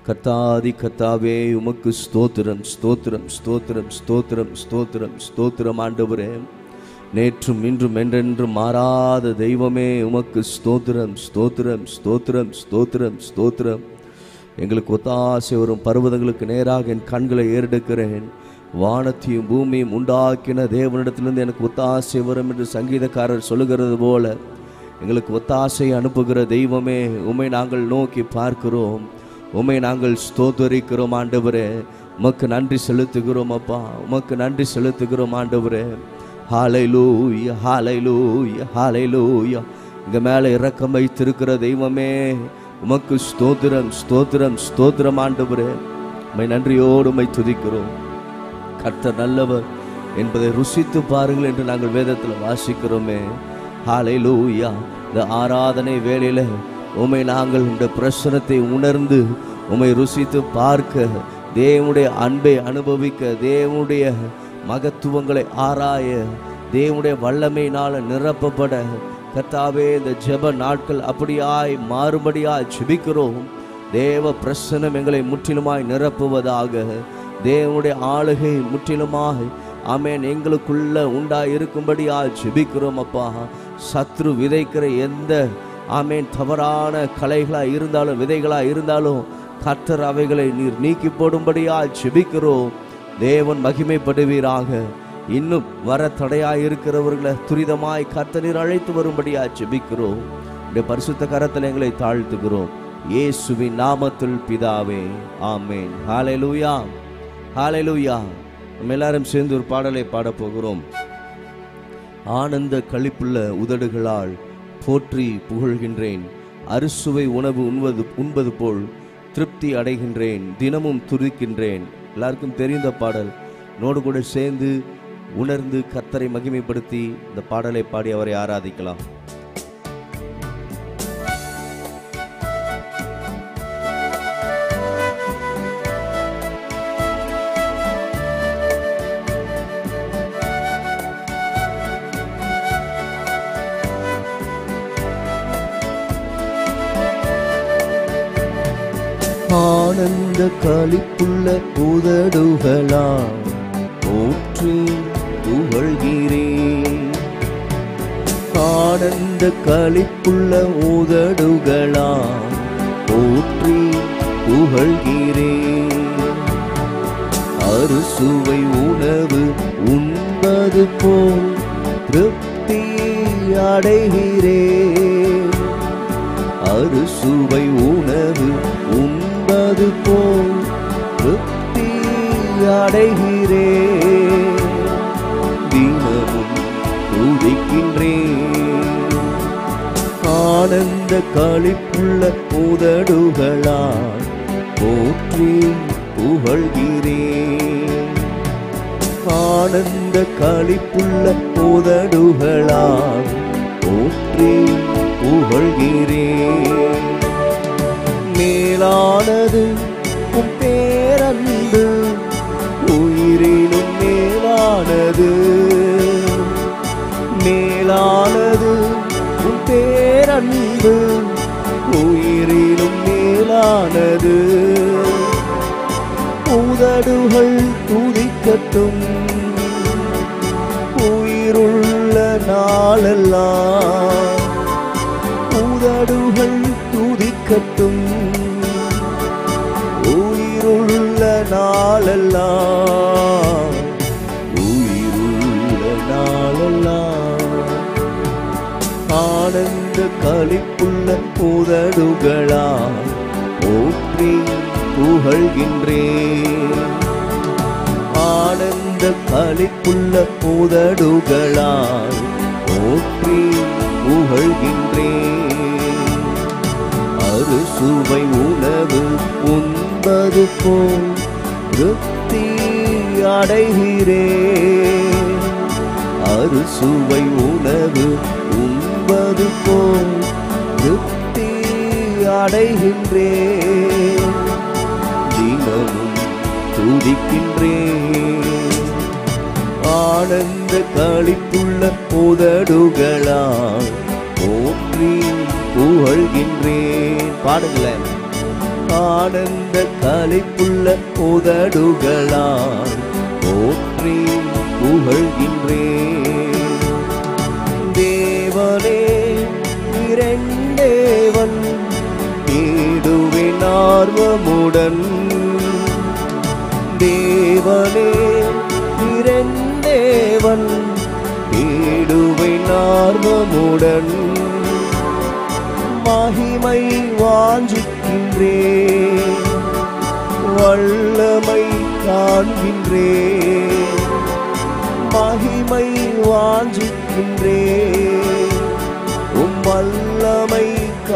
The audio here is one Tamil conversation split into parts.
கத்தாதி கத்தாவே உமக்கு ஸ்தோத்திரம் ஸ்தோத்திரம் ஸ்தோத்திரம் ஸ்தோத்திரம் ஸ்தோத்திரம் ஸ்தோத்திரம் ஆண்டவரே நேற்றும் இன்றும் என்றென்றும் மாறாத தெய்வமே உமக்கு ஸ்தோத்திரம் ஸ்தோத்திரம் ஸ்தோத்திரம் ஸ்தோத்திரம் ஸ்தோத்திரம் எங்களுக்கு ஒத்தாசை வரும் பர்வதங்களுக்கு நேராக என் கண்களை ஏறெடுக்கிறேன் வானத்தையும் பூமியும் உண்டாக்கின தேவனிடத்திலிருந்து எனக்கு ஒத்தாசை வரும் என்று சங்கீதக்காரர் சொல்லுகிறது போல எங்களுக்கு ஒத்தாசை அனுப்புகிற தெய்வமே உம்மை நாங்கள் நோக்கி பார்க்கிறோம் உம்மை நாங்கள் ஸ்தோத்தரிக்கிறோம் ஆண்டவரே உமக்கு நன்றி செலுத்துகிறோம் அப்பா உமக்கு நன்றி செலுத்துகிறோம் ஆண்டவரே ஹாலைலூயா ஹாலைலூயா ஹாலைலூயா இங்க மேலே இரக்கம் வைத்திருக்கிற தெய்வமே உமக்கு ஸ்தோத்திரம் ஸ்தோத்திரம் ஸ்தோத்திரம் ஆண்டவரே உம்மை நன்றியோடு உம்மை துதிக்கிறோம் கர்த்தர் நல்லவர் என்பதை ருசித்து பாருங்கள் என்று நாங்கள் வேதத்தில் வாசிக்கிறோமே ஹாலை லூயா இந்த ஆராதனை வேளையில உமை நாங்கள் இந்த பிரசனத்தை உணர்ந்து உமை ருசித்து பார்க்க தேவனுடைய அன்பை அனுபவிக்க தேவனுடைய மகத்துவங்களை ஆராய தேவனுடைய வல்லமையினால நிரப்பப்பட கர்த்தாவே இந்த ஜெப நாட்கள் அப்படியாய் மாறுபடியாய் ஜெபிக்கிறோம் தேவ பிரசனம் எங்களை முற்றிலுமாய் நிரப்புவதாக தேவனுடைய ஆளுகை முற்றிலுமாய் ஆமென் எங்களுக்குள்ள உண்டாய் இருக்கும்படியா ஜெபிக்கிறோம் அப்பா சத்ரு விதைக்கிற எந்த ஆமென் தவறான கலைகளா இருந்தாலும் விதைகளா இருந்தாலும் கர்த்தர் அவைகளை நீர் நீக்கி போடும்படியா ஜெபிக்கிறோம் தேவன் மகிமைப்படுவீராக இன்னும் வர தடையாய் இருக்கிறவர்களை துரிதமாய் கர்த்தர் நீர் அழைத்து வரும்படியா ஜெபிக்கிறோம் இந்த பரிசுத்த கரத்தில் எங்களை தாழ்த்துகிறோம் இயேசுவின் நாமத்தில் பிதாவே ஆமென் ஹalleluya ஹalleluya நம்ம எல்லாரும் சேர்ந்து ஒரு பாடலை பாடப் போகிறோம் ஆனந்த களிப்புள்ள உதடுகளால் போற்றி புகழ்கின்றேன் அறுசுவை உணவு உண்பது உண்பது போல் திருப்தி அடைகின்றேன் தினமும் துதிக்கின்றேன் எல்லாருக்கும் தெரிந்த பாடல் நோடு கூட சேர்ந்து உணர்ந்து கர்த்தரை மகிமைப்படுத்தி இந்த பாடலை பாடி அவரை ஆராதிக்கலாம் ஆனந்த களிப்புள்ள உதடுகளா போற்றி புகழ்கிறேன் ஆனந்த களிப்புள்ள உதடுகளா போற்றி புகழ்கிறேன் அறுசுவை உணவு உண்பது போல் திருப்தி அடைகிறேன் அறுசுவை உணவு உண்பது போல் திருப்தி அடைகிறேன் தினமும் துதிக்கின்றேன் ஆனந்த களிப்புள்ள உதடுகளால் போற்றி புகழ்கிறேன் ஆனந்த களிப்புள்ள உதடுகளால் போற்றி புகழ்கிறேன் மேலானது உன் பேரன்பு உயிரினும் மேலானது மேலானது உன் பேரன்பு உயிரிலும் மேலானது உதடுகள் துதிக்கட்டும் உயிருள்ள நாளெல்லாம் உதடுகள் துதிக்கட்டும் உயிருள்ள நாளெல்லாம் உயிருள்ள நாளெல்லாம் ஆனந்த களிப்புள்ள உதடுகளால் போற்றி புகழ்கின்றேன் ஆனந்த களிப்புள்ள உதடுகளால் போற்றி புகழ்கின்றேன் அறுசுவை உணவு உண்பது போல் திருப்தி அடைகிறேன் அறுசுவை உணவு உண்பது போல் திருப்தி அடைகின்றேன் தினமும் துதிக்கின்றேன் ஆனந்த களிப்புள்ள உதடுகளால் போற்றி புகழ்கின்றேன் பாடுங்களேன் ஆனந்த கலைப்புள்ள உதடுகளால் போற்றி புகழ்கின்றேன் தேவனே இரண்டேவன் தேடுவேன் ஆர்வமுடன் தேவனே இரண்டேவன் தேடுவேன் ஆர்வமுடன் மகிமை வாஞ்சிக்கின்றேன் வல்லமை காண்கின்றேன் மகிமை வாஞ்சிக்கின்றேன் உம் வல்லமை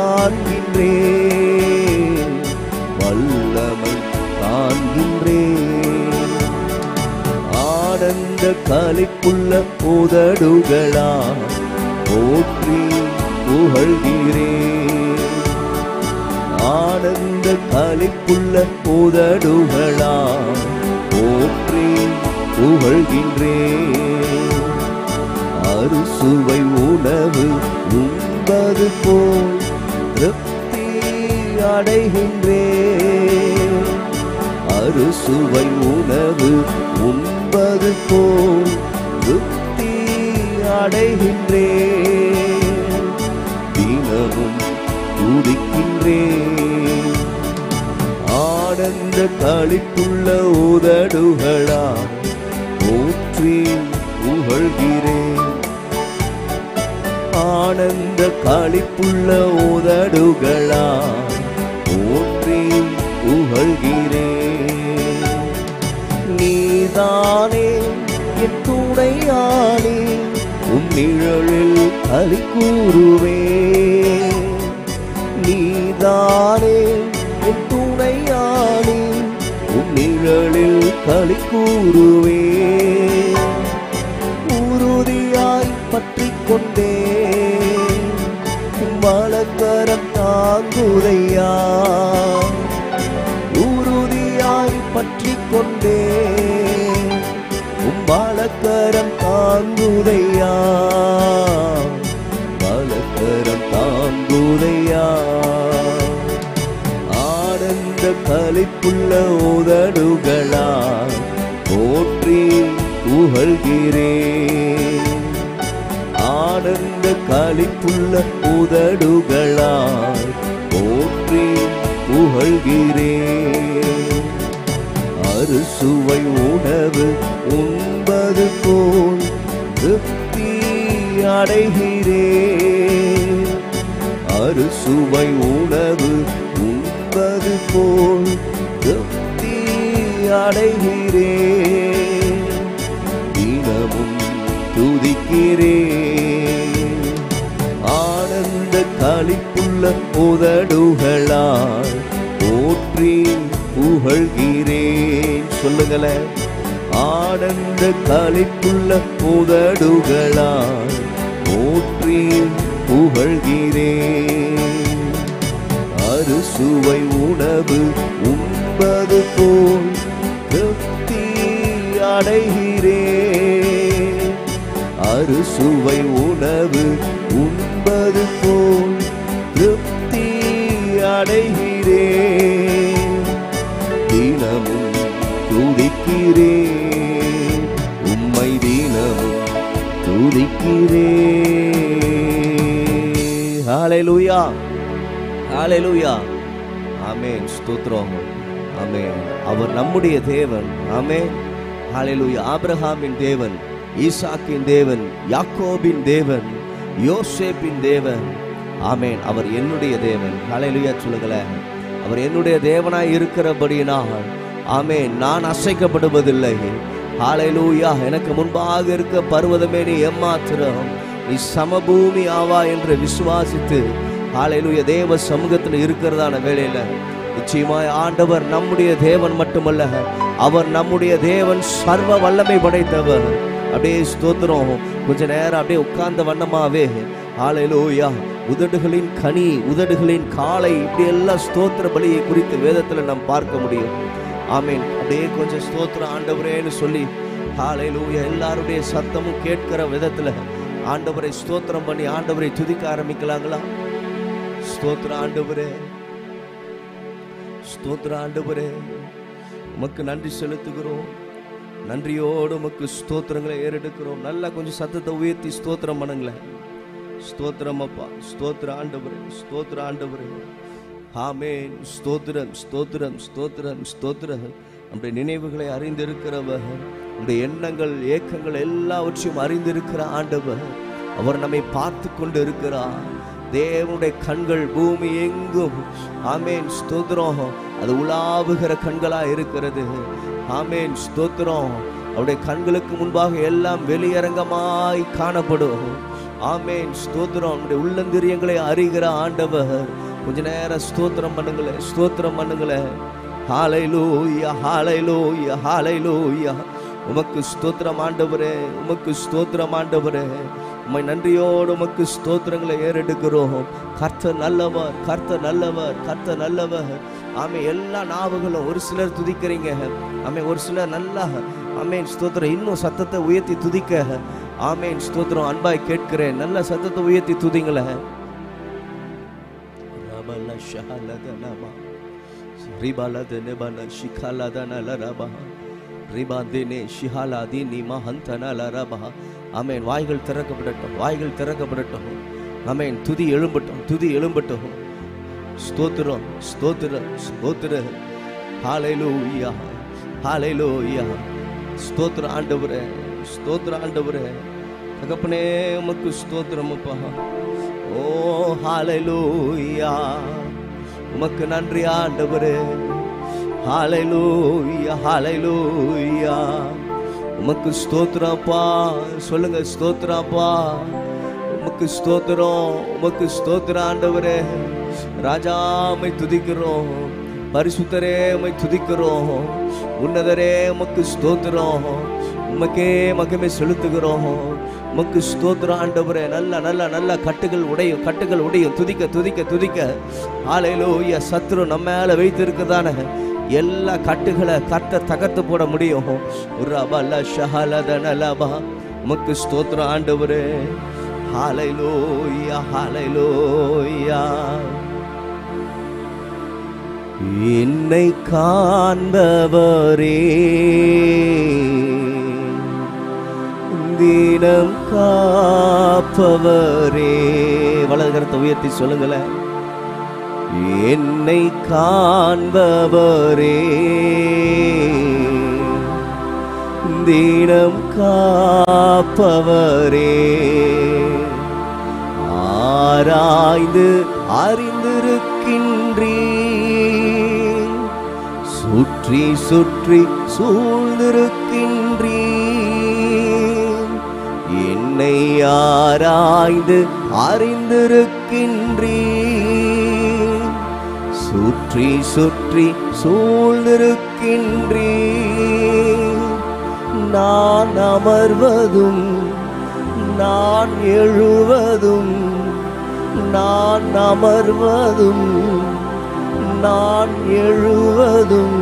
காண்கின்றேன் வல்லமை காண்கின்றேன் ஆனந்த கலைப்புள்ள உதடுகளா போற்றி புகழ்கிறேன் ஆனந்த கலைப்புள்ள உதடுகளா போற்றி புகழ்கின்றேன் அறுசுவை உணவு உண்பது போல் திருப்தி அடைகின்றேன் அறுசுவை உணவு உண்பது போல் திருப்தி அடைகின்றேன் தினமும் துடிக்கின்றேன் ஆனந்த களிப்புள்ள உதடுகளா போற்றி புகழ்கிறேன் ஆனந்த களிப்புள்ள உதடுகளா போற்றி புகழ்கிறேன் நீதானே என் துணையானே உம் நிழலில் களி கூறுவேன் நீதானே என் துணையானே உம் நிழலில் களி கூறுவேன் உறுதியாய் பற்றிக் கொண்டேன் வளக்கரம் தாங்குதையா உறுதியாய் பற்றிக் கொண்டேன் வளக்கரம் தாங்குதையா வளக்கரம் தாங்குதையா ஆனந்த கலிப்புள்ள உதடுகளா போற்றி புகழ்கிறேன் ஆனந்த கலிப்புள்ள உதடுகளா போற்றி புகழ்கிறேன் அறுசுவை உணவு உண்பது போல் திருப்தி அடைகிறேன் அறுசுவை உணவு உண்பது போல் திருப்தி அடைகிறேன் தினமும் துதிக்கிறேன் ஆனந்த களிப்புள்ள உதடுகளால் போற்றி புகழ்கிறேன் சொல்லுங்களேன் ஆனந்த களிப்புள்ள உதடுகளால் போற்றி புகழ்கிறேன் அறுசுவை உணவு உண்பது போல் திருப்தி அடைகிறேன் அறுசுவை உணவு உண்பது போல் திருப்தி அடைகிறேன் தினமும் துதிக்கிறேன் உம்மை தினமும் துதிக்கிறேன் ஹalleluya ஹalleluya ஆமென் ஸ்தோத்திரம் ஆமென் அவர் நம்முடைய தேவன் ஆமென் ஹalleluya ஆபிரகாமின் தேவன் ஈசாக்கின் தேவன் யாக்கோபின் தேவன் யோசேப்பின் தேவன் ஆமென் அவர் என்னுடைய தேவன் ஹalleluya சொல்லுங்களேன் அவர் என்னுடைய தேவனாய் இருக்கிறபடியினால் ஆமென் நான் அசைக்கப்படுவதில்லை ஹalleluya எனக்கு முன்பாக இருக்க பர்வதமே நீ எம்மாத்திரம் நீ சமபூமி ஆவா என்று விசுவாசித்து ஹalleluya தேவ சமூகத்தில் இருக்கிறதான வேளையில நிச்சயமாய் ஆண்டவர் நம்முடைய தேவன் மட்டுமல்ல அவர் நம்முடைய தேவன் சர்வ வல்லமை படைத்தவர் அப்படியே ஸ்தோத்திரம் கொஞ்ச நேரம் அப்படியே உட்கார்ந்த வண்ணமாவே ஹalleluya உதடுகளின் கனி உதடுகளின் காலை இப்படி எல்லாம் ஸ்தோத்திர பலியை குறித்து வேதத்துல நாம் பார்க்க முடியும் ஆமீன் அப்படியே கொஞ்சம் ஸ்தோத்திரம் ஆண்டவரேன்னு சொல்லி ஹalleluya எல்லாருடைய சத்தமும் கேட்கிற விதத்துல ஆண்டவரை ஸ்தோத்திரம் பண்ணி ஆண்டவரை துதிக்க ஆரம்பிக்கலாங்களா ஸ்தோத்திரம் ஆண்டவரே ஸ்தோத்திர ஆண்டவரே உமக்கு நன்றி செலுத்துகிறோம் நன்றியோடு உமக்கு ஸ்தோத்திரங்களை ஏறெடுக்கிறோம் நல்லா கொஞ்சம் சத்தத்தை உயர்த்தி ஸ்தோத்திரம் பண்ணுங்களேன் ஸ்தோத்திரம் அப்பா ஸ்தோத்திர ஆண்டவரே ஸ்தோத்திர ஆண்டவரே ஆமேன் ஸ்தோத்திரம் ஸ்தோத்திரம் ஸ்தோத்திரம் ஸ்தோத்திரம் நம்முடைய நினைவுகளை அறிந்திருக்கிறவர் நம்முடைய எண்ணங்கள் ஏக்கங்கள் எல்லாவற்றையும் அறிந்திருக்கிற ஆண்டவர் அவர் நம்மை பார்த்து கொண்டு இருக்கிறார் தேவனுடைய கண்கள் பூமி எங்கும் ஆமேன் ஸ்தோத்திரம் அது உலாவுகிற கண்களா இருக்கிறது ஆமேன் ஸ்தோத்திரம் அவருடைய கண்களுக்கு முன்பாக எல்லாம் வெளியரங்கமாய் காணப்படும் ஆமேன் ஸ்தோத்திரம் நம்முடைய உள்ளந்திரியங்களை அறிகிற ஆண்டவர் கொஞ்ச நேரம் ஸ்தோத்திரம் பண்ணுங்களேன் ஸ்தோத்திரம் பண்ணுங்களேன் ஹாலைலூயா ஹாலைலூயா ஹாலைலூயா உமக்கு ஸ்தோத்திரம் ஆண்டவரே உமக்கு ஸ்தோத்திரம் ஆண்டவரே உம்மை நன்றியோடு உமக்கு ஸ்தோத்திரங்களை ஏறெடுக்கிறோம் கர்த்தர் நல்லவர் கர்த்தர் நல்லவர் கர்த்தர் நல்லவர் ஆமே எல்லா நாவுகளும் ஒரு சிலர் துதிக்கிறீங்க ஆமே ஒரு சிலர் நல்லா ஆமேன் ஸ்தோத்திரம் இன்னும் சத்தத்தை உயர்த்தி துதிக்க ஆமேன் ஸ்தோத்திரம் அன்பாய் கேட்கிறேன் நல்ல சத்தத்தை உயர்த்தி துதிங்களேன் ரபல ஷஹலதனமா ரிபலதனபன ஷிகலதனலரபா ரிபாதினே ஷிஹாலாதினி மஹந்தனலரபா ஆமேன் வாய்கள் திறக்கப்படட்டும் வாய்கள் திறக்கப்படட்டும் ஆமேன் துதி எழும்பட்டும் துதி எழும்பட்டும் ஸ்தோத்திரம் ஸ்தோத்திரம் ஸ்தோத்திர ஹாலைலூயா ஹாலைலூயா ஸ்தோத்திர ஆண்டவரே ஸ்தோத்திர ஆண்டவரே தகப்பனே உமக்கு ஸ்தோத்திரம் அப்பா ஓ ஹாலைலூயா உமக்கு நன்றி ஆண்டவரே ஹாலைலூயா ஹாலைலூயா உமக்கு ஸ்தோத்திரப்பா சொல்லுங்க ஸ்தோத்திரப்பா உமக்கு ஸ்தோத்திரம் உமக்கு ஸ்தோத்திரம் ஆண்டவரே ராஜாமை துதிக்கிறோம் பரிசுத்தரே உமை துதிக்கிறோம் உன்னதரே உமக்கு ஸ்தோத்திரம் உமக்கே மகிமை செலுத்துகிறோம் உமக்கு ஸ்தோத்திரம் ஆண்டவரே நல்ல நல்ல நல்ல கட்டுகள் உடையும் கட்டுகள் உடையும் துதிக்க துதிக்க துதிக்க ஆலையிலோய சத்ரு நம்ம மேல வைத்திருக்கதான எல்லா கட்டுகளை கத்த தகர்த்து போட முடியும் ஒரு அபல ஷஹலதனலபா உமக்கு ஸ்தோத்திரம் ஆண்டவரே ஹாலைலோயா ஹாலைலோயா என்னை காண்பவரே தினம் காப்பவரே வலது கரத்தை உயர்த்தி சொல்லுங்களேன் என்னை காண்பவரே தினம் காப்பவரே ஆராய்ந்து அறிந்திருக்கின்றீர் சுற்றி சுற்றி சூழ்ந்திருக்கின்றீர் என்னை ஆராய்ந்து அறிந்திருக்கின்றீர் சுற்றி சுற்றி சூழ்ந்திருக்கின்றீர் நான் அமர்வதும் நான் எழுவதும் நான் அமர்வதும் நான் எழுவதும்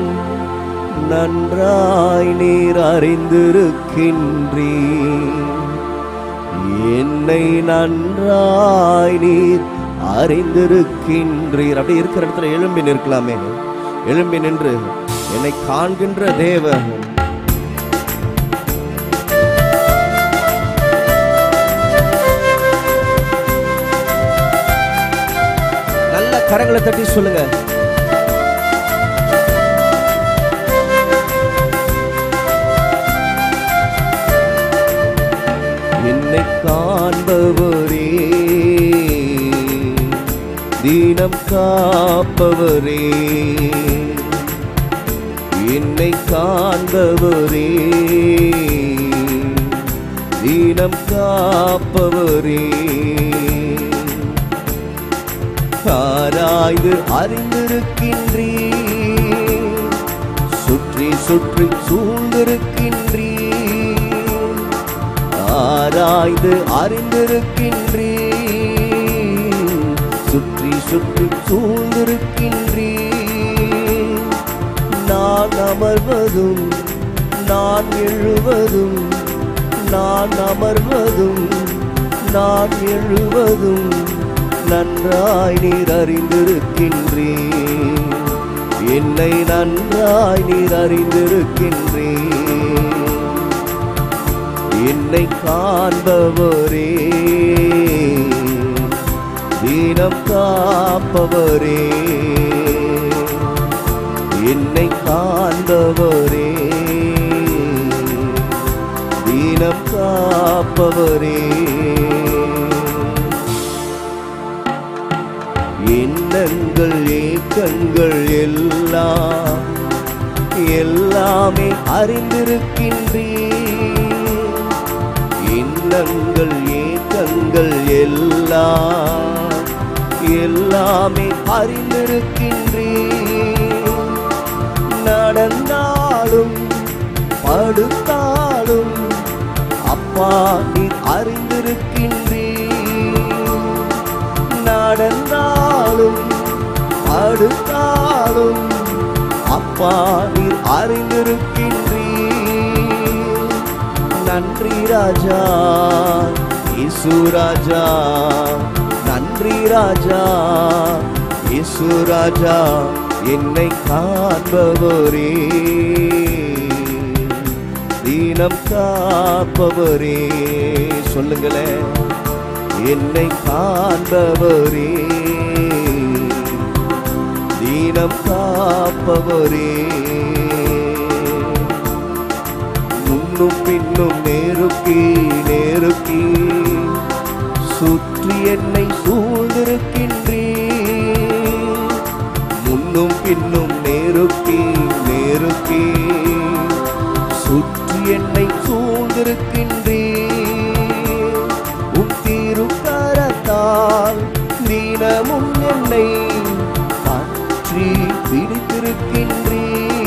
நன்றாய் நீர் அறிந்திருக்கின்றீர் என்னை நன்றாய் நீர் அறிந்திருக்கின்றீர் அப்படி இருக்கிற இடத்துல எழும்பி நிற்கலாமே எழும்பி நின்று என்னை காண்கின்ற தேவன் நல்ல கரங்களை தட்டி சொல்லுங்க என்னை காண்பவரே தீனம் காப்பவரே என்னை காண்பவரே தீனம் காப்பவரே ஆராய்ந்து அறிந்திருக்கின்றீர் சுற்றி சுற்றி சூழ்ந்திருக்கின்றீர் ஆராய்ந்து அறிந்திருக்கின்றீர் சுற்றி சுற்றி சூழ்ந்திருக்கின்றீர் நான் அமர்வதும் நான் எழுவதும் நான் அமர்வதும் நான் எழுவதும் நன்றாய் நீர் அறிந்திருக்கின்றீர் என்னை நன்றாய் நீர் அறிந்திருக்கின்றீர் என்னை காண்பவரே தீனம் காப்பவரே என்னை காண்பவரே தீனம் காப்பவரே எண்ணங்கள் ஏக்கங்கள் எல்லாம் எல்லாமே அறிந்திருக்கின்றீர் எண்ணங்கள் ஏக்கங்கள் எல்லாம் எல்லாமே அறிந்திருக்கின்றீர் நடந்தாலும் படுத்தாலும் அப்பா நீ அறிந்திருக்கின்றீர் நடந்தாலும் அடுத்தாலும் அப்பா நீர் அறிந்திருக்கின்றீர் நன்றி ராஜா இசு ராஜா நன்றி ராஜா இசு ராஜா என்னை காண்பவரே தீனம் காப்பவரே சொல்லுங்களேன் என்னை காண்பவரே தீனம் காப்பவரே முன்னும் பின்னும் நேருக்கி நேருக்கி சுற்றி என்னை சூழ்ந்திருக்கின்றீ முன்னும் பின்னும் நேருக்கி நேருக்கி சுற்றி என்னை சூழ்ந்திருக்கின்றீ உம் திருக்கரத்தால் தினமும் என்னை பற்றி பிடித்திருக்கின்றீ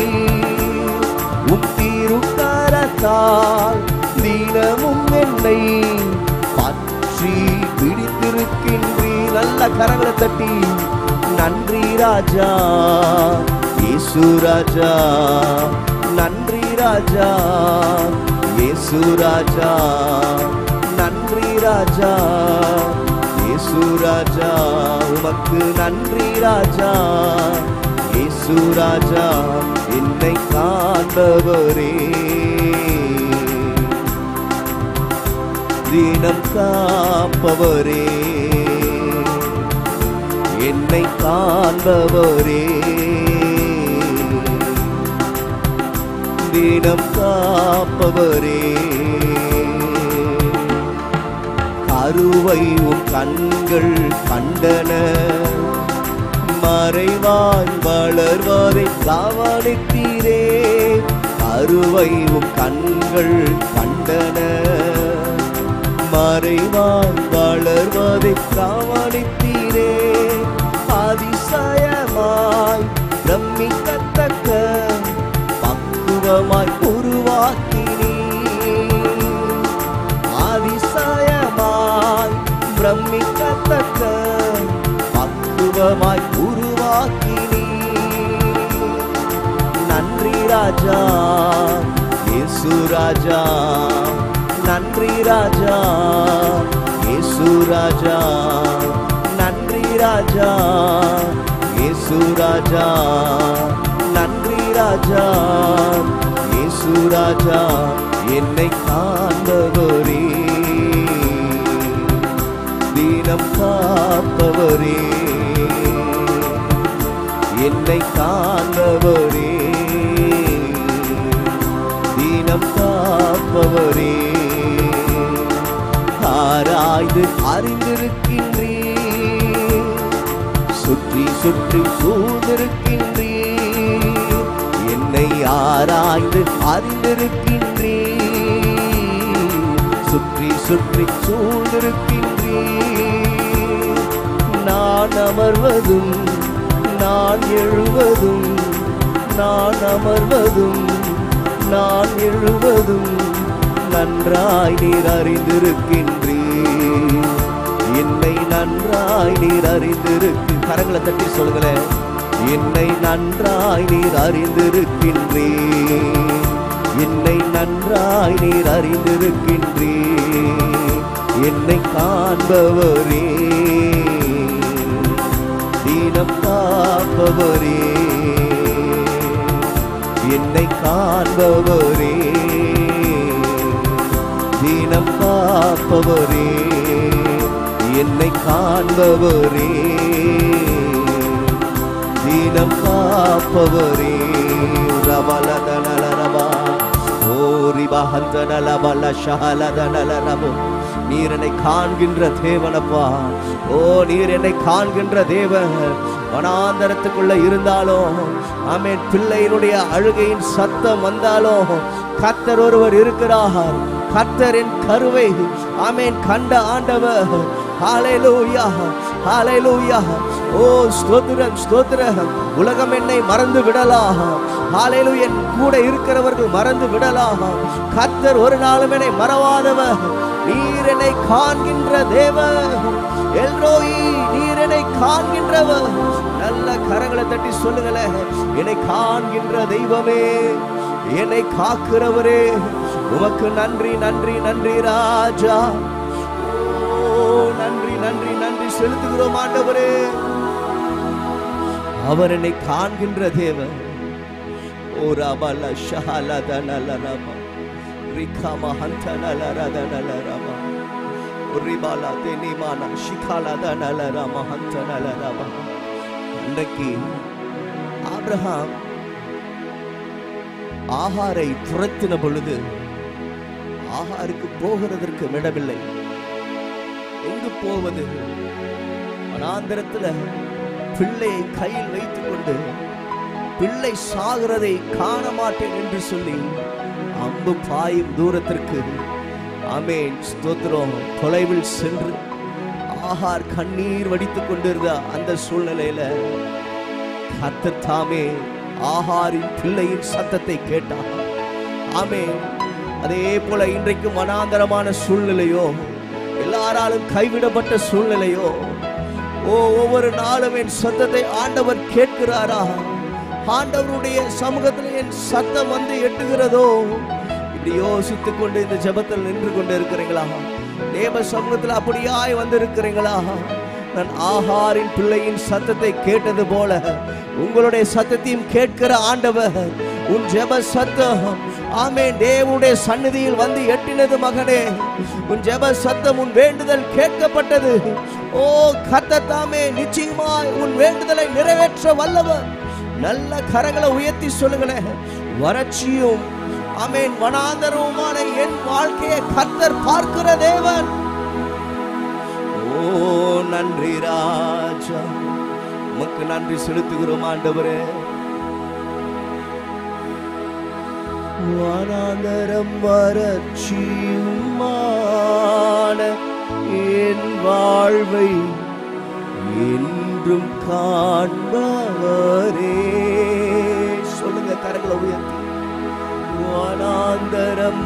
உம் திருக்கரத்தால் தினமும் என்னை பற்றி பிடித்திருக்கின்றீ நல்ல கரங்களை தட்டி நன்றி ராஜா இயேசு ராஜா நன்றி ராஜா இயேசு ராஜா நன்றி ராஜா இயேசு ராஜா உமக்கு நன்றி ராஜா இயேசு ராஜா என்னை காண்பவரே தினம் காப்பவரே என்னை காண்பவரே தினம் காப்பவரே கருவை உம் கண்கள் கண்டன மறைவாய் வளர்வதை கவனித்தீரே கருவை உம் கண்கள் கண்டன மறைவாய் வளர்வதை கவனித்தீரே அதிசயமாய் பிரமிக்கத்தக்க பக்குவமாய் உருவாக்கினீ அதிசயமாய் பிரமிக்கத்தக்க பக்குவமாய் உருவாக்கினீ நன்றி ராஜா இயேசு ராஜா நன்றி ராஜா இயேசு ராஜா நன்றி ராஜா இயேசு ராஜா நன்றி ராஜா இயேசு ராஜா என்னை காண்பவரே தீனம் காப்பவரே என்னை காண்பவரே தீனம் காப்பவரே ஆராய்ந்து அறிந்திருக்கின்றீ சுற்றி சுற்றி சூழ்ந்திருக்கின்றீ என்னை ஆராய்ந்து அறிந்திருக்கின்றீ சுற்றி சுற்றி சூழ்ந்திருக்கின்றீ நான் அமர்வதும் நான் எழுவதும் நான் அமர்வதும் நான் எழுவதும் நன்றாய் நீர் அறிந்திருக்கின்றீ என்னை நன்றாய் நீர் அறிந்திருக்கு கரங்களை தட்டி சொல்லுங்களேன் என்னை நன்றாய் நீர் அறிந்திருக்கின்றீ என்னை நன்றாய் நீர் அறிந்திருக்கின்றீ என்னை காண்பவரே தீனம் காப்பவரே என்னை காண்பவரே தினம் காப்பவரே என்னை காண்பவரே தினம் காப்பவரே ரபலதனலரபா ஓ ரிபஹந்தனலபல ஷஹலதனலரபோ நீர் என்னை காண்கின்ற தேவனப்பா ஓ நீர் என்னை காண்கின்ற தேவன் வனாந்தரத்துக்குள்ள இருந்தாலும் ஆமென் பிள்ளையினுடைய அழுகையின் சத்தம் வந்தாலும் கத்தர் ஒருவர் இருக்கிறார் கத்தர் என் கருவை ஆமென் கண்ட ஆண்டவர் ஹalleluya ஹalleluya ஓ ஸ்தோத்திரம் ஸ்தோத்திரம் உலகம் என்னை மறந்து விடலாம் ஹalleluya என் கூட இருக்கிறவர்கள் மறந்து விடலாம் கத்தர் ஒரு நாளும் என்னை மறவாதவர் நீர் என்னை காண்கின்ற தேவர் எல்ரோயி நீர் என்னை காண்கின்றவர் நல்ல கரங்களை தட்டி சொல்லுங்களேன் என்னை காண்கின்ற தெய்வமே என்னை காக்கிறவரே உமக்கு நன்றி நன்றி நன்றி ராஜா ஓ நன்றி நன்றி நன்றி செலுத்துகிறோம் ஆண்டவரே அவர் என்னை காண்கின்ற தேவன் ஓ ரபல ஷஹலதனல ரப ரிகம ஹந்தனலரதனல ரப ரிபால தெனிமான ஷிகாலதனல ரம ஹந்தனல ரப அன்றைக்கு ஆபிரகாம் ஆகாரை துரத்தின பொழுது ஆகாருக்கு போகிறதற்கு இடமில்லை எங்கு போவது வனாந்திரத்துல பிள்ளையை கையில் வைத்துக் கொண்டு பிள்ளை சாகிறதை காண மாட்டேன் என்று சொல்லி அம்பு பாயும் தூரத்திற்கு ஆமேன் ஸ்தோத்திரம் தொலைவில் சென்று ஆகார் கண்ணீர் வடித்துக் கொண்டிருந்த அந்த சூழ்நிலையில கர்த்தர் தாமே ஆகாரின் பிள்ளையின் சத்தத்தை கேட்டார் ஆமே அதே போல இன்றைக்கு மனாந்தரமான சூழ்நிலையோ எல்லாராலும் கைவிடப்பட்ட சூழ்நிலையோ ஓ ஒவ்வொரு நாளும் என் சத்தத்தை ஆண்டவர் கேட்கிறாரா ஆண்டவருடைய சமூகத்தில் என் சத்தம் வந்து எட்டுகிறதோ இப்படி யோசித்துக் கொண்டு இந்த ஜெபத்தில் நின்று கொண்டு இருக்கிறீங்களா தேவ சமூகத்தில் அப்படியாய் வந்து இருக்கிறீங்களா நான் ஆகாரின் பிள்ளையின் சத்தத்தை கேட்டது போல உங்களுடைய சத்தத்தையும் கேட்கிற ஆண்டவர் உன் ஜெப சத்தம் ஆமென் தேவனுடைய சந்நிதியில் வந்து எட்டினது மகனே உன் ஜெப சத்தம் உன் வேண்டுதல் கேட்கப்பட்டது ஓ கத்தத்தாமே நிச்சயமாய் உன் வேண்டுதலை நிறைவேற்ற வல்லவர் நல்ல கரங்களை உயர்த்தி சொல்லுங்களேன் வறட்சியும் ஆமென் வனாந்தரவுமான என் வாழ்க்கையை கத்தர் பார்க்கிற தேவன் ஓ நன்றி ராஜா உமக்கு நன்றி செலுத்துகிறோம் ஆண்டவரே வனாந்தரம் வறட்சியுமான என் வாழ்வை என்றும் காண்பவரே சொல்லுங்க கரங்களை உயர்த்தி வனாந்தரம்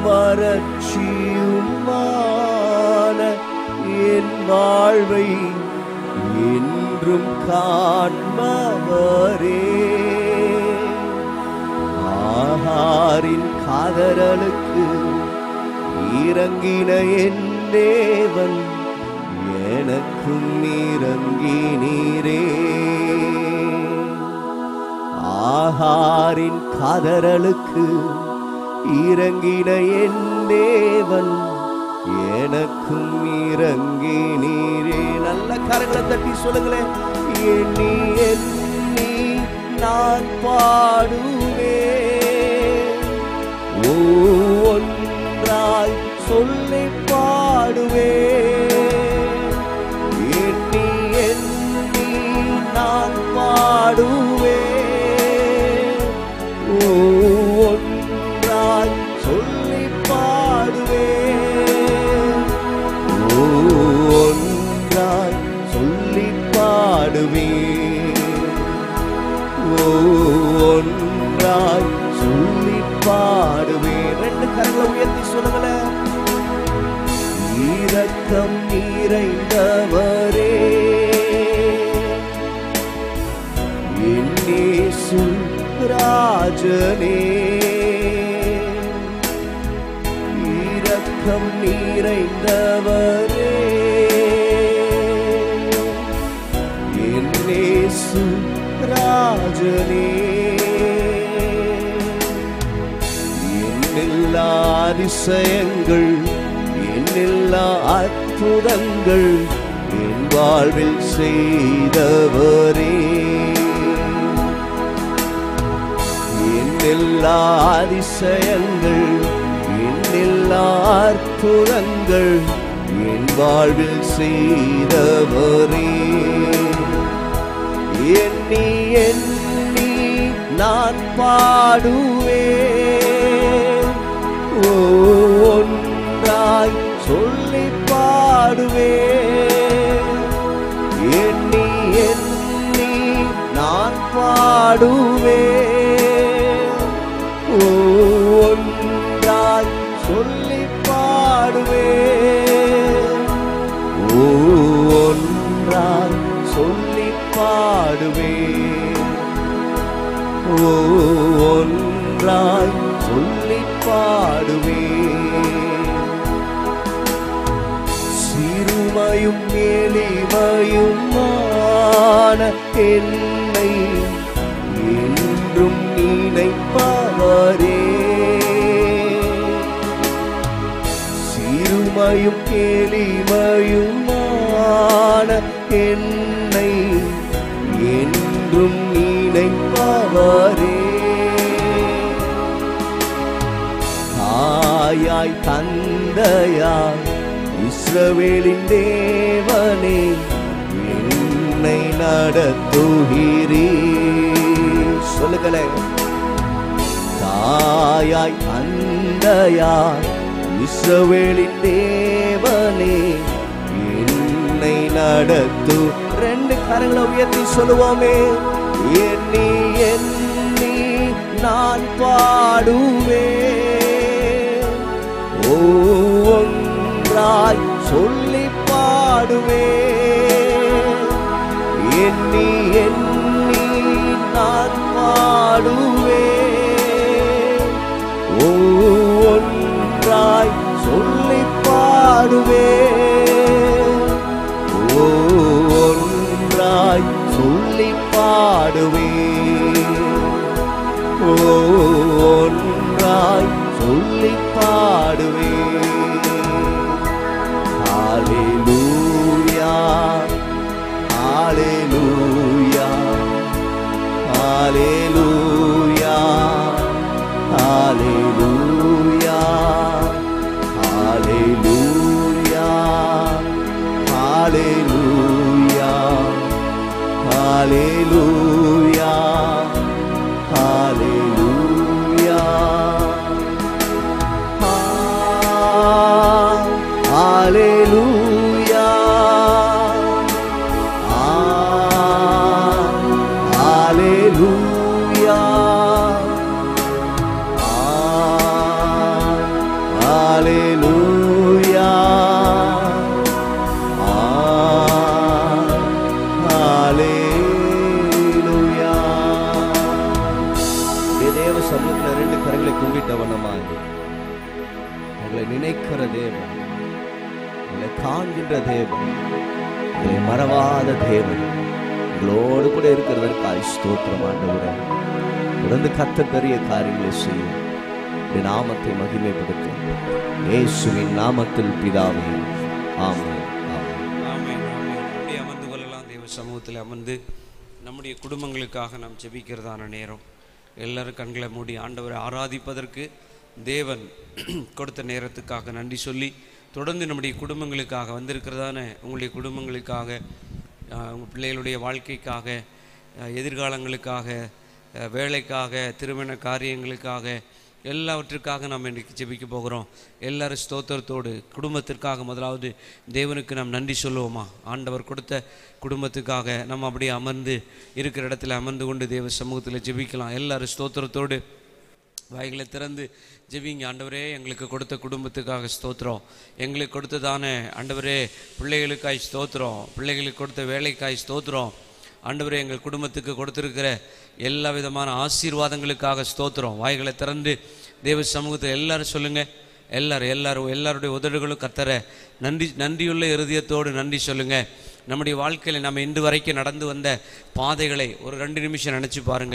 வறட்சியுமான என் வாழ்வை என்றும் காண்பவரே ஆகாரின் காதரலுக்கு இறங்கின என் தேவன் எனக்கும் இறங்கினீரே ஆகாரின் காதரலுக்கு இறங்கின என் தேவன் எனக்கும் இறங்கினீரே நல்ல கரங்களை தட்டி சொல்லுங்களேன் எண்ணி எண்ணி நான் பாடுவேன் ஒன்றாய் சொல்லி பாடுவேன் எண்ணி எண்ணி நான் பாடுவேன் ஒன்றாய் சொல்லி பாடுவேன் ஒன்றாய் சொல்லி பாடுவேன் ஒன்றாய் சொல்லி பாடுவேன் ரெண்டு கரங்களை உயர்த்தி சொல்லுங்களேன் இரக்கம் நிறைந்தவரே என்னேசு ராஜனே இரக்கம் நிறைந்தவரே என்னேசு ராஜனே என்னில்லா அதிசயங்கள் என்னில்லா அற்புதங்கள் என் வாழ்வில் செய்தவரே என்னில்லா அதிசயங்கள் என்னில்லா அற்புதங்கள் என் வாழ்வில் செய்தவரே எண்ணி எண்ணி நான் பாடுவேன் ஓ, ஒன்றாய் சொல்லி பாடுவேன் எண்ணி எண்ணி நான் பாடுவேன் ஓ, ஒன்றாய் சொல்லி பாடுவேன் ஓ, ஒன்றாய் சொல்லி பாடுவேன் ஓ, ஒன்றாய் சொல்லி பாடுவேன் சிறுமையும் எளிமையுமான என்னை என்றும் நினைப்பவரே சிறுமையும் எளிமையுமான என்னை என்றும் நினைப்பவரே தாயாய் தந்தையாய் இஸ்ரவேலின் தேவனே என்னை நடத்துகிறீ சொல்லுங்களேன் தாயாய் தந்தையாய் இஸ்ரவேலின் தேவனே என்னை நடத்து ரெண்டு கரங்களை உயர்த்தி சொல்லுவோமே எண்ணி எண்ணி நான் பாடுவேன் ஓ, ஒன்றாய் சொல்லி பாடுவேன் எண்ணி எண்ணி நான் பாடுவேன் ஓ, ஒன்றாய் சொல்லி பாடுவேன் ஓ, ஒன்றாய் சொல்லி பாடுவேன் ஓ, ஒன்றாய் சொல்லி பாடுவேன் ஹalleluya ஹalleluya ஹalleluya ஹalleluya ஹalleluya ஹalleluya ஹalleluya ஹalleluya ஹalleluya ஹalleluya ஹalleluya ஹalleluya தேவ சமூகத்தில் ரெண்டு கரங்களை கும்பிட்ட வண்ணமாக உங்களை நினைக்கிற தேவன் உங்களை காண்கின்ற தேவன் உங்களை மறவாத தேவன் உங்களோடு கூட இருக்கிறதற்காக ஸ்தோத்திரம் ஆண்டவரே தொடர்ந்து கத்த பெரிய காரியங்களை செய்யும் உடைய நாமத்தை மகிமைப்படுத்தும் இயேசுவின் நாமத்தில் பிதாவே ஆமென் ஆமென் ஆமென் ஆமென் அப்படியே அமர்ந்து கொள்ளலாம் தேவ சமூகத்தில் அமர்ந்து நம்முடைய குடும்பங்களுக்காக நாம் ஜெபிக்கிறதான நேரம் எல்லாரும் கண்களை மூடி ஆண்டவரை ஆராதிப்பதற்கு தேவன் கொடுத்த நேரத்துக்காக நன்றி சொல்லி தொடர்ந்து நம்முடைய குடும்பங்களுக்காக வந்திருக்கிறதான உங்களுடைய குடும்பங்களுக்காக ஆஹ், உங்கள் பிள்ளைகளுடைய வாழ்க்கைக்காக ஆஹ், எதிர்காலங்களுக்காக ஆஹ், வேலைக்காக திருமண காரியங்களுக்காக எல்லாவற்றிற்காக நாம் இன்றைக்கு ஜெபிக்க போகிறோம் எல்லாரும் ஸ்தோத்திரத்தோடு குடும்பத்திற்காக முதலாவது தேவனுக்கு நாம் நன்றி சொல்லுவோமா ஆண்டவர் கொடுத்த குடும்பத்துக்காக நம்ம அப்படியே அமர்ந்து இருக்கிற இடத்துல அமர்ந்து கொண்டு தேவ சமூகத்தில் ஜெபிக்கலாம் எல்லாரும் ஸ்தோத்திரத்தோடு வாய்களை திறந்து ஜெபிங்க ஆண்டவரே எங்களுக்கு கொடுத்த குடும்பத்துக்காக ஸ்தோத்திரம் எங்களுக்கு கொடுத்ததான ஆண்டவரே பிள்ளைகளுக்காய் ஸ்தோத்திரம் பிள்ளைகளுக்கு கொடுத்த வேலைக்காய் ஸ்தோத்திரம் ஆண்டவரே எங்கள் குடும்பத்துக்கு கொடுத்திருக்கிற எல்லா விதமான ஆசீர்வாதங்களுக்காக ஸ்தோத்திரம் வாய்களை திறந்து தேவ சமூகத்தில் எல்லாரும் சொல்லுங்க எல்லாரும் எல்லாரும் எல்லாருடைய உதடுகளும் கத்தர நன்றி நன்றியுள்ள இருதயத்தோடு நன்றி சொல்லுங்க நம்முடைய வாழ்க்கையில் நம்ம இன்று வரைக்கும் நடந்து வந்த பாதைகளை ஒரு ரெண்டு நிமிஷம் நினச்சி பாருங்க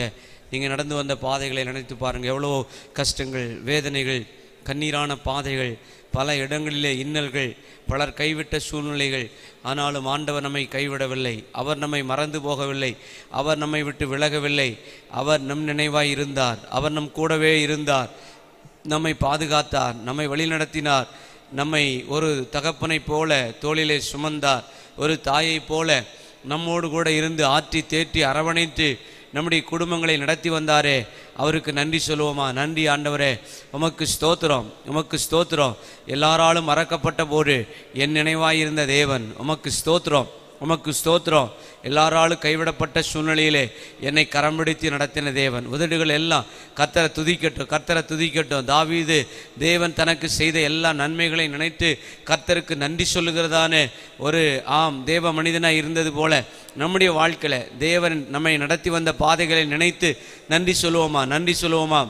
நீங்கள் நடந்து வந்த பாதைகளை நினைத்து பாருங்கள் எவ்வளோ கஷ்டங்கள் வேதனைகள் கண்ணீரான பாதைகள் பல இடங்களிலே இன்னல்கள் பலர் கைவிட்ட சூழ்நிலைகள் ஆனாலும் ஆண்டவர் நம்மை கைவிடவில்லை அவர் நம்மை மறந்து போகவில்லை அவர் நம்மை விட்டு விலகவில்லை அவர் நம் நினைவாய் இருந்தார் அவர் நம் கூடவே இருந்தார் நம்மை பாதுகாத்தார் நம்மை வழிநடத்தினார் நம்மை ஒரு தகப்பனைப் போல தோளிலே சுமந்தார் ஒரு தாயைப் போல நம்மோடு கூட இருந்து ஆற்றி தேற்றி அரவணைத்து நம்முடைய குடும்பங்களை நடத்தி வந்தாரே அவருக்கு நன்றி சொல்லுவோமா நன்றி ஆண்டவரே உமக்கு ஸ்தோத்திரம் உமக்கு ஸ்தோத்திரம் எல்லாராலும் மறக்கப்பட்ட போது என் நினைவாயிருந்த தேவன் உமக்கு ஸ்தோத்திரம் உமக்கு ஸ்தோத்திரம் எல்லாராலும் கைவிடப்பட்ட சூழ்நிலையிலே என்னை கரம் பிடித்து நடத்தின தேவன் உதடுகள் எல்லாம் கத்தரை துதிக்கட்டும் கத்தரை துதிக்கட்டும் தாவீது தேவன் தனக்கு செய்த எல்லா நன்மைகளை நினைத்து கர்த்தருக்கு நன்றி சொல்லுகிறதான ஒரு ஆம் தேவ மனிதனாய் இருந்தது போல நம்முடைய வாழ்க்கையில தேவன் நம்மை நடத்தி வந்த பாதைகளை நினைத்து நன்றி சொல்லுவோமா நன்றி சொல்லுவோமா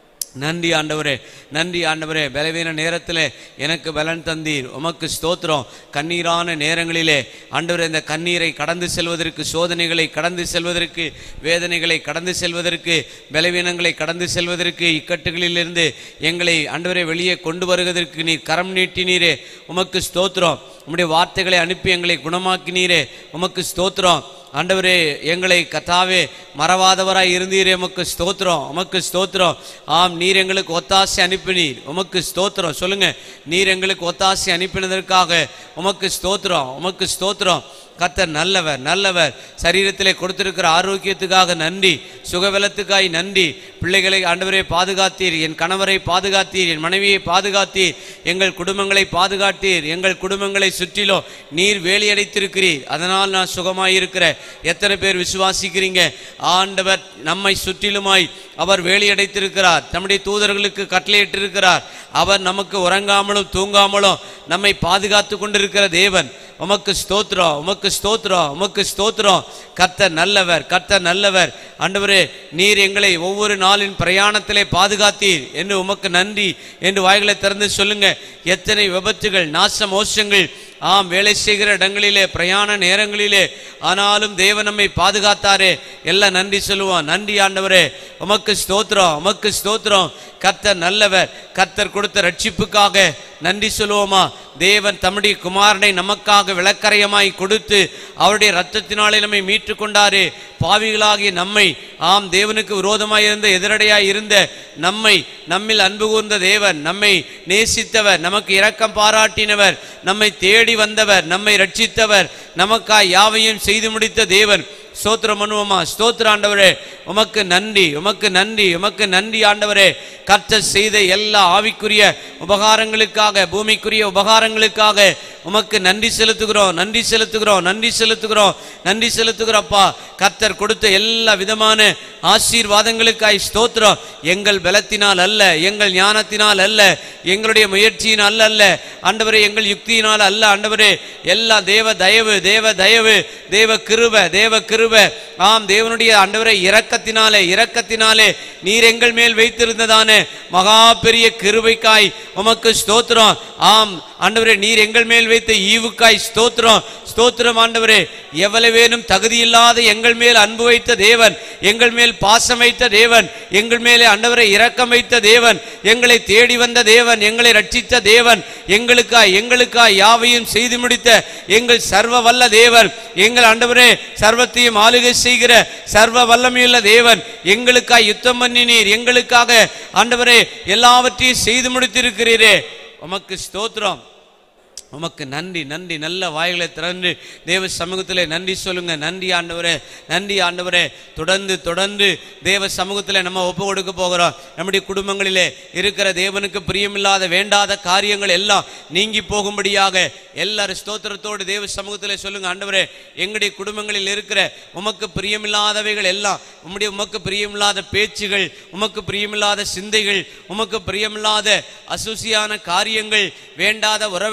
நன்றி ஆண்டவரே நன்றி ஆண்டவரே பலவீன நேரத்தில் எனக்கு பலன் தந்தீர் உமக்கு ஸ்தோத்திரம் கண்ணீரான நேரங்களிலே ஆண்டவரே இந்த கண்ணீரை கடந்து செல்வதற்கு சோதனைகளை கடந்து செல்வதற்கு வேதனைகளை கடந்து செல்வதற்கு பலவீனங்களை கடந்து செல்வதற்கு இக்கட்டுகளிலிருந்து எங்களை ஆண்டவரே வெளியே கொண்டு வருவதற்கு நீர் கரம் நீட்டினீரே உமக்கு ஸ்தோத்திரம் உம்முடைய வார்த்தைகளை அனுப்பி எங்களை குணமாக்கினீரே உமக்கு ஸ்தோத்திரம் ஆண்டவரே எங்களை கத்தாவே மறவாதவராய் இருந்தீரே உமக்கு ஸ்தோத்திரம் உமக்கு ஸ்தோத்திரம் ஆம் நீர் எங்களுக்கு ஒத்தாசை அனுப்பினீர் உமக்கு ஸ்தோத்திரம் சொல்லுங்க நீர் எங்களுக்கு ஒத்தாசை அனுப்பினதற்காக உமக்கு ஸ்தோத்திரம் உமக்கு ஸ்தோத்திரம் கர்த்தர் நல்லவர் நல்லவர் சரீரத்திலே கொடுத்திருக்கிற ஆரோக்கியத்துக்காக நன்றி சுகவலத்துக்காய் நன்றி பிள்ளைகளை ஆண்டவரை பாதுகாத்தீர் என் கணவரை பாதுகாத்தீர் என் மனைவியை பாதுகாத்தீர் எங்கள் குடும்பங்களை பாதுகாத்தீர் எங்கள் குடும்பங்களை சுற்றிலும் நீர் வேலியடைத்திருக்கிறீர் அதனால் நான் சுகமாயிருக்கிறேன் எத்தனை பேர் விசுவாசிக்கிறீங்க ஆண்டவர் நம்மை சுற்றிலுமாய் அவர் வேலியடைத்திருக்கிறார் நம்முடைய தூதர்களுக்கு கட்டளையிட்டிருக்கிறார் அவர் நமக்கு உறங்காமலும் தூங்காமலும் நம்மை பாதுகாத்து கொண்டிருக்கிற தேவன் உமக்கு ஸ்தோத்திரம் உமக்கு ஸ்தோத்திரம் உமக்கு ஸ்தோத்திரம் கர்த்தர் நல்லவர் கர்த்தர் நல்லவர் ஆண்டவரே நீர் எங்களை ஒவ்வொரு நாளின் பிரயாணத்திலே பாதுகாத்தீர் என்று உமக்கு நன்றி என்று வாய்களை திறந்து சொல்லுங்க எத்தனை விபத்துகள் நாச மோசங்கள் ஆம் வேலை செய்கிற இடங்களிலே பிரயாண நேரங்களிலே ஆனாலும் தேவன் நம்மை பாதுகாத்தாரே எல்லாம் நன்றி சொல்லுவோம் நன்றி ஆண்டவரே உமக்கு ஸ்தோத்திரம் உமக்கு ஸ்தோத்திரம் கர்த்தர் நல்லவர் கர்த்தர் கொடுத்த ரட்சிப்புக்காக நன்றி சொல்லுவோமா தேவன் தம்முடைய குமாரனை நமக்காக விளக்கரையமாய் கொடுத்து அவருடைய ரத்தத்தினாலே நம்மை மீட்டு கொண்டாரே பாவிகளாகிய நம்மை ஆம் தேவனுக்கு விரோதமாய் இருந்த எதிரடையாய் இருந்த நம்மை நம்மில் அன்பு கூர்ந்த தேவன் நம்மை நேசித்தவர் நமக்கு இரக்கம் பாராட்டினவர் நம்மை தேடி வந்தவர் நம்மை ரட்சித்தவர் நமக்காய் யாவையும் செய்து முடித்த தேவன் ஸ்தோத்திரம் பண்ணுவோமா ஸ்தோத்திர ஆண்டவரே உமக்கு நன்றி உமக்கு நன்றி உமக்கு நன்றி ஆண்டவரே கர்த்தர் செய்த எல்லா ஆவிக்குரிய உபகாரங்களுக்காக பூமிக்குரிய உபகாரங்களுக்காக உமக்கு நன்றி செலுத்துகிறோம் நன்றி செலுத்துகிறோம் நன்றி செலுத்துகிறோம் நன்றி செலுத்துகிறோம்ப்பா கர்த்தர் கொடுத்த எல்லா விதமான ஆசீர்வாதங்களுக்காய் ஸ்தோத்திரம் எங்கள் பலத்தினால் அல்ல எங்கள் ஞானத்தினால் அல்ல எங்களுடைய முயற்சியினால் அல்ல ஆண்டவரே எங்கள் யுக்தியினால் அல்ல ஆண்டவரே எல்லா தேவ தயவு தேவ தயவு தேவ கிருப தேவ கிருப ஆம் தேவனுடைய ஆண்டவரை இரக்கத்தினாலே இரக்கத்தினாலே நீர் எங்கள் மேல் வைத்திருந்ததான மகா பெரிய கிருபைக்காய் உமக்கு ஸ்தோத்திரம் ஆம் ஆண்டவரே நீர் எங்கள் மேல் வைத்த ஈவுக்காய் ஸ்தோத்திரம் ஸ்தோத்திரம் ஆண்டவரே எவ்வளவேனும் தகுதியில்லாத எங்கள் மேல் அன்பு வைத்த தேவன் எங்கள் மேல் பாசம் வைத்த தேவன் எங்கள் மேலே ஆண்டவரை இரக்கம் வைத்த தேவன் எங்களை தேடி வந்த தேவன் எங்களை ரட்சித்த தேவன் எங்களுக்காய் எங்களுக்காய் யாவையும் செய்து முடித்த எங்கள் சர்வ வல்ல தேவன் எங்கள் ஆண்டவரே சர்வத்தையும் ஆளுகை செய்கிற சர்வ வல்லமையுள்ள தேவன் எங்களுக்காய் யுத்தம் பண்ணினீர் எங்களுக்காக ஆண்டவரே எல்லாவற்றையும் செய்து முடித்திருக்கிறீரே உமக்கு ஸ்தோத்திரம் உமக்கு நன்றி நன்றி நல்ல வாய்களை திறந்து தேவ சமூகத்திலே நன்றி சொல்லுங்க நன்றி ஆண்டவரே நன்றி ஆண்டவரே தொடர்ந்து தொடர்ந்து தேவ சமூகத்தில் நம்ம ஒப்பு கொடுக்க போகிறோம் நம்முடைய குடும்பங்களிலே இருக்கிற தேவனுக்கு பிரியமில்லாத வேண்டாத காரியங்கள் எல்லாம் நீங்கி போகும்படியாக எல்லாரும் ஸ்தோத்திரத்தோடு தேவ சமூகத்தில் சொல்லுங்க ஆண்டவரே எங்களுடைய குடும்பங்களில் இருக்கிற உமக்கு பிரியமில்லாதவைகள் எல்லாம் உம்முடைய உமக்கு பிரியமில்லாத பேச்சுகள் உமக்கு பிரியமில்லாத சிந்தைகள் உமக்கு பிரியமில்லாத அசூசியான காரியங்கள் வேண்டாத உறவுகள்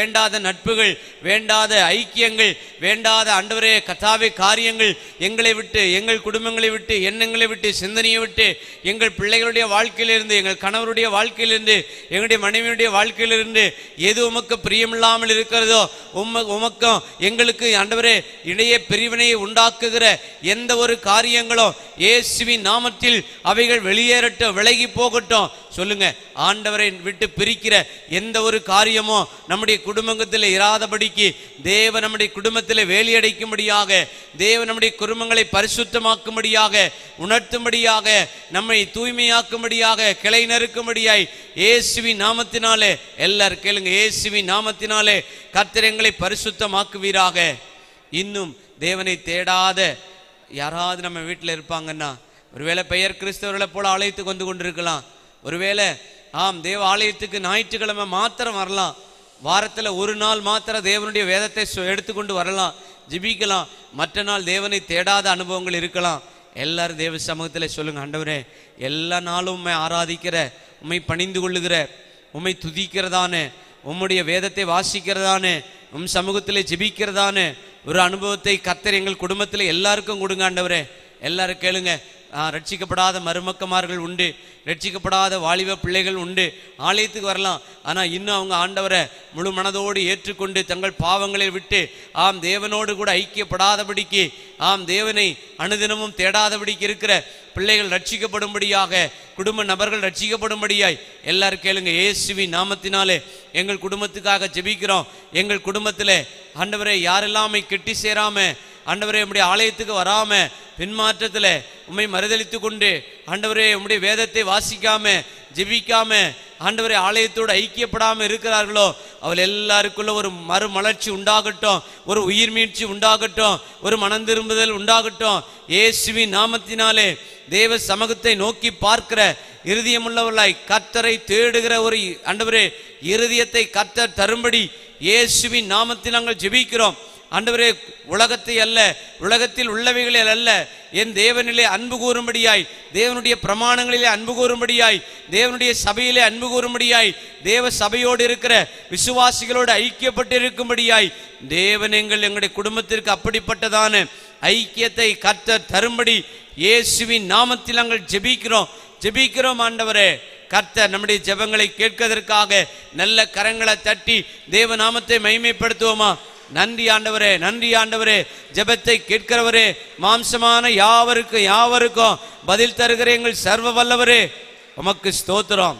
வேண்டாத நட்புகள் வேண்டாத ஐக்கியங்கள் வேண்டாத ஆண்டவரே கத்தாவே காரியங்கள் எங்களை விட்டு எங்கள் குடும்பங்களை விட்டு எண்ணங்களை விட்டு சிந்தனையை விட்டு எங்கள் பிள்ளைகளுடைய வாழ்க்கையிலிருந்து எங்கள் கணவருடைய வாழ்க்கையிலிருந்து எங்களுடைய மனைவியுடைய வாழ்க்கையிலிருந்து எது உமக்கு பிரியமில்லாமல் இருக்கிறதோ உம உமக்கும் எங்களுக்கு ஆண்டவரே இடையே பிரிவினையை உண்டாக்குகிற எந்த ஒரு காரியங்களும் இயேசுவின் நாமத்தில் அவைகள் வெளியேறட்டும் விலகி போகட்டும் சொல்லுங்க ஆண்டவரை விட்டு பிரிக்கிற எந்த ஒரு காரியமும் நம்முடைய குடும்பத்தில் இராதபடிக்கு தேவ நம்முடைய குடும்பத்தில் வேலியடைக்கும்படியாக தேவ நம்முடைய குடும்பங்களை பரிசுத்தமாக்கும்படியாக உணர்த்தும்படியாக நம்மை தூய்மையாக்கும்படியாக கிளை நறுக்கும்படியாய் இயேசுவின் நாமத்தினாலே எல்லாரும் கேளுங்க இயேசுவின் நாமத்தினாலே கர்த்தர் எங்களை பரிசுத்தமாக்குவீராக இன்னும் தேவனை தேடாத யாராவது நம்ம வீட்டில் இருப்பாங்கன்னா ஒருவேளை பெயர் கிறிஸ்தவர்களை போல ஆலயத்துக்கு வந்து கொண்டிருக்கலாம் ஒருவேளை ஆம் தேவ ஆலயத்துக்கு ஞாயிற்றுக்கிழமை மாத்திரம் வரலாம் வாரத்துல ஒரு நாள் மாத்திரம் தேவனுடைய வேதத்தை சொ- எடுத்துக்கொண்டு வரலாம் ஜெபிக்கலாம் மற்ற நாள் தேவனை தேடாத அனுபவங்கள் இருக்கலாம் எல்லாரும் தேவ சமூகத்தில் சொல்லுங்க ஆண்டவரே எல்லா நாளும் உம்மை ஆராதிக்கிற உம்மை பணிந்து கொள்ளுகிற உம்மை துதிக்கிறதானே உம்முடைய வேதத்தை வாசிக்கிறதானே உம் சமூகத்தில் ஜெபிக்கிறதானே ஒரு அனுபவத்தை கத்தர் எங்கள் குடும்பத்தில் எல்லாருக்கும் கொடுங்க ஆண்டவரே எல்லாரும் கேளுங்க ஆ, ரட்சிக்கப்படாத மருமக்கமார்கள் உண்டு ரட்சிக்கப்படாத வாலிப பிள்ளைகள் உண்டு ஆலயத்துக்கு வரலாம் ஆனால் இன்னும் அவங்க ஆண்டவரை முழு மனதோடு ஏற்றுக்கொண்டு தங்கள் பாவங்களை விட்டு ஆம் தேவனோடு கூட ஐக்கியப்படாதபடிக்கு ஆம் தேவனை அனுதினமும் தேடாதபடிக்கு இருக்கிற பிள்ளைகள் ரட்சிக்கப்படும்படியாக குடும்ப நபர்கள் ரட்சிக்கப்படும்படியாய் எல்லாரும் கேளுங்க இயேசுவின் நாமத்தினாலே எங்கள் குடும்பத்துக்காக ஜெபிக்கிறோம் எங்கள் குடும்பத்தில் ஆண்டவரை யாரெல்லாமே கெட்டி சேராம ஆண்டவரே உம்முடைய ஆலயத்துக்கு வராம பின்மாற்றத்தில் உம்மை மறுதலித்து கொண்டு ஆண்டவரே உம்முடைய வேதத்தை வாசிக்காம ஜெபிக்காம ஆண்டவரே ஆலயத்தோடு ஐக்கியப்படாம இருக்கிறார்களோ அவள் எல்லாருக்குள்ள ஒரு மறுமலர்ச்சி உண்டாகட்டும் ஒரு உயிர் மீட்சி உண்டாகட்டும் ஒரு மனம் திரும்புதல் உண்டாகட்டும் இயேசுவின் நாமத்தினாலே தேவ சமூகத்தை நோக்கி பார்க்கிற இருதயமுள்ளவர்களாய் கர்த்தரை தேடுகிற ஒரு ஆண்டவரே இருதயத்தை கர்த்தர் தரும்படி இயேசுவின் நாமத்தில் நாங்கள் ஜெபிக்கிறோம் ஆண்டவரே உலகத்தை அல்ல உலகத்தில் உள்ளவைகளில் அல்ல என் தேவனிலே அன்பு கூறும்படியாய் தேவனுடைய பிரமாணங்களிலே அன்பு கூறும்படியாய் தேவனுடைய சபையிலே அன்பு கூறும்படியாய் தேவ சபையோடு இருக்கிற விசுவாசிகளோடு ஐக்கியப்பட்டு இருக்கும்படியாய் தேவன் எங்கள் எங்களுடைய குடும்பத்திற்கு அப்படிப்பட்டதான ஐக்கியத்தை கர்த்தர் தரும்படி இயேசுவின் நாமத்தில் நாங்கள் ஜெபிக்கிறோம் ஜெபிக்கிறோம் ஆண்டவரே கர்த்தர் நம்முடைய ஜெபங்களை கேட்கதற்காக நல்ல கரங்களை தட்டி தேவ நாமத்தை மகிமைப்படுத்துவோமா நன்றி ஆண்டவரே நன்றி ஆண்டவரே ஜெபத்தை கேட்கிறவரே மாம்சமான யாவருக்கும் யாவருக்கும் பதில் தருகிற எங்கள் சர்வ வல்லவரே உமக்கு ஸ்தோத்திரம்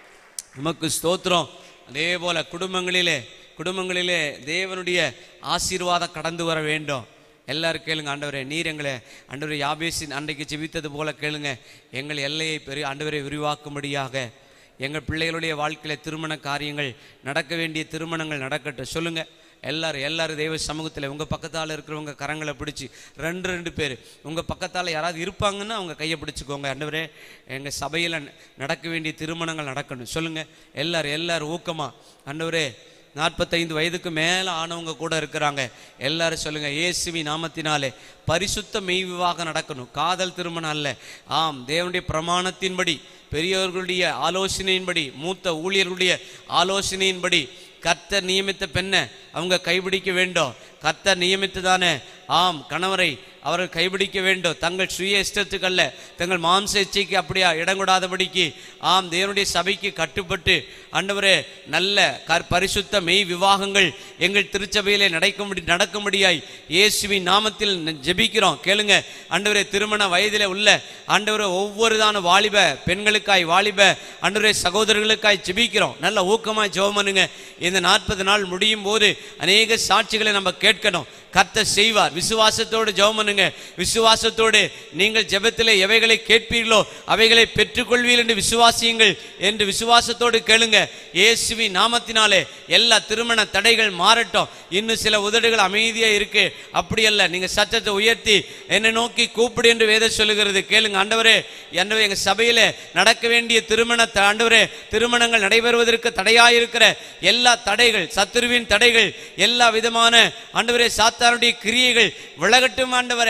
உமக்கு ஸ்தோத்திரம் அதே போல குடும்பங்களிலே குடும்பங்களிலே தேவனுடைய ஆசீர்வாதம் கடந்து வர வேண்டும் எல்லாரும் கேளுங்க ஆண்டவரே நீர் எங்களை ஆண்டவரே யாபேசின் அன்றைக்கு ஜெபித்தது போல கேளுங்க எங்கள் எல்லையை பெரிய ஆண்டவரை விரிவாக்கும்படியாக எங்கள் பிள்ளைகளுடைய வாழ்க்கையில திருமண காரியங்கள் நடக்க வேண்டிய திருமணங்கள் நடக்கட்டும் சொல்லுங்க எல்லாரும் எல்லாரும் தெய்வ சமூகத்தில் உங்கள் பக்கத்தால் இருக்கிறவங்க கரங்களை பிடிச்சி ரெண்டு ரெண்டு பேர் உங்கள் பக்கத்தால் யாராவது இருப்பாங்கன்னா அவங்க கையை பிடிச்சிக்கோங்க ஆண்டவரே எங்கள் சபையில் நடக்க வேண்டிய திருமணங்கள் நடக்கணும் சொல்லுங்கள் எல்லாரும் எல்லாரும் ஊக்கமாக ஆண்டவரே நாற்பத்தைந்து வயதுக்கு மேலே ஆனவங்க கூட இருக்கிறாங்க எல்லாரும் சொல்லுங்க இயேசுவி நாமத்தினாலே பரிசுத்த மெய் விவாகம் நடக்கணும் காதல் திருமணம் அல்ல ஆம் தேவனுடைய பிரமாணத்தின்படி பெரியவர்களுடைய ஆலோசனையின்படி மூத்த ஊழியர்களுடைய ஆலோசனையின்படி கர்த்தர் நியமித்த பெண்ணை அவங்க கைபிடிக்க வேண்டும் கர்த்தர் நியமித்ததானே ஆம் கணவரை அவர்கள் கைபிடிக்க வேண்டும் தங்கள் சுய இஷ்டத்துக்கல்ல தங்கள் மாம்ச இச்சைக்கு அப்படியா இடம் கொடாதபடிக்கு ஆம் தேவனுடைய சபைக்கு கட்டுப்பட்டு ஆண்டவரே நல்ல கர் பரிசுத்த மெய் விவாகங்கள் எங்கள் திருச்சபையிலே நடக்கும்படி நடக்கும்படியாய் இயேசுவின் நாமத்தில் ந- ஜெபிக்கிறோம் கேளுங்க ஆண்டவரே திருமண வயதிலே உள்ள ஆண்டவரே ஒவ்வொருதான வாலிப பெண்களுக்காய் வாலிப ஆண்டவரே சகோதரர்களுக்காய் ஜெபிக்கிறோம் நல்ல ஊக்கமாய் ஜெபம் பண்ணுங்க இந்த நாற்பது நாள் முடியும் போது அநேக சாட்சிகளை நம்ம கேட்கணும் கர்த்தர் செய்வார் விசுவாசத்தோடு ஜெபம் பண்ணுங்க விசுவாசத்தோடு நீங்கள் ஜெபத்திலே எவைகளை கேட்பீர்களோ அவைகளை பெற்றுக்கொள்வீர்கள் என்று விசுவாசியுங்கள் என்று விசுவாசத்தோடு கேளுங்க இயேசுவின் நாமத்தினாலே எல்லா திருமண தடைகள் மாறட்டும் இன்னும் சில உதடுகள் அமைதியா இருக்கு அப்படி அல்ல நீங்க சத்தத்தை உயர்த்தி என்னை நோக்கி கூப்பிடு என்று வேதம் சொல்லுகிறது கேளுங்க ஆண்டவரே ஆண்டவரே எங்க சபையில நடக்க வேண்டிய திருமண த- ஆண்டவரே திருமணங்கள் நடைபெறுவதற்கு தடையாயிருக்கிற எல்லா தடைகள் சத்துருவின் தடைகள் எல்லா விதமான ஆண்டவரே சாத்தானுடைய கிரியைகள் விலகட்டும் ஆண்டவரே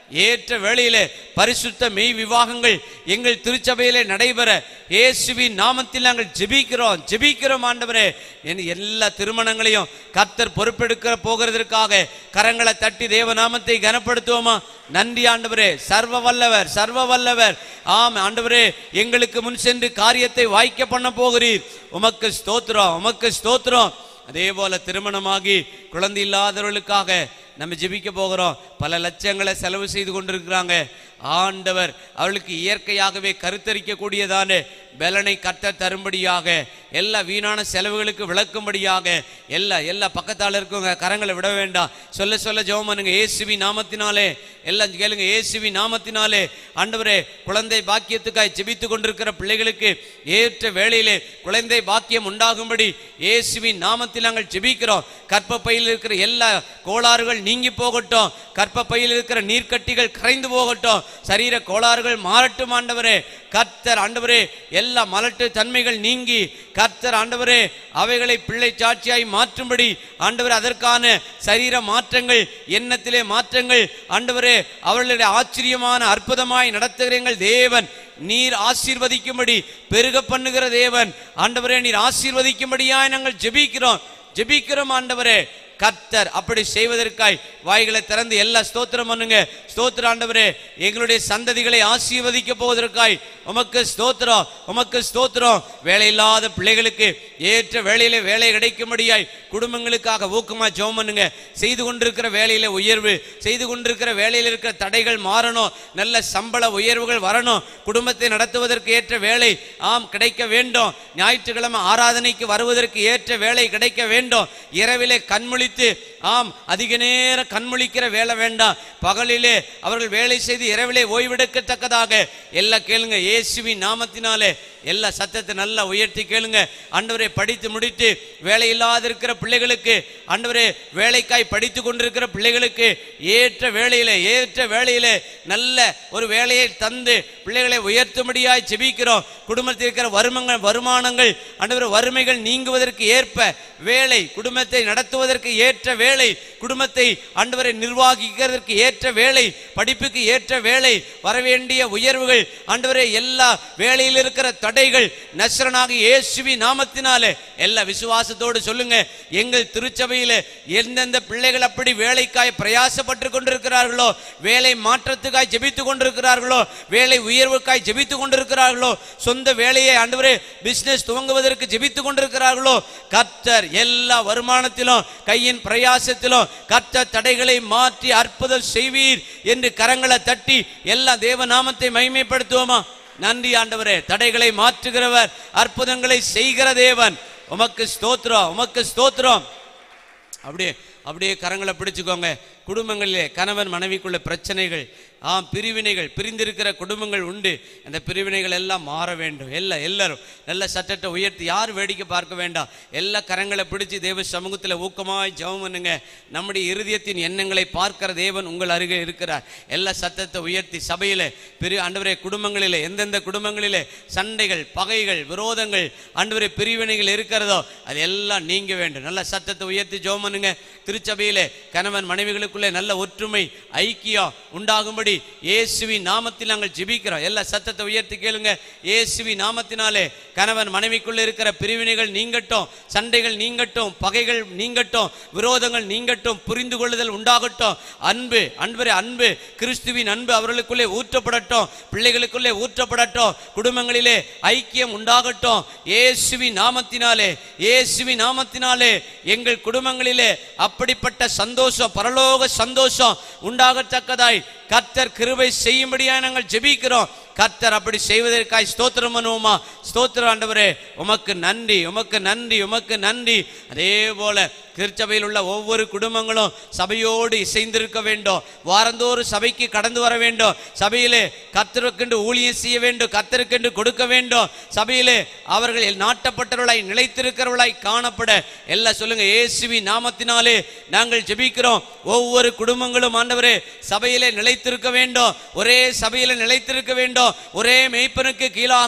ஏற்ற வேளையிலே பரிசுத்த மெய் விவாகங்கள் எங்கள் திருச்சபையிலே நடைபெற இயேசுவின் நாமத்தில் நாங்கள் ஜெபிக்கிறோம் ஜெபிக்கிறோம் ஆண்டவரே என் எல்லா திருமணங்களையும் கர்த்தர் பொறுப்பெடுக்க போகிறதற்காக கரங்களை தட்டி தேவ நாமத்தை கனப்படுத்துவோமா நன்றி ஆண்டவரே சர்வ வல்லவர் சர்வ வல்லவர் ஆம் ஆண்டவரே எங்களுக்கு முன் சென்று காரியத்தை வாய்க்க பண்ண போகிறீர் உமக்கு ஸ்தோத்திரம் உமக்கு ஸ்தோத்திரம் அதே போல திருமணமாகி குழந்தை இல்லாதவர்களுக்காக நம்ம ஜெபிக்க போகிறோம் பல லட்சங்களை செலவு செய்து கொண்டிருக்கிறாங்க ஆண்டவர் அவளுக்கு இயற்கையாகவே கருத்தரிக்க கூடியதான பலனை கட்ட தரும்படியாக எல்லா வீணான செலவுகளுக்கு விளக்கும்படியாக எல்லா எல்லா பக்கத்தால இருக்கவங்க கரங்களை விட வேண்டாம் சொல்ல சொல்ல ஜெபம் பண்ணுங்க இயேசுவி நாமத்தினாலே எல்லாம் கேளுங்க இயேசுவி நாமத்தினாலே ஆண்டவரே குழந்தை பாக்கியத்துக்காய் ஜெபித்து கொண்டிருக்கிற பிள்ளைகளுக்கு ஏற்ற வேளையிலே குழந்தை பாக்கியம் உண்டாகும்படி இயேசுவின் நாமத்தில் நாங்கள் ஜெபிக்கிறோம் கற்பப்பையில் இருக்கிற எல்லா கோளாறுகள் நீங்கி போகட்டும் கற்பப்பையில் இருக்கிற நீர்க்கட்டிகள் கரைந்து போகட்டும் சரீர கோளாறுகள் மாறட்டும் ஆண்டவரே கர்த்தர் ஆண்டவரே எல்லா மலட்டு தன்மைகள் நீங்கி கர்த்தர் ஆண்டவரே அவைகளை பிள்ளை சாட்சியாய் மாற்றும்படி ஆண்டவரே அதற்கான சரீர மாற்றங்கள் எண்ணத்திலே மாற்றங்கள் ஆண்டவரே அவர்களுடைய ஆச்சரியமான அற்புதமாய் நடத்துகிறீங்கள் தேவன் நீர் ஆசீர்வதிக்கும்படி பெருக பண்ணுகிற தேவன் ஆண்டவரே நீர் ஆசீர்வதிக்கும்படியாய் நாங்கள் ஜெபிக்கிறோம் ஜெபிக்கிறோம் ஆண்டவரே கர்த்தர் அப்படி செய்வதற்காய் வாய்களை திறந்து எல்லா ஸ்தோத்திரம் பண்ணுங்க ஸ்தோத்திர ஆண்டவரே எங்களுடைய சந்ததிகளை ஆசீர்வதிக்க போவதற்காய் உமக்கு ஸ்தோத்திரம் உமக்கு ஸ்தோத்திரம் வேலை இல்லாத பிள்ளைகளுக்கு ஏற்ற வேலையில வேலை கிடைக்கும்படியாய் குடும்பங்களுக்காக ஊக்கமா ஜெபம் பண்ணுங்க செய்து கொண்டிருக்கிற வேலையில உயர்வு செய்து கொண்டிருக்கிற வேலையில் இருக்கிற தடைகள் மாறணும் நல்ல சம்பள உயர்வுகள் வரணும் குடும்பத்தை நடத்துவதற்கு ஏற்ற வேலை ஆம் கிடைக்க வேண்டும் ஞாயிற்றுக்கிழமை ஆராதனைக்கு வருவதற்கு ஏற்ற வேலை கிடைக்க வேண்டும் இரவிலே கண்முழித்து ஆம் அதிக நேரம் கண்முழிக்கிற வேலை வேண்டாம் பகலிலே அவர்கள் வேலை செய்து இரவிலே ஓய்வெடுக்கத்தக்கதாக எல்லாம் கேளுங்க இயேசுவின் நாமத்தினாலே எல்லா சத்தத்தை நல்லா உயர்த்தி கேளுங்க ஆண்டவரே படித்து முடித்து வேலை இல்லாத இருக்கிற பிள்ளைகளுக்கு ஆண்டவரே வேலைக்காய் படித்து கொண்டிருக்கிற பிள்ளைகளுக்கு ஏற்ற வேலையிலே ஏற்ற வேலையிலே நல்ல ஒரு வேலையை தந்து பிள்ளைகளை உயர்த்தும்படியாய் ஜெபிக்கிறோம் குடும்பத்தில் இருக்கிற வருமங்கள் வருமானங்கள் ஆண்டவரே வறுமைகள் நீங்குவதற்கு ஏற்ப வேலை குடும்பத்தை நடத்துவதற்கு ஏற்ற வேலை குடும்பத்தை ஆண்டவரை நிர்வாகிக்கிறதற்கு ஏற்ற வேலை படிப்புக்கு ஏற்ற வேலை வரவேண்டிய உயர்வுகள் ஆண்டவரே எல்லா வேலையில் இருக்கிற தடைகள் நஸ்ரனாக இயேசுவி நாமத்தினாலே எல்லா விசுவாசத்தோடு சொல்லுங்க எங்கள் திருச்சபையில எந்தெந்த பிள்ளைகள் அப்படி வேலைக்காய் பிரயாசப்பட்டு கொண்டிருக்கிறார்களோ வேலை மாற்றத்துக்காய் ஜெபித்து கொண்டிருக்கிறார்களோ வேலை உயர்வுக்காய் ஜெபித்து கொண்டிருக்கிறார்களோ சொந்த வேலையை ஆண்டவரே பிசினஸ் துவங்குவதற்கு ஜெபித்து கொண்டிருக்கிறார்களோ கர்த்தர் எல்லா வருமானத்திலும் கையின் பிரயாசத்திலும் கர்த்தர் தடைகளை மாற்றி அற்புதம் செய்வீர் என்று கரங்களை தட்டி எல்லா தேவ நாமத்தை மகிமைப்படுத்துவோமா நன்றி ஆண்டவரே தடைகளை மாற்றுகிறவர் அற்புதங்களை செய்கிற தேவன் உமக்கு ஸ்தோத்திரம் உமக்கு ஸ்தோத்திரம் அப்படியே அப்படியே கரங்களை பிடிச்சுக்கோங்க குடும்பங்களிலே கணவன் மனைவிக்குள்ள பிரச்சனைகள் ஆம் பிரிவினைகள் பிரிந்திருக்கிற குடும்பங்கள் உண்டு அந்த பிரிவினைகள் எல்லாம் மாற வேண்டும் எல்லா எல்லாரும் நல்ல சட்டத்தை உயர்த்தி யார் வேடிக்கை பார்க்க வேண்டாம் எல்லா கரங்களை பிடிச்சு தேவ சமூகத்தில் ஊக்கமாய் ஜெபம் பண்ணுங்க நம்முடைய இருதயத்தின் எண்ணங்களை பார்க்கிற தேவன் உங்கள் அருகே இருக்கிறார் எல்லா சத்தத்தை உயர்த்தி சபையிலே பெரிய ஆண்டவரே குடும்பங்களிலே எந்தெந்த குடும்பங்களிலே சண்டைகள் பகைகள் விரோதங்கள் ஆண்டவரே பிரிவினைகள் இருக்கிறதோ அது எல்லாம் நீங்க வேண்டும் நல்ல சத்தத்தை உயர்த்தி ஜெபம் பண்ணுங்க திருச்சபையிலே கணவன் மனைவிகளுக்குள்ளே நல்ல ஒற்றுமை ஐக்கியம் உண்டாகும்படி இயேசுவின் நாமத்தில் நாங்கள் ஜெபிக்கிறோம் எல்லா சத்தத்தை உயர்த்தி கேளுங்க இயேசுவின் நாமத்தினாலே கணவன் மனைவிக்குள்ளே இருக்கிற பிரிவினைகள் நீங்கட்டும் சண்டைகள் நீங்கட்டும் பகைகள் நீங்கட்டும் விரோதங்கள் நீங்கட்டும் புரிந்து கொள்ளுதல் உண்டாகட்டும் அன்பு அன்பரே அன்பு கிறிஸ்துவின் அன்பு அவர்களுக்குள்ளே ஊற்றப்படட்டும் பிள்ளைகளுக்குள்ளே ஊற்றப்படட்டும் குடும்பங்களிலே ஐக்கியம் உண்டாகட்டும் இயேசுவின் நாமத்தினாலே இயேசுவின் நாமத்தினாலே எங்கள் குடும்பங்களிலே அப்படிப்பட்ட சந்தோஷம் பரலோக சந்தோஷம் உண்டாகத்தக்கதாய் கர்த்தர் கிருபை செய்யும்படியாய் நாங்கள் ஜெபிக்கிறோம் கர்த்தர் அப்படி செய்வதற்காய் ஸ்தோத்திரம் பண்ணுவோமா ஸ்தோத்திரம் ஆண்டவரே உமக்கு நன்றி உமக்கு நன்றி உமக்கு நன்றி அதே போல திருச்சபையில் உள்ள ஒவ்வொரு குடும்பங்களும் சபையோடு இசைந்திருக்க வேண்டும் வாரந்தோறும் சபைக்கு கடந்து வர வேண்டும் சபையிலே கர்த்தருக்கென்று ஊழியம் செய்ய வேண்டும் கர்த்தருக்கென்று கொடுக்க வேண்டும் சபையிலே அவர்கள் நாட்டப்பட்டவர்களாய் நிலைத்திருக்கிறவர்களாய் காணப்பட எல்லாம் சொல்லுங்க இயேசுவி நாமத்தினாலே நாங்கள் ஜெபிக்கிறோம் ஒவ்வொரு குடும்பங்களும் ஆண்டவரே சபையிலே நிலைத்திருக்க வேண்டும் ஒரே சபையிலே நிலைத்திருக்க வேண்டும் ஒரே மெய்ப்பனுக்கு கீழாக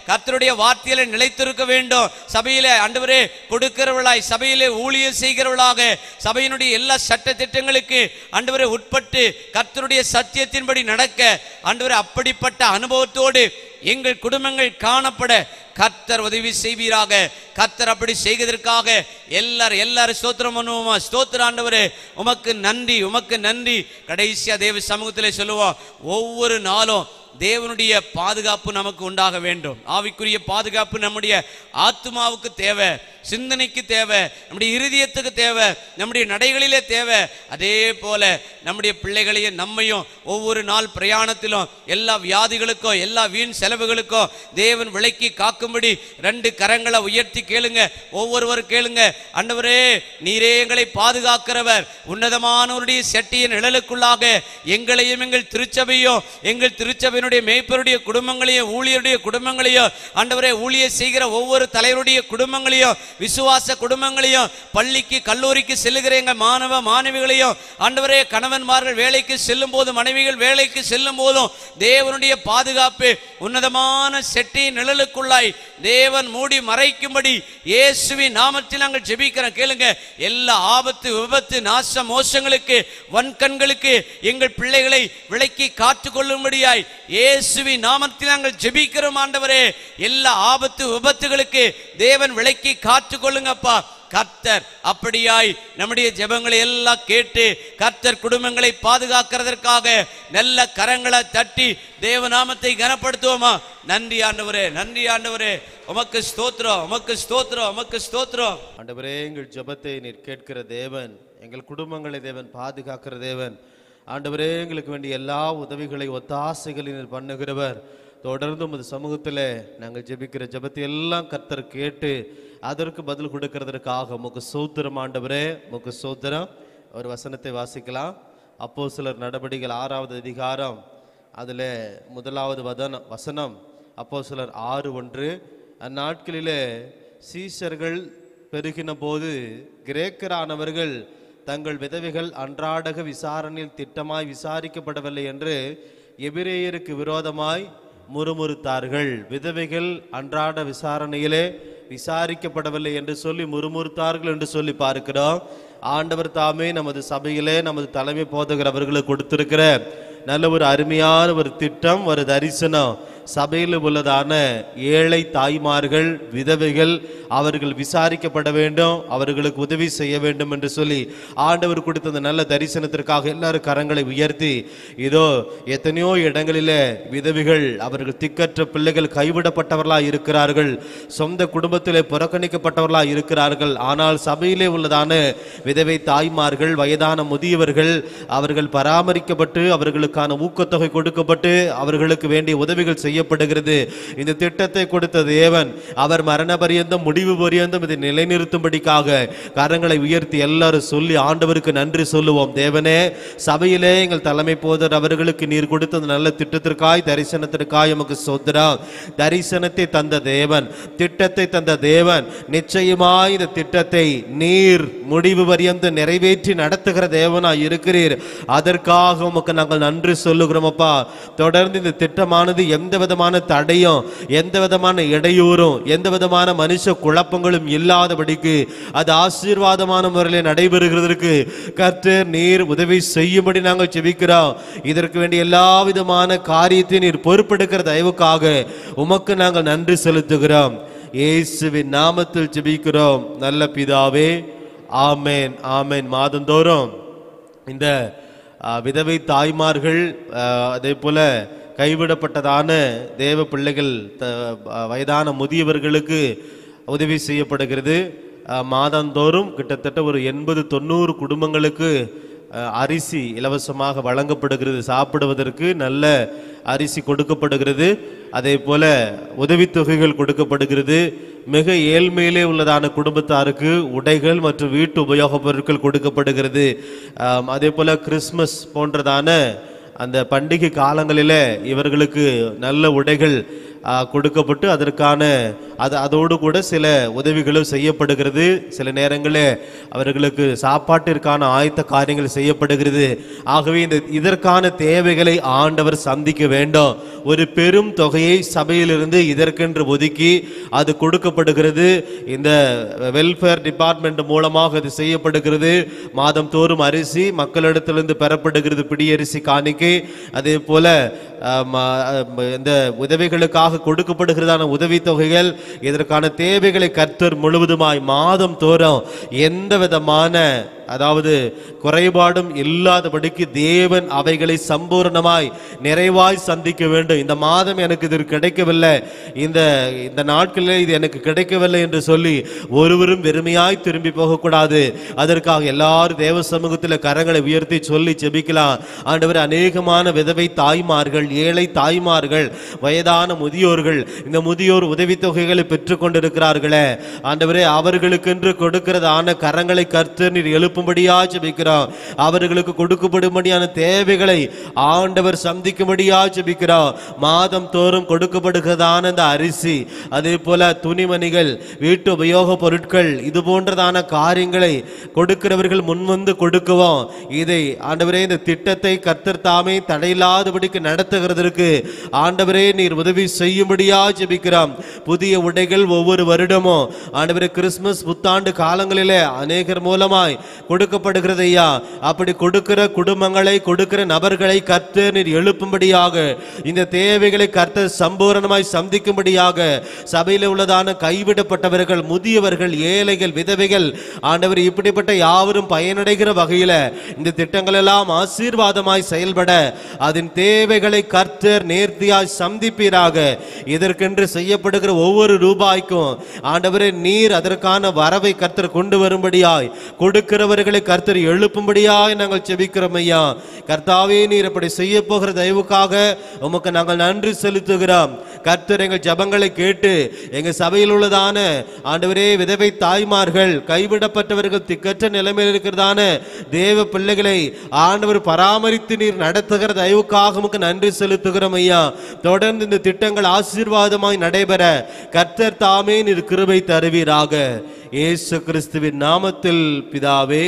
கர்த்தருடைய வார்த்தையில நிலைத்திருக்க வேண்டும் சபையிலே ஆண்டவரே கொடுக்கிறவளாய் சபையிலே ஊழியம் செய்கிறவளாக சபையினுடைய எல்லா சட்ட திட்டங்களுக்கு ஆண்டவரே உட்பட்டு கர்த்தருடைய சத்தியத்தின்படி நடக்க ஆண்டவரே அப்படிப்பட்ட அனுபவத்தோடு எங்கள் குடும்பங்கள் காணப்பட கர்த்தர் உதவி செய்வீராக கர்த்தர் அப்படி செய்வதற்காக எல்லாரும் எல்லாரும் ஸ்தோத்திரம் பண்ணுவோமா ஸ்தோத்திர ஆண்டவரே உமக்கு நன்றி உமக்கு நன்றி கடைசியா தேவ சமூகத்திலே சொல்லுவோம் ஒவ்வொரு நாளும் தேவனுடைய பாதுகாப்பு நமக்கு உண்டாக வேண்டும் ஆவிக்குரிய பாதுகாப்பு நம்முடைய ஆத்மாவுக்கு தேவை சிந்தனைக்கு தேவை நம்முடைய இருதயத்துக்கு தேவை நம்முடைய நடைகளிலே தேவை அதே போல நம்முடைய பிள்ளைகளையும் நம்மையும் ஒவ்வொரு நாள் பிரயாணத்திலும் எல்லா வியாதிகளுக்கும் எல்லா வீண் செலவுகளுக்கும் தேவன் விலைக்கு காக்கும்படி ரெண்டு கரங்களை உயர்த்தி கேளுங்க ஒவ்வொருவர் கேளுங்க ஆண்டவரே நீரே எங்களை பாதுகாக்கிறவர் உன்னதமானவருடைய செட்டியின் நிழலுக்குள்ளாக எங்களையும் எங்கள் திருச்சபையும் எங்கள் திருச்சபையினுடைய மேய்ப்பருடைய குடும்பங்களையும் ஊழியருடைய குடும்பங்களையும் ஆண்டவரே ஊழிய செய்கிற ஒவ்வொரு தலைவருடைய குடும்பங்களையும் விசுவாச குடும்பங்களையும் பள்ளிக்கு கல்லூரிக்கு செல்லுகிற எங்க மாணவ மாணவிகளையும் ஆண்டவரே கணவன்மார்கள் வேலைக்கு செல்லும் போது மனைவிகள் வேலைக்கு செல்லும் போதும் தேவனுடைய பாதுகாப்பு உன்னதமான செட்டியின் நிழலுக்குள்ளாய் தேவன் மூடி மறைக்கும்படி இயேசுவின் நாமத்தில் நாங்கள் ஜெபிக்கிறோம் கேளுங்க எல்லா ஆபத்து விபத்து நாச மோசங்களுக்கு வன்கண்களுக்கு எங்கள் பிள்ளைகளை விலக்கி காத்து கொள்ளும்படியாய் இயேசுவின் நாமத்தில் நாங்கள் ஜெபிக்கிறோம் ஆண்டவரே எல்லா ஆபத்து விபத்துகளுக்கு தேவன் விலக்கி காத்து கொள்ளுங்கப்பா கர்த்தர் அப்படியாய் நம்முடைய ஜெபங்களை எல்லாம் கேட்டு கர்த்தர் குடும்பங்களை பாதுகாக்கிறதற்காக நல்ல கரங்களை தட்டி தேவநாமத்தை கனப்படுத்துவோமா நன்றி ஆண்டவரே நன்றி ஆண்டவரே உமக்கு ஸ்தோத்திரம் உமக்கு ஸ்தோத்திரம் உமக்கு ஸ்தோத்திரம் ஆண்டவரே எங்கள் ஜெபத்தை நீர் கேட்கிற தேவன் எங்கள் குடும்பங்களை தேவன் பாதுகாக்கிற தேவன் ஆண்டவரே எங்களுக்கு வேண்டிய எல்லா உதவிகளை ஒத்தாசைகளை நீர் பண்ணுகிறவர் தொடர்ந்து உமது சமூகத்தில் நாங்கள் ஜெபிக்கிற ஜெபத்தை எல்லாம் கர்த்தர் கேட்டு அதற்கு பதில் கொடுக்கறதற்காக உமக்கு சோத்திரம் ஆண்டவரே உமக்கு சோத்திரம் ஒரு வசனத்தை வாசிக்கலாம் அப்போ சிலர் நடவடிக்கைகள் ஆறாவது அதிகாரம் அதில் முதலாவது வதன வசனம் அப்போ சிலர் ஆறு ஒன்று அந்நாட்களிலே சீஷர்கள் பெருகின போது கிரேக்கரானவர்கள் தங்கள் விதவைகள் அன்றாடக விசாரணையில் திட்டமாய் விசாரிக்கப்படவில்லை என்று எபிரேயருக்கு விரோதமாய் முறுமுறுத்தார்கள் விதவைகள் அன்றாட விசாரணையிலே விசாரிக்கப்படவில்லை என்று சொல்லி முறுமுறுத்தார்கள் என்று சொல்லி பார்க்கிறோம் ஆண்டவர் தாமே நமது சபையிலே நமது தலைமை போதகர் அவர்களுக்கு கொடுத்திருக்கிற நல்ல ஒரு அருமையான ஒரு திட்டம் ஒரு தரிசனம் சபையில் உள்ளதான ஏழை தாய்மார்கள் விதவைகள் அவர்கள் விசாரிக்கப்பட வேண்டும் அவர்களுக்கு உதவி செய்ய வேண்டும் என்று சொல்லி ஆண்டவர் கொடுத்த அந்த நல்ல தரிசனத்திற்காக எல்லாரும் கரங்களை உயர்த்தி இதோ எத்தனையோ இடங்களிலே விதவைகள் அவர்கள் திக்கற்ற பிள்ளைகள் கைவிடப்பட்டவர்களாக இருக்கிறார்கள் சொந்த குடும்பத்திலே புறக்கணிக்கப்பட்டவர்களாக இருக்கிறார்கள் ஆனால் சபையிலே உள்ளதான விதவை தாய்மார்கள் வயதான முதியவர்கள் அவர்கள் பராமரிக்கப்பட்டு அவர்களுக்கான ஊக்கத்தொகை கொடுக்கப்பட்டு அவர்களுக்கு வேண்டிய உதவிகள் செய்யப்படுகிறது இந்த திட்டத்தை கொடுத்த தேவன் அவர் மரண பரியந்தம் முடிவு பரியந்தம் இதை நிலைநிறுத்தும்படிக்காக கரங்களை உயர்த்தி எல்லாரும் சொல்லி ஆண்டவருக்கு நன்றி சொல்லுவோம் தேவனே சபையிலே எங்கள் தலைமை போதர் அவர்களுக்கு நீர் கொடுத்த அந்த நல்ல திட்டத்திற்காய் தரிசனத்திற்காய் எமக்கு சொந்தரா தரிசனத்தை தந்த தேவன் திட்டத்தை தந்த தேவன் நிச்சயமாய் இந்த திட்டத்தை நீர் முடிவு பரியந்தம் நிறைவேற்றி நடத்துகிற தேவனாய் இருக்கிறீர் அதற்காக உமக்கு நாங்கள் நன்றி சொல்லுகிறோம் அப்பா தொடர்ந்து இந்த திட்டமானது எந்த விதமான தடையும் எந்த விதமான இடையூறும் எந்த விதமான மனுஷ குழப்பங்களும் இல்லாதபடிக்கு அது ஆசீர்வாதமான முறையில் நடைபெறுகிறதற்கு கர்த்தர் நீர் உதவி செய்யும்படி நாங்கள் செபிக்கிறோம் இதற்கு வேண்டிய எல்லா விதமான காரியத்தை நீர் பொறுப்பெடுக்கிற தயவுக்காக உமக்கு நாங்கள் நன்றி செலுத்துகிறோம் இயேசுவின் நாமத்தில் ஜெபிக்கிறோம் நல்ல பிதாவே ஆமேன் ஆமேன் மாதந்தோறும் இந்த ஆ, விதவை தாய்மார்கள் ஆ, அதே போல கைவிடப்பட்டதான தேவ பிள்ளைகள் த- ஆ, வயதான முதியவர்களுக்கு உதவி செய்யப்படுகிறது ஆ, மாதந்தோறும் கிட்டத்தட்ட ஒரு எண்பது தொண்ணூறு குடும்பங்களுக்கு ஆ, அரிசி இலவசமாக வழங்கப்படுகிறது சாப்பிடுவதற்கு நல்ல அரிசி கொடுக்கப்படுகிறது அதே போல உதவித்தொகைகள் கொடுக்கப்படுகிறது மிக ஏழ்மையிலே உள்ளதான குடும்பத்தாருக்கு உடைகள் மற்றும் வீட்டு உபயோகப் பொருட்கள் கொடுக்கப்படுகிறது ஆம், அதே போல கிறிஸ்மஸ் போன்றதான அந்த பண்டிகை காலங்களில் இவர்களுக்கு நல்ல உடைகள் ஆ, கொடுக்கப்பட்டு அதற்கான அது அதோடு கூட சில உதவிகளும் செய்யப்படுகிறது சில நேரங்களில் அவர்களுக்கு சாப்பாட்டிற்கான ஆயத்த காரியங்கள் செய்யப்படுகிறது ஆகவே இந்த இதற்கான தேவைகளை ஆண்டவர் சந்திக்க வேண்டும் ஒரு பெரும் தொகையை சபையிலிருந்து இதற்கென்று ஒதுக்கி அது கொடுக்கப்படுகிறது இந்த வெல்ஃபேர் டிபார்ட்மெண்ட் மூலமாக அது செய்யப்படுகிறது மாதம் தோறும் அரிசி மக்களிடத்திலிருந்து பெறப்படுகிறது பிடியரிசி காணிக்கை அதே போல ஆம், ஆம், இந்த உதவிகளுக்காக கொடுக்கப்படுகிறதான உதவி தொகைகள் இதற்கான தேவைகளை கர்த்தர் முழுவதுமாய் மாதம் தோறும் எந்த விதமான அதாவது குறைபாடும் இல்லாதபடிக்கு தேவன் அவைகளை சம்பூர்ணமாய் நிறைவாய் சந்திக்க வேண்டும் இந்த மாதம் எனக்கு இது கிடைக்கவில்லை இந்த இந்த நாட்களில் இது எனக்கு கிடைக்கவில்லை என்று சொல்லி ஒருவரும் வெறுமையாய் திரும்பி போகக்கூடாது அதற்காக எல்லாரும் தேவ சமூகத்தில் கரங்களை உயர்த்தி சொல்லி ஜெபிக்கலாம் ஆண்டவர் அநேகமான விதவை தாய்மார்கள் ஏழை தாய்மார்கள் வயதான முதியோர்கள் இந்த முதியோர் உதவித்தொகைகளை பெற்றுக் கொண்டிருக்கிறார்களே ஆண்டவரே அவர்களுக்கென்று கொடுக்கிறதான கரங்களை கர்த்தர் நீர் எழுப்பும்படியா ஜெபிக்கிறோம் அவர்களுக்கு கொடுக்கப்படும்படியான தேவைகளை ஆண்டவர் சந்திக்கும்படியா ஜெபிக்கிறோம் மாதம் தோறும் கொடுக்கப்படுகிறதான இந்த அரிசி அதே போல துணிமணிகள் வீட்டு உபயோக பொருட்கள் இது போன்றதான காரியங்களை கொடுக்கிறவர்கள் முன்வந்து கொடுக்குவோம் இதை ஆண்டவரே இந்த திட்டத்தை கர்த்தர் தாமே தடையில்லாதபடிக்கு நடத்துகிறதற்கு ஆண்டவரே நீர் உதவி செய்யும்படியா ஜெபிக்கிறோம் புதிய உடைகள் ஒவ்வொரு வருடமும் ஆண்டவரே கிறிஸ்துமஸ் புத்தாண்டு காலங்களிலே அநேகர் மூலமாய் கொடுக்கப்படுகிறது ஐயா அப்படி கொடுக்கிற குடும்பங்களை கொடுக்கிற நபர்களை கர்த்தர் நீர் எழுப்பும்படியாக இந்த தேவைகளை கர்த்தர் சம்பூரணமாய் சந்திக்கும்படியாக சபையில் உள்ளதான கைவிடப்பட்டவர்கள் முதியவர்கள் ஏழைகள் விதவைகள் ஆண்டவர் இப்படிப்பட்ட யாவரும் பயனடைகிற வகையில இந்த திட்டங்கள் எல்லாம் ஆசீர்வாதமாய் செயல்பட அதன் தேவைகளை கர்த்தர் நேர்த்தியாய் சந்திப்பீராக இதற்கென்று செய்யப்படுகிற ஒவ்வொரு ரூபாய்க்கும் ஆண்டவரே நீர் அதற்கான வரவை கர்த்தர் கொண்டு வரும்படியாய் கொடுக்கிறவர்களை கர்த்தர் எழுப்பும்படியாய் நாங்கள் செபிக்கிறோம் ஐயா கர்த்தாவே நீர் அப்படி செய்ய போகிற தயவுக்காக உமக்கு நாங்கள் நன்றி செலுத்துகிறோம் கர்த்தர் எங்கள் ஜபங்களை கேட்டு எங்க சபையில் உள்ளதான ஆண்டவரே விதவை தாய்மார்கள் கைவிடப்பட்டவர்கள் திக்கற்ற நிலைமையில் இருக்கிறதான தேவ பிள்ளைகளை ஆண்டவர் பராமரித்து நீர் நடத்துகிற தயவுக்காக உமக்கு நன்றி செலுத்துகிறோம் ஐயா தொடர்ந்து இந்த திட்டங்கள் ஆசீர்வாதமாய் நடைபெற கர்த்தர் தாமே நீர் கிருபை தருவீராக இயேசு கிறிஸ்துவின் நாமத்தில் பிதாவே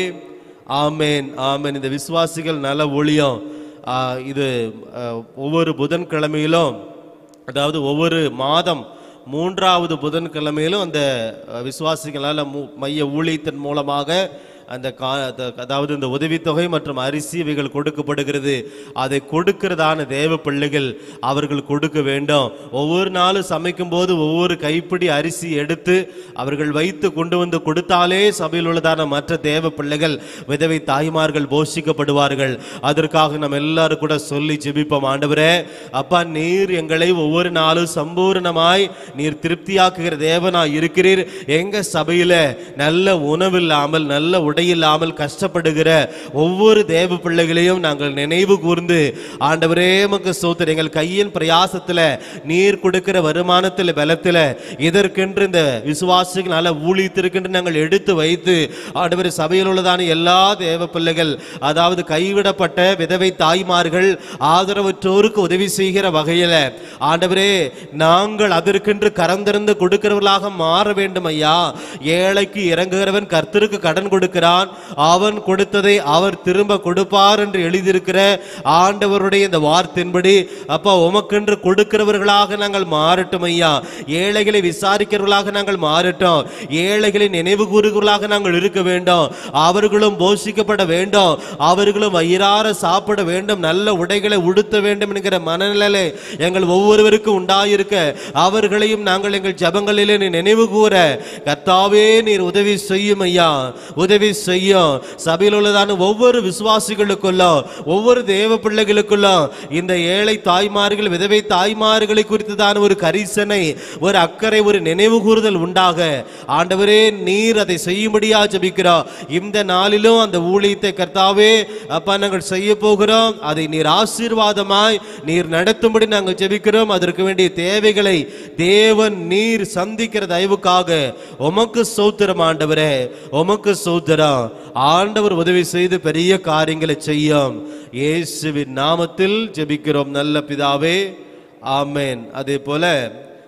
ஆமென் ஆமென் இந்த விசுவாசிகள் நல ஒளியம் ஆ, இது ஆ, ஒவ்வொரு புதன்கிழமையிலும் அதாவது ஒவ்வொரு மாதம் மூன்றாவது புதன்கிழமையிலும் அந்த அஹ், விசுவாசிகளால் மு- மைய ஊழியத்தின் மூலமாக அந்த கா அந்த- அதாவது இந்த உதவித்தொகை மற்றும் அரிசி இவைகள் கொடுக்கப்படுகிறது அதை கொடுக்கிறதான தேவ பிள்ளைகள் அவர்கள் கொடுக்க வேண்டும் ஒவ்வொரு நாளும் சமைக்கும் போது ஒவ்வொரு கைப்பிடி அரிசி எடுத்து அவர்கள் வைத்து கொண்டு வந்து கொடுத்தாலே சபையில் உள்ளதான மற்ற தேவ பிள்ளைகள் விதவை தாய்மார்கள் போஷிக்கப்படுவார்கள் அதற்காக நம்ம எல்லாரும் கூட சொல்லி ஜெபிப்போம் ஆண்டவரே அப்பா நீர் எங்களை ஒவ்வொரு நாளும் சம்பூர்ணமாய் நீர் திருப்தியாக்குகிற தேவனாய் இருக்கிறீர் எங்க சபையில நல்ல உணவில்லாமல் நல்ல உடையில்லாமல் கஷ்டப்படுகிற ஒவ்வொரு தேவ பிள்ளைகளையும் நாங்கள் நினைவு கூர்ந்து ஆண்டவரே மக்கு சோத்திர எங்கள் கையின் பிரயாசத்துல நீர் கொடுக்கிற வருமானத்தில் பலத்தில் இதற்கென்று இந்த விசுவாசிகள் நல்ல ஊழியத்திற்கென்று நாங்கள் எடுத்து வைத்து ஆண்டவர் சபையில் உள்ளதான எல்லா தேவ பிள்ளைகள் அதாவது கைவிடப்பட்ட விதவை தாய்மார்கள் ஆதரவற்றோருக்கு உதவி செய்கிற வகையில ஆண்டவரே நாங்கள் அதற்கென்று கரந்திருந்து கொடுக்கிறவர்களாக மாற வேண்டும் ஐயா ஏழைக்கு இறங்குகிறவன் கர்த்தருக்கு கடன் கொடுக்கிறான் அவன் கொடுத்ததை அவர் திரும்ப கொடுப்பார் என்று எழுதியிருக்கிற ஆண்டவருடைய இந்த வார்த்தையின்படி அப்பா உமக்கென்று கொடுக்கிறவர்களாக நாங்கள் மாறட்டும் ஐயா ஏழைகளை விசாரிக்கிறவர்களாக நாங்கள் மாறட்டும் ஏழைகளை நினைவு கூறுகிறவர்களாக நாங்கள் இருக்க வேண்டும் அவர்களும் போஷிக்கப்பட வேண்டும் அவர்களும் வயிறார சாப்பிட வேண்டும் நல்ல உடைகளை உடுத்த வேண்டும் என்கிற மனநிலை எங்கள் ஒவ்வொருவருக்கும் உண்டாயிருக்க அவர்களையும் நாங்கள் எங்கள் ஜபங்களிலே நீ நினைவு கூற கர்த்தாவே நீர் உதவி செய்யும் ஐயா உதவி செய்யும் சபையில் உள்ளதான ஒவ்வொரு விசுவாசிகளுக்குள்ளும் ஒவ்வொரு தேவ பிள்ளைகளுக்குள்ளும் இந்த ஏழை தாய்மார்கள் விதவை தாய்மார்களை குறித்துதான ஒரு கரிசனை ஒரு அக்கறை ஒரு நினைவு கூறுதல் உண்டாக ஆண்டவரே நீர் அதை செய்யும்படியா ஜெபிக்கிறோம் இந்த நாளிலும் அந்த ஊழியத்தை கர்த்தாவே அப்பா நாங்கள் செய்ய போகிறோம் அதை நீர் ஆசீர்வாதமாய் நீர் நடத்தும்படி நாங்கள் ஜெபிக்கிறோம் அதற்கு வேண்டிய தேவைகளை தேவன் நீர் சந்திக்கிற தயவுக்காக உமக்கு சௌத்திரம் ஆண்டவரே உமக்கு சௌத்திரம் ஆண்டவர் உதவி செய்து பெரிய காரியங்களை செய்யும் இயேசுவின் நாமத்தில் ஜெபிக்கிறோம் நல்ல பிதாவே ஆமென் அதே போல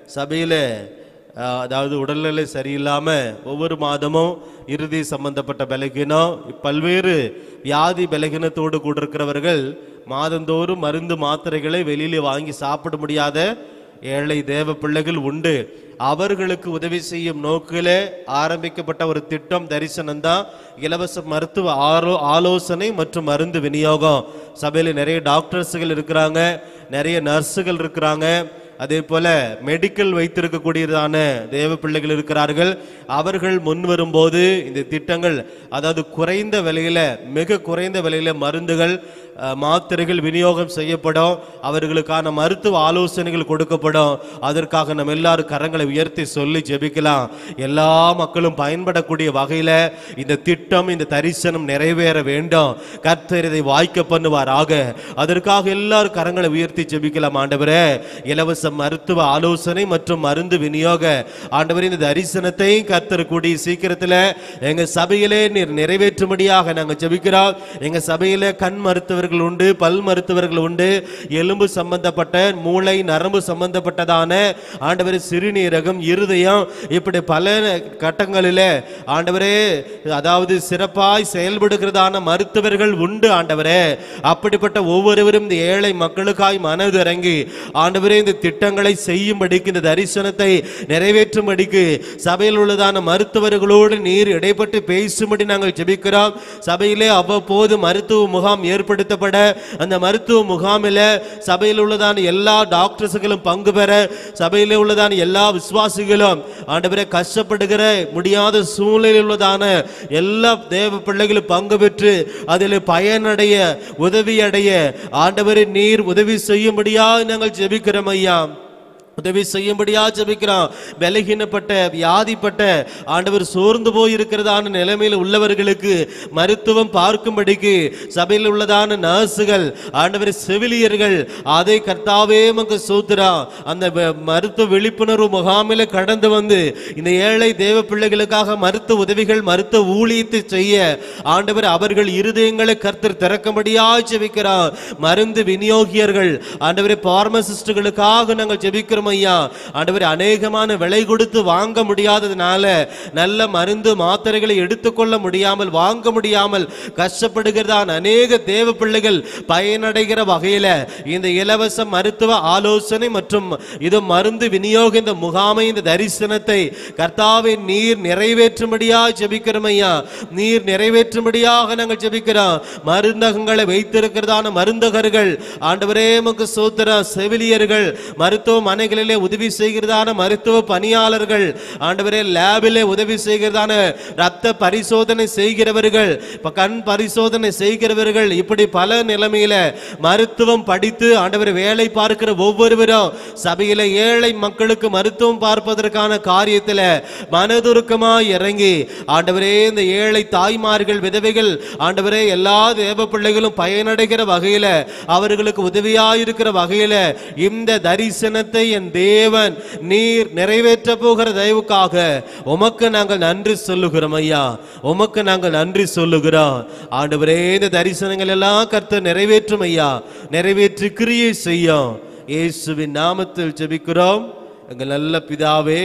சபையில அஹ், அதாவது உடல்நிலை சரியில்லாம ஒவ்வொரு மாதமும் இறுதி சம்பந்தப்பட்ட பலகீனம் பல்வேறு வியாதி பலகீனத்தோடு கூட இருக்கிறவர்கள் மாதந்தோறும் மருந்து மாத்திரைகளை வெளியில வாங்கி சாப்பிட முடியாத ஏழை தேவ பிள்ளைகள் உண்டு அவர்களுக்கு உதவி செய்யும் நோக்கிலே ஆரம்பிக்கப்பட்ட ஒரு திட்டம் தரிசனம் தான் இலவச மருத்துவ ஆலோ ஆலோசனை மற்றும் மருந்து விநியோகம் சபையில் நிறைய டாக்டர்ஸுகள் இருக்கிறாங்க நிறைய நர்ஸுகள் இருக்கிறாங்க அதே போல மெடிக்கல் வைத்திருக்கக்கூடியதான தேவ பிள்ளைகள் இருக்கிறார்கள் அவர்கள் முன் வரும்போது இந்த திட்டங்கள் அதாவது குறைந்த விலையில மிக குறைந்த விலையில மருந்துகள் அஹ், மாத்திரைகள் விநியோகம் செய்யப்படும் அவர்களுக்கான மருத்துவ ஆலோசனைகள் கொடுக்கப்படும் அதற்காக நம்ம எல்லாரும் கரங்களை உயர்த்தி சொல்லி ஜெபிக்கலாம் எல்லா மக்களும் பயன்படக்கூடிய வகையில இந்த திட்டம் இந்த தரிசனம் நிறைவேற வேண்டும் கர்த்தர் இதை வாய்க்க பண்ணுவாராக அதற்காக எல்லாரும் கரங்களை உயர்த்தி ஜெபிக்கலாம் ஆண்டவரே இலவச மருத்துவ ஆலோசனை மற்றும் மருந்து விநியோக ஆண்டவரே இந்த தரிசனத்தை கர்த்தர் கூடிய சீக்கிரத்துல எங்க சபையிலே நீர் நிறைவேற்றும்படியாக நாங்க ஜெபிக்கிறோம் எங்க சபையில கண் மருத்துவர்கள் உண்டு பல் மருத்துவர்கள் உண்டு எலும்பு சம்பந்தப்பட்ட மூளை நரம்பு சம்பந்தப்பட்டதான ஆண்டவரே சிறுநீரகம் இருதயம் இப்படி பல கட்டங்களிலே ஆண்டவரே அதாவது சிறப்பாய் செயல்படுகிறதான மருத்துவர்கள் உண்டு ஆண்டவரே அப்படிப்பட்ட ஒவ்வொருவரும் இந்த ஏழை மக்களுக்காய் மனதிறங்கி ஆண்டவரே இந்த திட்டங்களை செய்யும்படிக்கு இந்த தரிசனத்தை நிறைவேற்றும்படிக்கு சபையில் உள்ளதான மருத்துவர்களோடு நீர் இடைப்பட்டு பேசும்படி நாங்கள் ஜெபிக்கிறோம் சபையிலே அவ்வப்போது மருத்துவ முகாம் ஏற்படுத்தப்பட அந்த மருத்துவ முகாமில் சபையில் உள்ளதான எல்லா டாக்டர்ஸுகளும் பங்கு பெற சபையிலே உள்ளதான எல்லா விசுவாசிகளும் ஆண்டவரே கஷ்டப்படுகிற முடியாத சூழ்நிலையில் உள்ளதான எல்லா தேவ பிள்ளைகளும் பங்கு பெற்று அதில் பயனடைய உதவி அடைய ஆண்டவரே நீர் உதவி செய்யும்படியா நாங்கள் ஜெபிக்கிறோம் ஐயா உதவி செய்யும்படியா ஜெபிக்கிறோம் பலகீனப்பட்ட வியாதிப்பட்ட ஆண்டவர் சோர்ந்து போய் இருக்கிறதான நிலைமையில் உள்ளவர்களுக்கு மருத்துவம் பார்க்கும்படிக்கு சபையில் உள்ளதான நர்ஸுகள் ஆண்டவர் செவிலியர்கள் அதை கர்த்தாவே மக்கு சூத்திரா அந்த வ- மருத்துவ விழிப்புணர்வு முகாமில கடந்து வந்து இந்த ஏழை தேவ பிள்ளைகளுக்காக மருத்துவ உதவிகள் மருத்துவ ஊழியத்தை செய்ய ஆண்டவர் அவர்கள் இருதயங்களை கர்த்தர் திறக்கும்படியா ஜெபிக்கிறார் மருந்து விநியோகியர்கள் ஆண்டவரே பார்மசிஸ்டுகளுக்காக நாங்கள் ஜெபிக்கிறோம் ஐயா ஆண்டவரே அநேகமான விலை கொடுத்து வாங்க முடியாததுனால நல்ல மருந்து மாத்திரைகளை எடுத்துக்கொள்ள முடியாமல் வாங்க முடியாமல் கஷ்டப்படுகிறதான அநேக தேவ பிள்ளைகள் பயனடைகிற வகையில இந்த இலவச மருத்துவ ஆலோசனை மற்றும் இது மருந்து விநியோக இந்த முகாமை இந்த தரிசனத்தை கர்த்தாவே நீர் நிறைவேற்றும்படியா ஜெபிக்கிறோம் ஐயா நீர் நிறைவேற்றும்படியாக நாங்கள் ஜெபிக்கிறோம் மருந்தகங்களை வைத்திருக்கிறதான மருந்தகர்கள் ஆண்டவரே உமக்கு சோத்திர செவிலியர்கள் மருத்துவமனைகளிலே உதவி செய்கிறதான மருத்துவ பணியாளர்கள் ஆண்டவரே லேபிலே உதவி செய்கிறதான ரத்த பரிசோதனை செய்கிறவர்கள் இப்ப கண் பரிசோதனை செய்கிறவர்கள் இப்படி பல நிலைமையில மருத்துவம் படித்து ஆண்டவர் வேலை பார்க்கிற ஒவ்வொருவரும் சபையில ஏழை மக்களுக்கு மருத்துவம் பார்ப்பதற்கான காரியத்துல மனதுருக்கமாய் இறங்கி ஆண்டவரே இந்த ஏழை தாய்மார்கள் விதவைகள் ஆண்டவரே எல்லா தேவ பிள்ளைகளும் பயனடைகிற வகையில அவர்களுக்கு உதவியாயிருக்கிற வகையில இந்த தரிசனத்தை என் தேவன் நீர் நிறைவேற்ற போகிற தயவுக்காக உமக்கு நாங்கள் நன்றி சொல்லுகிறோம் ஐயா உமக்கு நாங்கள் நன்றி சொல்லுகிறோம் ஆண்டவரே இந்த தரிசனங்கள் எல்லாம் கர்த்தர் நிறைவேற்றும் ஐயா நிறைவேற்றி கிரியை செய்யும் இயேசுவின் நாமத்தில் ஜெபிக்கிறோம் எங்கள் நல்ல பிதாவே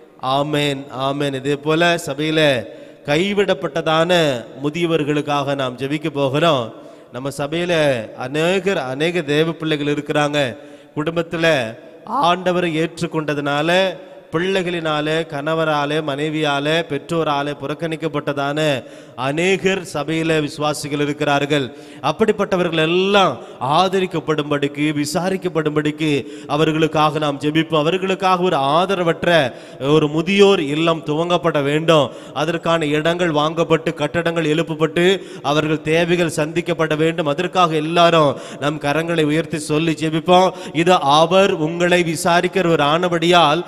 ஆமென் ஆமென் இதே போல சபையில கைவிடப்பட்டதான முதியவர்களுக்காக நாம் ஜெபிக்க போகிறோம் நம்ம சபையில அநேகர் அநேக தேவ பிள்ளைகள் இருக்கிறாங்க குடும்பத்துல ஆண்டவரை ஏற்றுக்கொண்டதுனால பிள்ளைகளினாலே கணவராலே மனைவியாலே பெற்றோராலே புறக்கணிக்கப்பட்டதான அநேகர் சபையில விசுவாசிகள் இருக்கிறார்கள் அப்படிப்பட்டவர்கள் எல்லாம் ஆதரிக்கப்படும்படிக்கு விசாரிக்கப்படும்படிக்கு அவர்களுக்காக நாம் ஜெபிப்போம் அவர்களுக்காக ஒரு ஆதரவற்ற ஒரு முதியோர் இல்லம் துவங்கப்பட வேண்டும் அதற்கான இடங்கள் வாங்கப்பட்டு கட்டடங்கள் எழுப்பப்பட்டு அவர்கள் தேவைகள் சந்திக்கப்பட வேண்டும் அதற்காக எல்லாரும் நம் கரங்களை உயர்த்தி சொல்லி ஜெபிப்போம் இது அவர் உங்களை விசாரிக்கிறவர் ஆனபடியால் உங்களை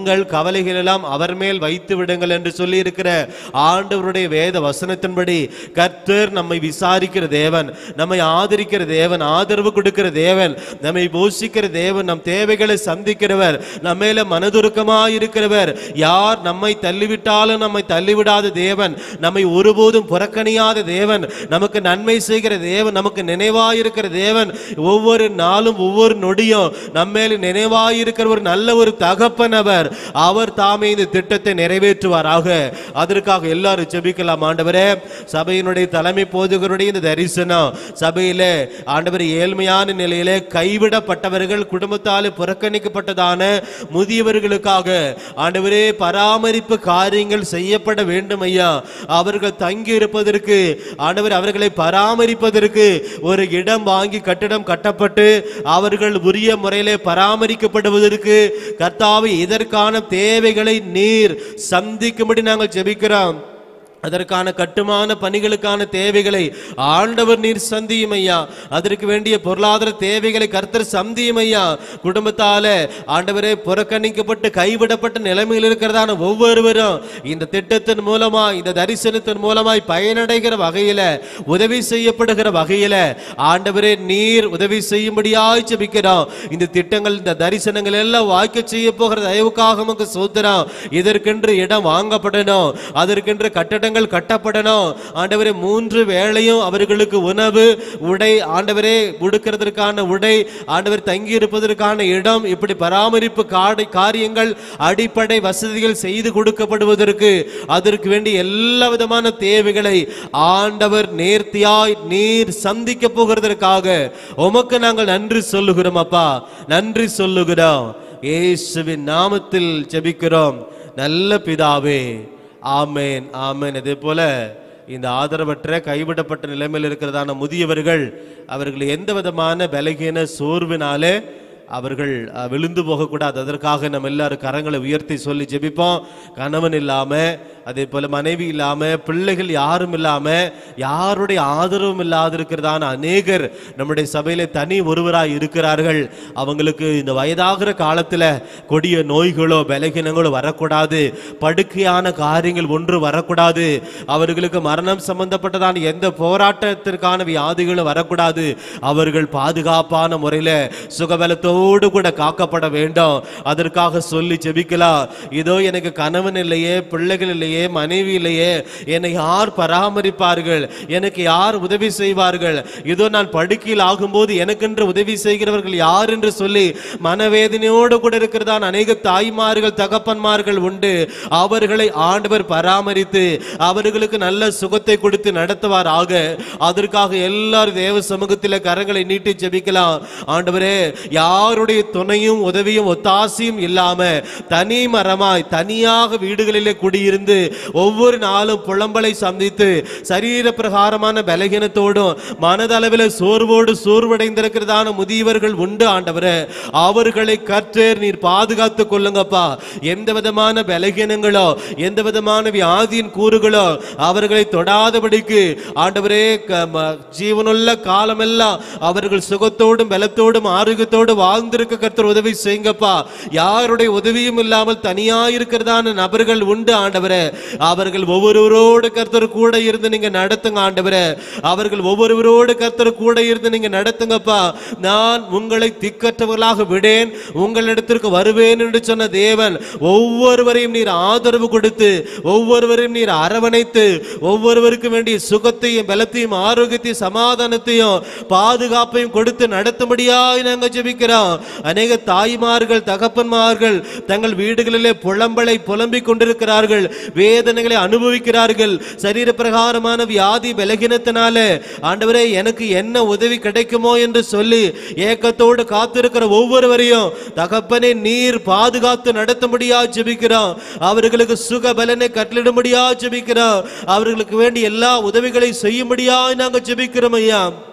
உங்கள் கவலைகள் எல்லாம் அவர் மேல் வைத்து விடுங்கள் என்று சொல்லி இருக்கிற ஆண்டவருடைய வேத வசனத்தின்படி கர்த்தர் நம்மை விசாரிக்கிற தேவன் நம்மை ஆதரிக்கிற தேவன் ஆதரவு கொடுக்கிற தேவன் நம்மை போஷிக்கிற தேவன் நம் தேவைகளை சந்திக்கிறவர் நம்ம மேல மனதுருக்கமாய் இருக்கிறவர் யார் நம்மை தள்ளிவிட்டாலும் நம்மை தள்ளிவிடாத தேவன் நம்மை ஒருபோதும் புறக்கணியாத தேவன் நமக்கு நன்மை செய்கிற தேவன் நமக்கு நினைவாயிருக்கிற தேவன் ஒவ்வொரு நாளும் ஒவ்வொரு நொடியும் நம்மேல நினைவாயிருக்கிற ஒரு நல்ல ஒரு தகப்பன் அவர் அவர் தாமே இந்த திட்டத்தை நிறைவேற்றுவாராக அதற்காக எல்லாரும் ஜெபிக்கலாம் ஆண்டவரே சபையினுடைய தலைமை போதுகருடைய இந்த தரிசனம் சபையில ஆண்டவர் ஏழ்மையான நிலையிலே கைவிடப்பட்டவர்கள் குடும்பத்தால் புறக்கணிக்கப்பட்டதான முதியவர்களுக்காக ஆண்டவரே பராமரிப்பு காரியங்கள் செய்யப்பட வேண்டும் ஐயா அவர்கள் தங்கி இருப்பதற்கு ஆண்டவர் அவர்களை பராமரிப்பதற்கு ஒரு இடம் வாங்கி கட்டிடம் கட்டப்பட்டு அவர்கள் உரிய முறையிலே பராமரிக்கப்படுவதற்கு கர்த்தாவை இதற்கான தேவைகளை நீர் சந்திக்கும்படி நாங்கள் ஜெபிக்கிறோம் அதற்கான கட்டுமான பணிகளுக்கான தேவைகளை ஆண்டவர் நீர் சந்தியும் ஐயா அதற்கு வேண்டிய பொருளாதார தேவைகளை கர்த்தர் சந்தியும் ஐயா குடும்பத்தால ஆண்டவரே புறக்கணிக்கப்பட்டு கைவிடப்பட்ட நிலைமையில் இருக்கிறதான ஒவ்வொருவரும் இந்த திட்டத்தின் மூலமா இந்த தரிசனத்தின் மூலமாய் பயனடைகிற வகையில உதவி செய்யப்படுகிற வகையில ஆண்டவரே நீர் உதவி செய்யும்படியாய் ஜெபிக்கிறோம் இந்த திட்டங்கள் இந்த தரிசனங்கள் எல்லாம் வாய்க்க செய்ய போகிற தயவுக்காக நமக்கு சோத்திரம் இதற்கென்று இடம் வாங்கப்படணும் அதற்கென்று கட்டடங்கள் கட்டப்படணும் ஆண்டவரே மூன்று வேளையும் அவர்களுக்கு உணவு உடை ஆண்டவரே உடுக்கிறதற்கான உடை ஆண்டவர் தங்கி இருப்பதற்கான இடம் இப்படி பராமரிப்பு காடை காரியங்கள் அடிப்படை வசதிகள் செய்து கொடுக்கப்படுவதற்கு அதற்கு வேண்டிய எல்லா விதமான தேவைகளை ஆண்டவர் நேர்த்தியாய் நீர் சந்திக்க போகிறதற்காக உமக்கு நாங்கள் நன்றி சொல்லுகிறோம் அப்பா நன்றி சொல்லுகிறோம் இயேசுவின் நாமத்தில் ஜெபிக்கிறோம் நல்ல பிதாவே ஆமேன் ஆமேன் இதே போல இந்த ஆதரவற்ற கைவிடப்பட்ட நிலைமையில் இருக்கிறதான முதியவர்கள் அவர்கள் எந்த விதமான பலகீன சோர்வினாலே அவர்கள் அஹ், விழுந்து போகக்கூடாது அதற்காக நம்ம எல்லாரும் கரங்களை உயர்த்தி சொல்லி ஜெபிப்போம் கணவன் இல்லாம அதே போல மனைவி இல்லாம பிள்ளைகள் யாரும் இல்லாம யாருடைய ஆதரவும் இல்லாது இருக்கிறதான அநேகர் நம்முடைய சபையில தனி ஒருவராய் இருக்கிறார்கள் அவங்களுக்கு இந்த வயதாகிற காலத்துல கொடிய நோய்களோ பலகீனங்களோ வரக்கூடாது படுக்கையான காரியங்கள் ஒன்று வரக்கூடாது அவர்களுக்கு மரணம் சம்பந்தப்பட்டதான எந்த போராட்டத்திற்கான வியாதிகளும் வரக்கூடாது அவர்கள் பாதுகாப்பான முறையில சுகபலத்தோடு கூட காக்கப்பட வேண்டும் அதற்காக சொல்லி ஜெபிக்கலாம் இதோ எனக்கு கணவன் இல்லையே பிள்ளைகள் இல்லையே மனைவி இல்லையே என்னை யார் பராமரிப்பார்கள் எனக்கு யார் உதவி செய்வார்கள் இதோ நான் படுக்கையில் ஆகும்போது எனக்கென்று உதவி செய்கிறவர்கள் யார் என்று சொல்லி மனவேதனையோடு கூட இருக்கிறதான் அநேக தாய்மார்கள் தகப்பன்மார்கள் உண்டு அவர்களை ஆண்டவர் பராமரித்து அவர்களுக்கு நல்ல சுகத்தை கொடுத்து நடத்துவாராக அதற்காக எல்லாரும் தேவ சமூகத்தில் கரங்களை நீட்டி ஜெபிக்கலாம் ஆண்டவரே யாருடைய துணையும் உதவியும் ஒத்தாசையும் இல்லாம தனி மரமாய் தனியாக வீடுகளிலே குடியிருந்து ஒவ்வொரு நாளும் புலம்பலை சந்தித்து சரீர பிரகாரமான பலகீனத்தோடும் மனதளவில் சோர்வோடு சோர்வடைந்திருக்கிறதான முதியவர்கள் உண்டு ஆண்டவரே அவர்களை கற்றேர் நீர் பாதுகாத்துக் கொள்ளுங்கப்பா எந்த விதமான பலகீனங்களோ எந்த விதமான வியாதியின் கூறுகளோ அவர்களை தொடாதபடிக்கு ஆண்டவரே க- ம- ஜீவனுள்ள காலமெல்லாம் அவர்கள் சுகத்தோடும் பலத்தோடும் ஆரோக்கியத்தோடு வாழ்ந்திருக்க கர்த்தர் உதவி செய்யுங்கப்பா யாருடைய உதவியும் இல்லாமல் தனியா இருக்கிறதான நபர்கள் உண்டு ஆண்டவரே அவர்கள் ஒவ்வொருவரோடு கர்த்தர் கூட இருந்து நீங்க நடத்துங்க ஆண்டவரே அவர்கள் ஒவ்வொருவரோடு கர்த்தர் கூட இருந்து நீங்க நடத்துங்கப்பா நான் உங்களை திக்கற்றவர்களாக விடேன் உங்களிடத்திற்கு வருவேன் என்று சொன்ன தேவன் ஒவ்வொருவரையும் நீர் ஆதரவு கொடுத்து ஒவ்வொருவரையும் நீர் அரவணைத்து ஒவ்வொருவருக்கும் வேண்டிய சுகத்தையும் பலத்தையும் ஆரோக்கியத்தையும் சமாதானத்தையும் பாதுகாப்பையும் கொடுத்து நடத்தும்படியாய் நாங்கள் ஜெபிக்கிறோம் அநேக தாய்மார்கள் தகப்பன்மார்கள் தங்கள் வீடுகளிலே புலம்பலை புலம்பிக் கொண்டிருக்கிறார்கள் வேதனைகளை அனுபவிக்கிறார்கள் சரீர பிரகாரமான வியாதி பலகீனத்தினால ஆண்டவரே எனக்கு என்ன உதவி கிடைக்குமோ என்று சொல்லி ஏக்கத்தோடு காத்திருக்கிற ஒவ்வொருவரையும் தகப்பனே நீர் பாதுகாத்து நடத்தும்படியா ஜெபிக்கிறோம் அவர்களுக்கு சுக பலனை கட்டளிடும்படியா ஜெபிக்கிறோம் அவர்களுக்கு வேண்டிய எல்லா உதவிகளை செய்யும்படியா நாங்கள் ஜெபிக்கிறோம் ஐயா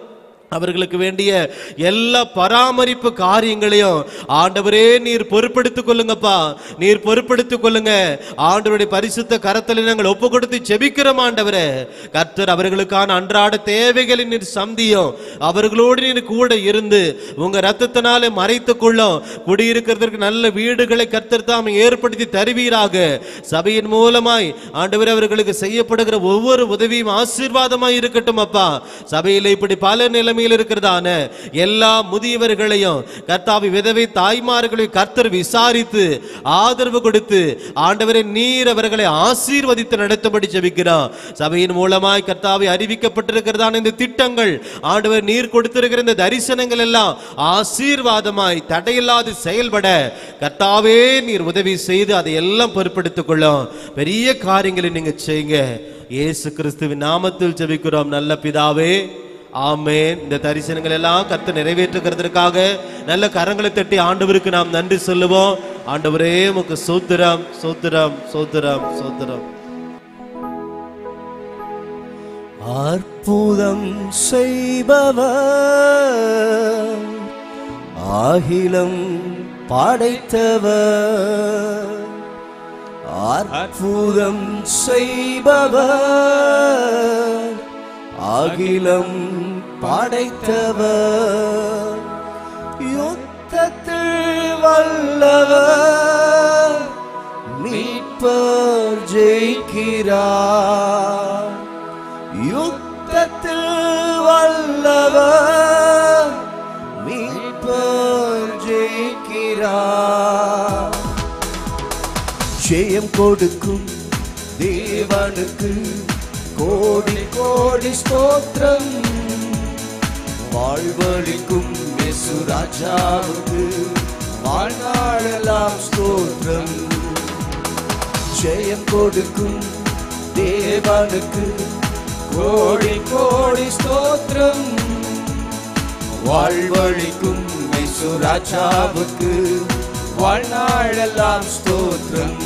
அவர்களுக்கு வேண்டிய எல்லா பராமரிப்பு காரியங்களையும் ஆண்டவரே நீர் பொறுப்படுத்திக் கொள்ளுங்கப்பா நீர் பொறுப்படுத்திக் கொள்ளுங்க ஆண்டவருடைய பரிசுத்த கரத்தில் நாங்கள் ஒப்பு கொடுத்து ஜெபிக்கிறோம் ஆண்டவரே கர்த்தர் அவர்களுக்கான அன்றாட தேவைகளை நீர் சந்தியும் அவர்களோடு நீர் கூட இருந்து உங்க ரத்தத்தினாலே மறைத்துக் கொள்ளும் குடியிருக்கிறதற்கு நல்ல வீடுகளை கர்த்தர் தாம் ஏற்படுத்தி தருவீராக சபையின் மூலமாய் ஆண்டவர் அவர்களுக்கு செய்யப்படுகிற ஒவ்வொரு உதவியும் ஆசீர்வாதமாய் இருக்கட்டும் அப்பா சபையில் இப்படி பல நிலைமையில் இருக்கிறதான எல்லா முதியவர்களையும் கர்த்தாவி விதவை தாய்மார்களையும் கர்த்தர் விசாரித்து ஆதரவு கொடுத்து ஆண்டவரை நீர் அவர்களை ஆசீர்வதித்து நடத்தும்படி ஜெபிக்கிறோம் சபையின் மூலமாய் கர்த்தாவை அறிவிக்கப்பட்டிருக்கிறதான இந்த திட்டங்கள் ஆண்டவர் நீர் கொடுத்திருக்கிற இந்த தரிசனங்கள் எல்லாம் ஆசீர்வாதமாய் தடையில்லாது செயல்பட கர்த்தாவே நீர் உதவி செய்து அதை எல்லாம் பொறுப்படுத்திக் கொள்ளும் பெரிய காரியங்களை நீங்க செய்யுங்க இயேசு கிறிஸ்துவின் நாமத்தில் ஜெபிக்கிறோம் நல்ல பிதாவே ஆமென் இந்த தரிசனங்கள் எல்லாம் கர்த்தர் நிறைவேற்றுகிறதற்காக நல்ல கரங்களை தட்டி ஆண்டவருக்கு நாம் நன்றி சொல்லுவோம் ஆண்டவரே உமக்கு சோத்திரம் சோத்திரம் சோத்திரம் சோத்திரம் அற்புதம் செய்பவர் ஆகிலம் படைத்தவர் அற்புதம் செய்பவர் அகிலம் படைத்தவர் யுத்தத்தில் வல்லவர் மீட்பர் ஜெயிக்கிறார் யுத்தத்தில் வல்லவர் மீட்பர் ஜெயிக்கிறார் ஜெயம் கொடுக்கும் தேவனுக்கு கோடி கோடி ஸ்தோத்திரம் வாழ்வழிக்கும் மெசுராஜாவுக்கு வாழ்நாளெல்லாம் ஸ்தோத்திரம் ஜெயம் கொடுக்கும் தேவனுக்கு கோடி கோடி ஸ்தோத்திரம் வாழ்வழிக்கும் மெசுராஜாவுக்கு வாழ்நாளெல்லாம் ஸ்தோத்திரம்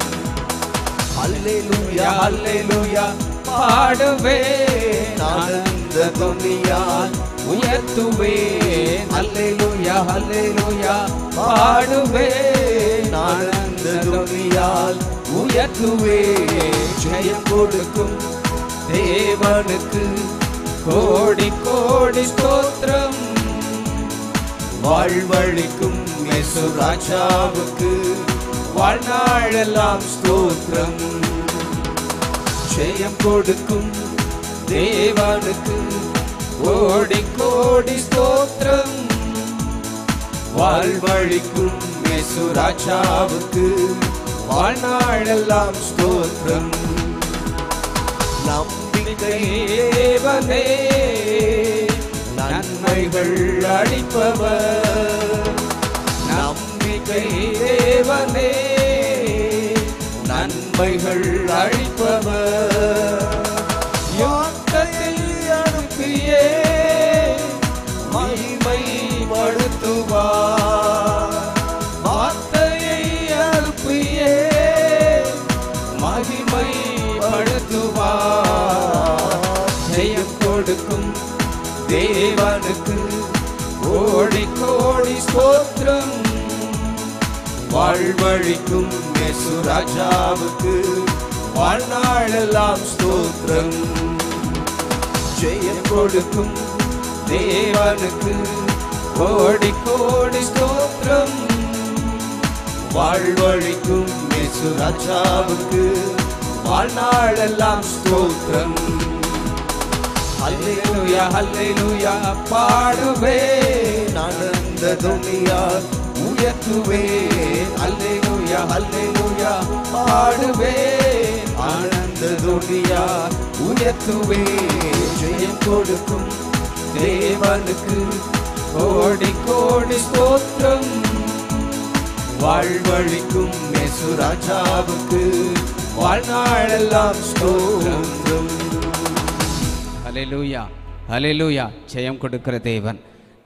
அல்லேலூயா அல்லேலூயா பாடுவேன் ஆனந்த துணியால் உயர்த்துவேன் அல்லேலூயா அல்லேலூயா பாடுவேன் ஆனந்த துணியால் உயர்த்துவேன் ஜெயம் கொடுக்கும் தேவனுக்கு கோடி கோடி ஸ்தோத்திரம் வாழ்வழிக்கும் மெசுராஜாவுக்கு வாழ்நாளெல்லாம் ஸ்தோத்திரம் ஜெயம் கொடுக்கும் தேவனுக்கு கோடி கோடி ஸ்தோத்திரம் வாழ்வழிக்கும் மெசுராஜாவுக்கு வாழ்நாளெல்லாம் ஸ்தோத்திரம் நம்பிக்கை தேவனே நன்மைகள் அளிப்பவர் நம்பிக்கை தேவனே நன்மைகள் அளிப்பவர் யோக்கத்தில் அனுப்பியே மகிமை படுத்துவார் வார்த்தையை அனுப்பியே மகிமை படுத்துவார் ஜெயம் கொடுக்கும் தேவனுக்கு கோடி கோடி ஸ்தோத்திரம் வாழ்வழிக்கும் மெசுராஜாவுக்கு வாழ்நாளெல்லாம் ஸ்தோத்திரம் ஜெயம் கொடுக்கும் தேவனுக்கு கோடி கோடி ஸ்தோத்திரம் வாழ்வழிக்கும் மெசுராஜாவுக்கு வாழ்நாளெல்லாம் ஸ்தோத்திரம் அல்லேலூயா அல்லேலூயா பாடுவேன் ஆனந்த துணியால் உயர்த்துவேன் அல்லேலூயா அல்லேலூயா பாடுவேன் ஆனந்த துணியால் உயர்த்துவேன் ஜெயம் கொடுக்கும் தேவனுக்கு கோடி கோடி ஸ்தோத்திரம் வாழ்வழிக்கும் மெசுராஜாவுக்கு வாழ்நாளெல்லாம் ஸ்தோத்திரம் ஹalleluya ஹalleluya ஜெயம் கொடுக்கிற தேவன்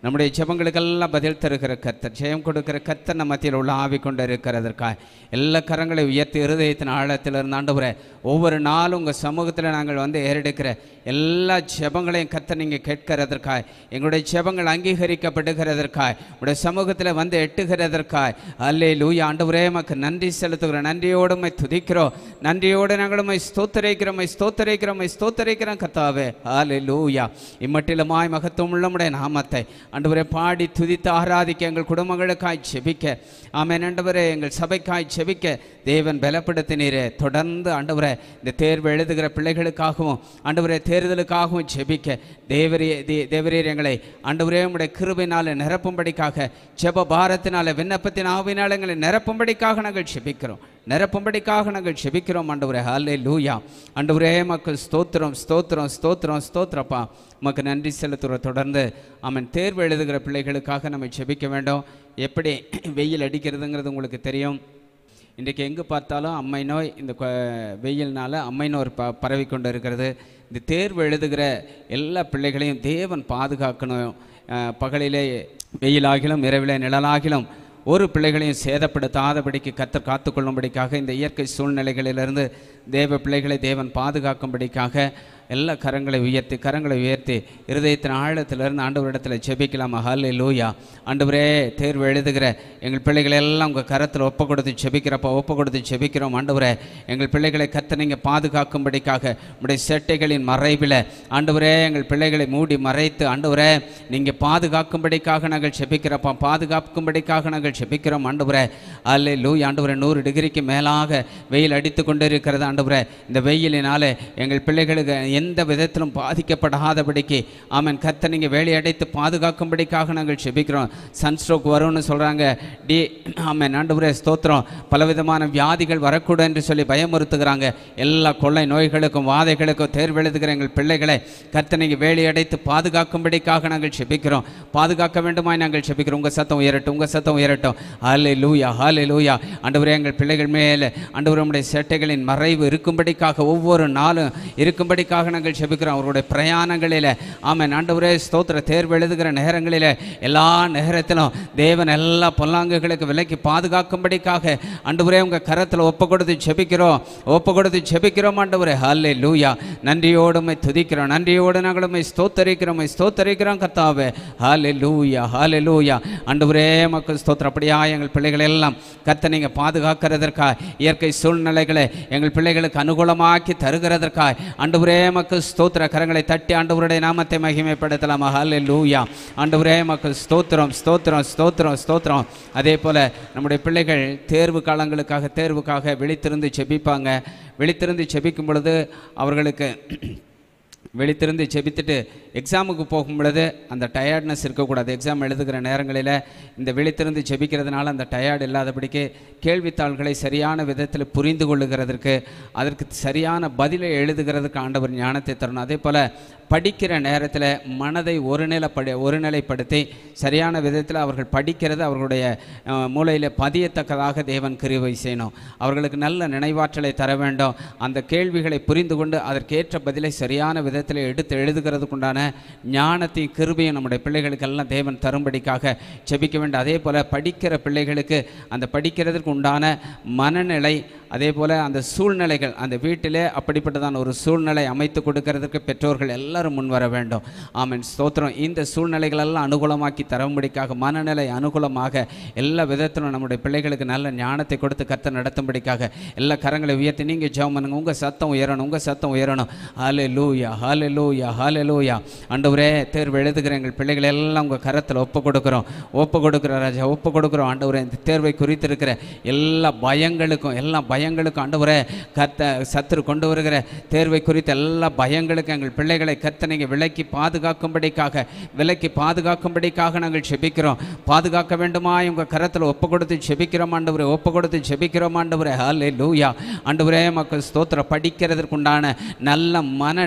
நம்முடைய ஜெபங்களுக்கெல்லாம் பதில் தருகிற கர்த்தர் ஜெயம் கொடுக்கிற கர்த்தர் நம்ம மத்தியில் உள்ள ஆவி கொண்டு இருக்கிறதற்காக எல்லா கரங்களை உயர்த்தி இருதயத்தின் ஆழத்தில் இருந்து ஆண்டவரே ஒவ்வொரு நாளும் உங்கள் சமூகத்தில் நாங்கள் வந்து ஏறெடுக்கிற எல்லா ஜெபங்களையும் கர்த்தர் நீங்கள் கேட்கிறதற்காய் எங்களுடைய ஜெபங்கள் அங்கீகரிக்கப்படுகிறதற்காய் உடைய சமூகத்தில் வந்து எட்டுகிறதற்காய் அல்லே லூயா ஆண்டவரே மக்கு நன்றி செலுத்துகிறோம் நன்றியோடு உம்மை துதிக்கிறோம் நன்றியோடு நாங்கள் உம்மை ஸ்தோத்தரிக்கிறோம் உம்மை ஸ்தோத்தரிக்கிறோம் உம்மை ஸ்தோத்தரிக்கிறோம் கர்த்தாவே அல்லே லூயா இம்மட்டிலுமாய் மகத்துவம் உள்ளமுடைய நாமத்தை ஆண்டவரே பாடி துதித்து ஆராதிக்க எங்கள் குடும்பங்களுக்காய் செபிக்க ஆமென் ஆண்டவரே எங்கள் சபைக்காய் செபிக்க தேவன் பலப்படுத்தினீரே தொடர்ந்து ஆண்டவரே இந்த தேர்வு எழுதுகிற பிள்ளைகளுக்காகவும் ஆண்டவரே தேர்தலுக்காகவும் செபிக்க தேவரே தே- தேவரீர் எங்களை ஆண்டவரே உம்முடைய கிருபையினால நிரப்பும்படிக்காக ஜெப பாரத்தினால விண்ணப்பத்தின் ஆவினால் எங்களை நிரப்பும்படிக்காக நாங்கள் செபிக்கிறோம் நிரப்பும்படிக்காக நாங்கள் செபிக்கிறோம் ஆண்டவரே ஹாலே லூயா ஆண்டவரே மக்கள் ஸ்தோத்திரம் ஸ்தோத்திரம் ஸ்தோத்திரம் ஸ்தோத்திரப்பா உமக்கு நன்றி செலுத்துகிறோம் தொடர்ந்து அவன் தேர்வு எழுதுகிற பிள்ளைகளுக்காக நம்ம செபிக்க வேண்டும் எப்படி வெயில் அடிக்கிறதுங்கிறது உங்களுக்கு தெரியும் இன்றைக்கு எங்கே பார்த்தாலும் அம்மை நோய் இந்த கொ- வெயில்னால அம்மை நோய் ப பரவி கொண்டு இருக்கிறது இந்த தேர்வு எழுதுகிற எல்லா பிள்ளைகளையும் தேவன் பாதுகாக்கணும் அஹ், பகலிலே வெயிலாகிலும் இரவிலே நிழலாகிலும் ஒரு பிள்ளைகளையும் சேதப்படுத்தாதபடிக்கு கத்தர் காத்துக்கொள்ளும்படிக்காக இந்த இயற்கை சூழ்நிலைகளிலிருந்து தேவ பிள்ளைகளை தேவன் பாதுகாக்கும்படிக்காக எல்லா கரங்களை உயர்த்தி கரங்களை உயர்த்தி இருதயத்தின் ஆழத்திலிருந்து ஆண்டவரிடத்தில் ஜெபிக்கலாம் ஹல்லே லூயா ஆண்டவரே தேர்வு எழுதுகிற எங்கள் பிள்ளைகளை எல்லாம் உங்கள் கரத்தில் ஒப்பு கொடுத்து ஜெபிக்கிறப்ப ஒப்பு கொடுத்து ஜெபிக்கிறோம் ஆண்டவரே எங்கள் பிள்ளைகளை கத்த நீங்கள் பாதுகாக்கும்படிக்காக உடைய செட்டைகளின் மறைவில் ஆண்டவரே எங்கள் பிள்ளைகளை மூடி மறைத்து ஆண்டவரே நீங்கள் பாதுகாக்கும்படிக்காக நாங்கள் ஜெபிக்கிறப்பா பாதுகாக்கும்படிக்காக நாங்கள் ஜெபிக்கிறோம் ஆண்டவரே அல்லே லூயா ஆண்டவரே நூறு டிகிரிக்கு மேலாக வெயில் அடித்து கொண்டு இருக்கிறது ஆண்டவரே இந்த வெயிலினாலே எங்கள் பிள்ளைகளுக்கு எந்த விதத்திலும் பாதிக்கப்படாதபடிக்கு ஆமென் கத்த நீங்கள் வேலை அடைத்து பாதுகாக்கும்படிக்காக நாங்கள் செபிக்கிறோம் சன்ஸ்ட்ரோக் வரும்னு சொல்கிறாங்க டி ஆமென் ஆண்டவரே ஸ்தோத்திரம் பலவிதமான வியாதிகள் வரக்கூடும் என்று சொல்லி பயமுறுத்துகிறாங்க எல்லா கொள்ளை நோய்களுக்கும் வாதைகளுக்கும் தேர்வெழுதுகிற எங்கள் பிள்ளைகளை கத்த நீங்கள் வேலை அடைத்து பாதுகாக்கும்படிக்காக நாங்கள் செபிக்கிறோம் பாதுகாக்க வேண்டுமாய் நாங்கள் செபிக்கிறோம் உங்கள் சத்தம் உயரட்டும் உங்கள் சத்தம் உயரட்டும் ஹாலே லூயா ஹாலே லூயா ஆண்டவரே எங்கள் பிள்ளைகள் மேலே ஆண்டவரே உம்முடைய சேட்டைகளின் மறைவு இருக்கும்படிக்காக ஒவ்வொரு நாளும் இருக்கும்படிக்காக நாங்கள் செபிக்கிறோம் அவருடைய பிரயாணங்களில் ஆமென் ஆண்டவரே ஸ்தோத்திர தேர்வு எழுதுகிற நேரங்களில் எல்லா நேரத்திலும் தேவன் எல்லா பொல்லாங்குகளுக்கு விலைக்கு பாதுகாக்கும்படிக்காக ஆண்டவரே உங்கள் கரத்தில் ஒப்பு கொடுத்து செபிக்கிறோம் ஒப்பு கொடுத்து செபிக்கிறோம் ஆண்டவரே ஹாலே லூயா நன்றியோடு உம்மை துதிக்கிறோம் நன்றியோடு நாங்கள் உம்மை ஸ்தோத்தரிக்கிறோம் உம்மை ஸ்தோத்தரிக்கிறோம் கர்த்தாவே ஹாலே லூயா ஹாலே லூயா ஆண்டவரே மக்கள் ஸ்தோத்திரம் அப்படியா எங்கள் பிள்ளைகளை எல்லாம் கர்த்த நீங்கள் பாதுகாக்கிறதற்காக இயற்கை சூழ்நிலைகளை எங்கள் பிள்ளைகளுக்கு அனுகூலமாக்கி தருகிறதற்காக ஆண்டவரே மக்கள் ஸ்தோத்திர கரங்களை தட்டி ஆண்டவருடைய நாமத்தை மகிமைப்படுத்தலாம் ஹாலே லூயா ஆண்டவரே மக்கள் ஸ்தோத்திரம் ஸ்தோத்திரம் ஸ்தோத்திரம் ஸ்தோத்திரம் அதே போல் நம்முடைய பிள்ளைகள் தேர்வு காலங்களுக்காக தேர்வுக்காக விழித்திருந்து செபிப்பாங்க விழித்திருந்து செபிக்கும் பொழுது அவர்களுக்கு விழித்திருந்து செபித்துட்டு எக்ஸாமுக்கு போகும் பொழுது அந்த டயர்ட்னஸ் இருக்கக்கூடாது எக்ஸாம் எழுதுகிற நேரங்களில் இந்த விழித்திருந்து செபிக்கிறதுனால அந்த டயர்டு இல்லாதபடிக்கு கேள்வித்தாள்களை சரியான விதத்தில் புரிந்து கொள்ளுகிறதற்கு அதற்கு சரியான பதிலை எழுதுகிறதுக்கு ஆண்டவர் ஞானத்தை தரணும் அதே போல் படிக்கிற நேரத்தில் மனதை ஒருநிலைப்படி ஒருநிலைப்படுத்தி சரியான விதத்தில் அவர்கள் படிக்கிறது அவர்களுடைய மூளையில் பதியத்தக்கதாக தேவன் கிருபை செய்யணும் அவர்களுக்கு நல்ல நினைவாற்றலை தர வேண்டும் அந்த கேள்விகளை புரிந்து கொண்டு அதற்கேற்ற பதிலை சரியான விதத்தில் எடுத்து எழுதுகிறதுக்குண்டான ஞானத்தையும் கிருபையும் நம்முடைய பிள்ளைகளுக்கெல்லாம் தேவன் தரும்படிக்காக செபிக்க வேண்டும் அதே போல் படிக்கிற பிள்ளைகளுக்கு அந்த படிக்கிறதுக்கு உண்டான மனநிலை அதே போல் அந்த சூழ்நிலைகள் அந்த வீட்டிலே அப்படிப்பட்டதான ஒரு சூழ்நிலை அமைத்து கொடுக்கறதுக்கு பெற்றோர்கள் எல்லாரும் முன் வர வேண்டும் ஆமென் ஸ்தோத்திரம் இந்த சூழ்நிலைகளெல்லாம் அனுகூலமாக்கி தரும்படிக்காக மனநிலை அனுகூலமாக எல்லா விதத்திலும் நம்முடைய பிள்ளைகளுக்கு நல்ல ஞானத்தை கொடுத்து கத்த நடத்தும்படிக்காக எல்லா கரங்களை உயர்த்தி நீங்கள் ஜெபம் பண்ணுங்க உங்கள் சத்தம் உயரணும் உங்கள் சத்தம் உயரணும் ஹாலே லூயா ஹாலே லூயா ஹாலே லூயா ஆண்டவரே தேர்வு எழுதுகிற எங்கள் பிள்ளைகளை எல்லாம் உங்கள் கரத்தில் ஒப்பு கொடுக்குறோம் ஒப்பு கொடுக்குற ராஜா ஒப்பு கொடுக்குறோம் ஆண்டவரே இந்த தேர்வை குறித்து இருக்கிற எல்லா பயங்களுக்கும் எல்லா பயங்களுக்கும் ஆண்டவரே கத்த சத்துரு கொண்டு வருகிற தேர்வை குறித்த எல்லா பயங்களுக்கும் எங்கள் பிள்ளைகளை கத்த நீங்கள் விலக்கி பாதுகாக்கும்படிக்காக விலக்கி பாதுகாக்கும்படிக்காக நாங்கள் செபிக்கிறோம் பாதுகாக்க வேண்டுமா உங்கள் கரத்தில் ஒப்பு கொடுத்து செபிக்கிறோம் ஆண்டவரே ஒப்பு கொடுத்து செபிக்கிறோம் ஆண்டவரே ஹாலே லூயா ஆண்டவரே மக்கள் ஸ்தோத்திர படிக்கிறதற்குண்டான நல்ல மனநிலையை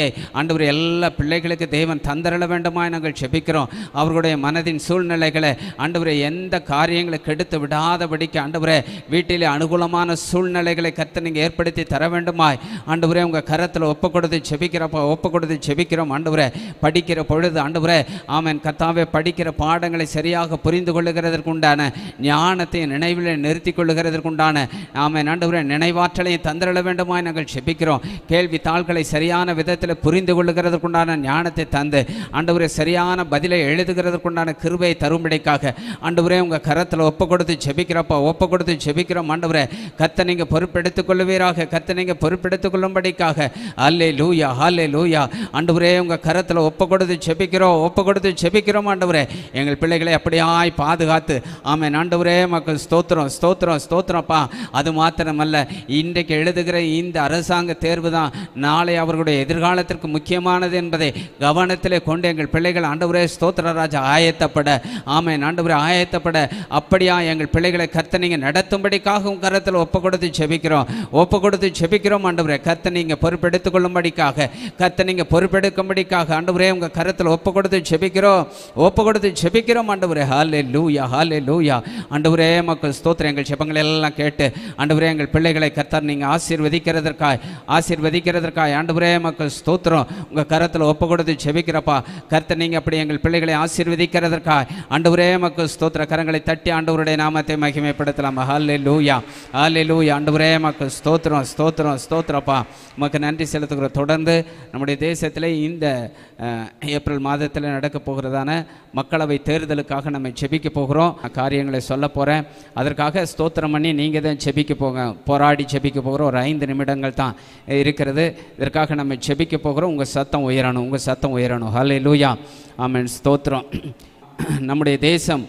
கிருபையை ஆண்டவரே எல்லா பிள்ளைகளுக்கு தேவன் தந்தரள வேண்டுமாய் நாங்கள் செபிக்கிறோம் அவர்களுடைய மனதின் சூழ்நிலைகளை ஆண்டவரே எந்த காரியங்களை கெடுத்து விடாதபடிக்கு ஆண்டவரே வீட்டிலே அனுகூலமான சூழ்நிலைகளை கத்த நீங்கள் ஏற்படுத்தி தர வேண்டுமாய் ஆண்டவரே உங்கள் கரத்தில் ஒப்பு கொடுத்து செபிக்கிறப்ப ஒப்பு கொடுத்து செபிக்கிறோம் ஆண்டவரே படிக்கிற பொழுது ஆண்டவரே ஆமென் கத்தாவே படிக்கிற பாடங்களை சரியாக புரிந்து கொள்ளுகிறதற்கு உண்டான ஞானத்தை நினைவில் நிறுத்தி கொள்ளுகிறதற்கு உண்டான ஆமென் ஆண்டவரே நினைவாற்றலையும் தந்திரள வேண்டுமாய் நாங்கள் செபிக்கிறோம் கேள்வி தாள்களை சரியான விதத்தில் புரிந்து கொள்ளுகிறதற்கு உண்டான ஞானத்தை தந்து ஆண்டவரே சரியான பதிலை எழுதுகிறதற்குண்டான கிருபையை தரும்படிக்காக ஆண்டவரே உங்கள் கரத்தில் ஒப்பு கொடுத்து செபிக்கிறப்ப ஒப்பு கொடுத்து செபிக்கிறோம் ஆண்டவரே கத்த நீங்கள் பொறுப்பெடுத்துக் கொள்ளுவீராக கத்த நீங்கள் பொறுப்பெடுத்துக் கொள்ளும்படிக்காக அல்லே லூயா ஹல்லே லூயா ஆண்டவரே உங்கள் கரத்தில் ஒப்பு கொடுத்து செபிக்கிறோம் ஒப்பு கொடுத்து செபிக்கிறோம் ஆண்டவரே எங்கள் பிள்ளைகளை அப்படியாய் பாதுகாத்து ஆமென் ஆண்டவரே மக்கள் ஸ்தோத்திரம் ஸ்தோத்திரம் ஸ்தோத்திரப்பா அது மாத்திரமல்ல இன்றைக்கு எழுதுகிற இந்த அரசாங்க தேர்வு தான் நாளை அவர்களுடைய எதிர்காலத்திற்கு முக்கியமானது என்பதை கவனத்திலே கொண்டு எங்கள் பிள்ளைகள் ஆண்டவரே ஸ்தோத்திரராஜா ஆயத்தப்பட ஆமென் ஆண்டவரே ஆயத்தப்பட அப்படியா எங்கள் பிள்ளைகளை கத்த நீங்கள் நடத்தும்படிக்காக உங்கள் கரத்தில் ஒப்பு கொடுத்து செபிக்கிறோம் ஒப்பு கொடுத்து செபிக்கிறோம் ஆண்டவரே கத்த நீங்கள் பொறுப்பெடுத்துக் கொள்ளும்படிக்காக கத்த நீங்கள் பொறுப்பெடுக்கும்படிக்காக ஆண்டவரே உங்கள் கரத்தில் ஒப்பு கொடுத்து செபிக்கிறோம் ஒப்பு கொடுத்து செபிக்கிறோம் ஆண்டவரே ஹாலே லூயா ஹாலே லூயா ஆண்டவரே மக்கள் ஸ்தோத்திரம் எங்கள் செபங்களை எல்லாம் கேட்டு ஆண்டவரே எங்கள் பிள்ளைகளை கத்தர் நீங்கள் ஆசீர்வதிக்கிறதற்காய் ஆசீர்வதிக்கிறதற்காய் ஆண்டவரே மக்கள் ஸ்தோத்திரம் உங்கள் கரத்தில் ஒப்பு கொடுத்து செபிக்கிறப்பா கர்த்தர் நீங்கள் அப்படி எங்கள் பிள்ளைகளை ஆசீர்வதிக்கிறதற்காய் ஆண்டவரே மக்கள் ஸ்தோத்திர கரங்களை தட்டி ஆண்டவருடைய நாமத்தை மகிமைப்படுத்தலாம் ஹாலே லூயா ஹாலே லூயா ஆண்டவரே மக்கள் ஸ்தோத்திரம் ஸ்தோத்திரம் ஸ்தோத்திரப்பா உமக்கு நன்றி செலுத்துகிற தொடர்ந்து நம்முடைய தேசத்தில் இந்த அஹ், ஏப்ரல் மாதத்தில் நடக்க போகிறதான மக்களவை தேர்தலுக்காக நம்ம செபிக்க போகிறோம் காரியங்களை சொல்ல போகிறேன் அதற்காக ஸ்தோத்திரம் பண்ணி நீங்கள் தான் செபிக்க போங்க போராடி செபிக்க போகிறோம் ஒரு ஐந்து நிமிடங்கள் தான் இருக்கிறது இதற்காக நம்ம செபிக்க போகிறோம் உங்கள் சத்தம் உயரணும் உங்கள் சத்தம் உயரணும் ஹலே லூயா ஆமென் ஸ்தோத்திரம் நம்முடைய தேசம்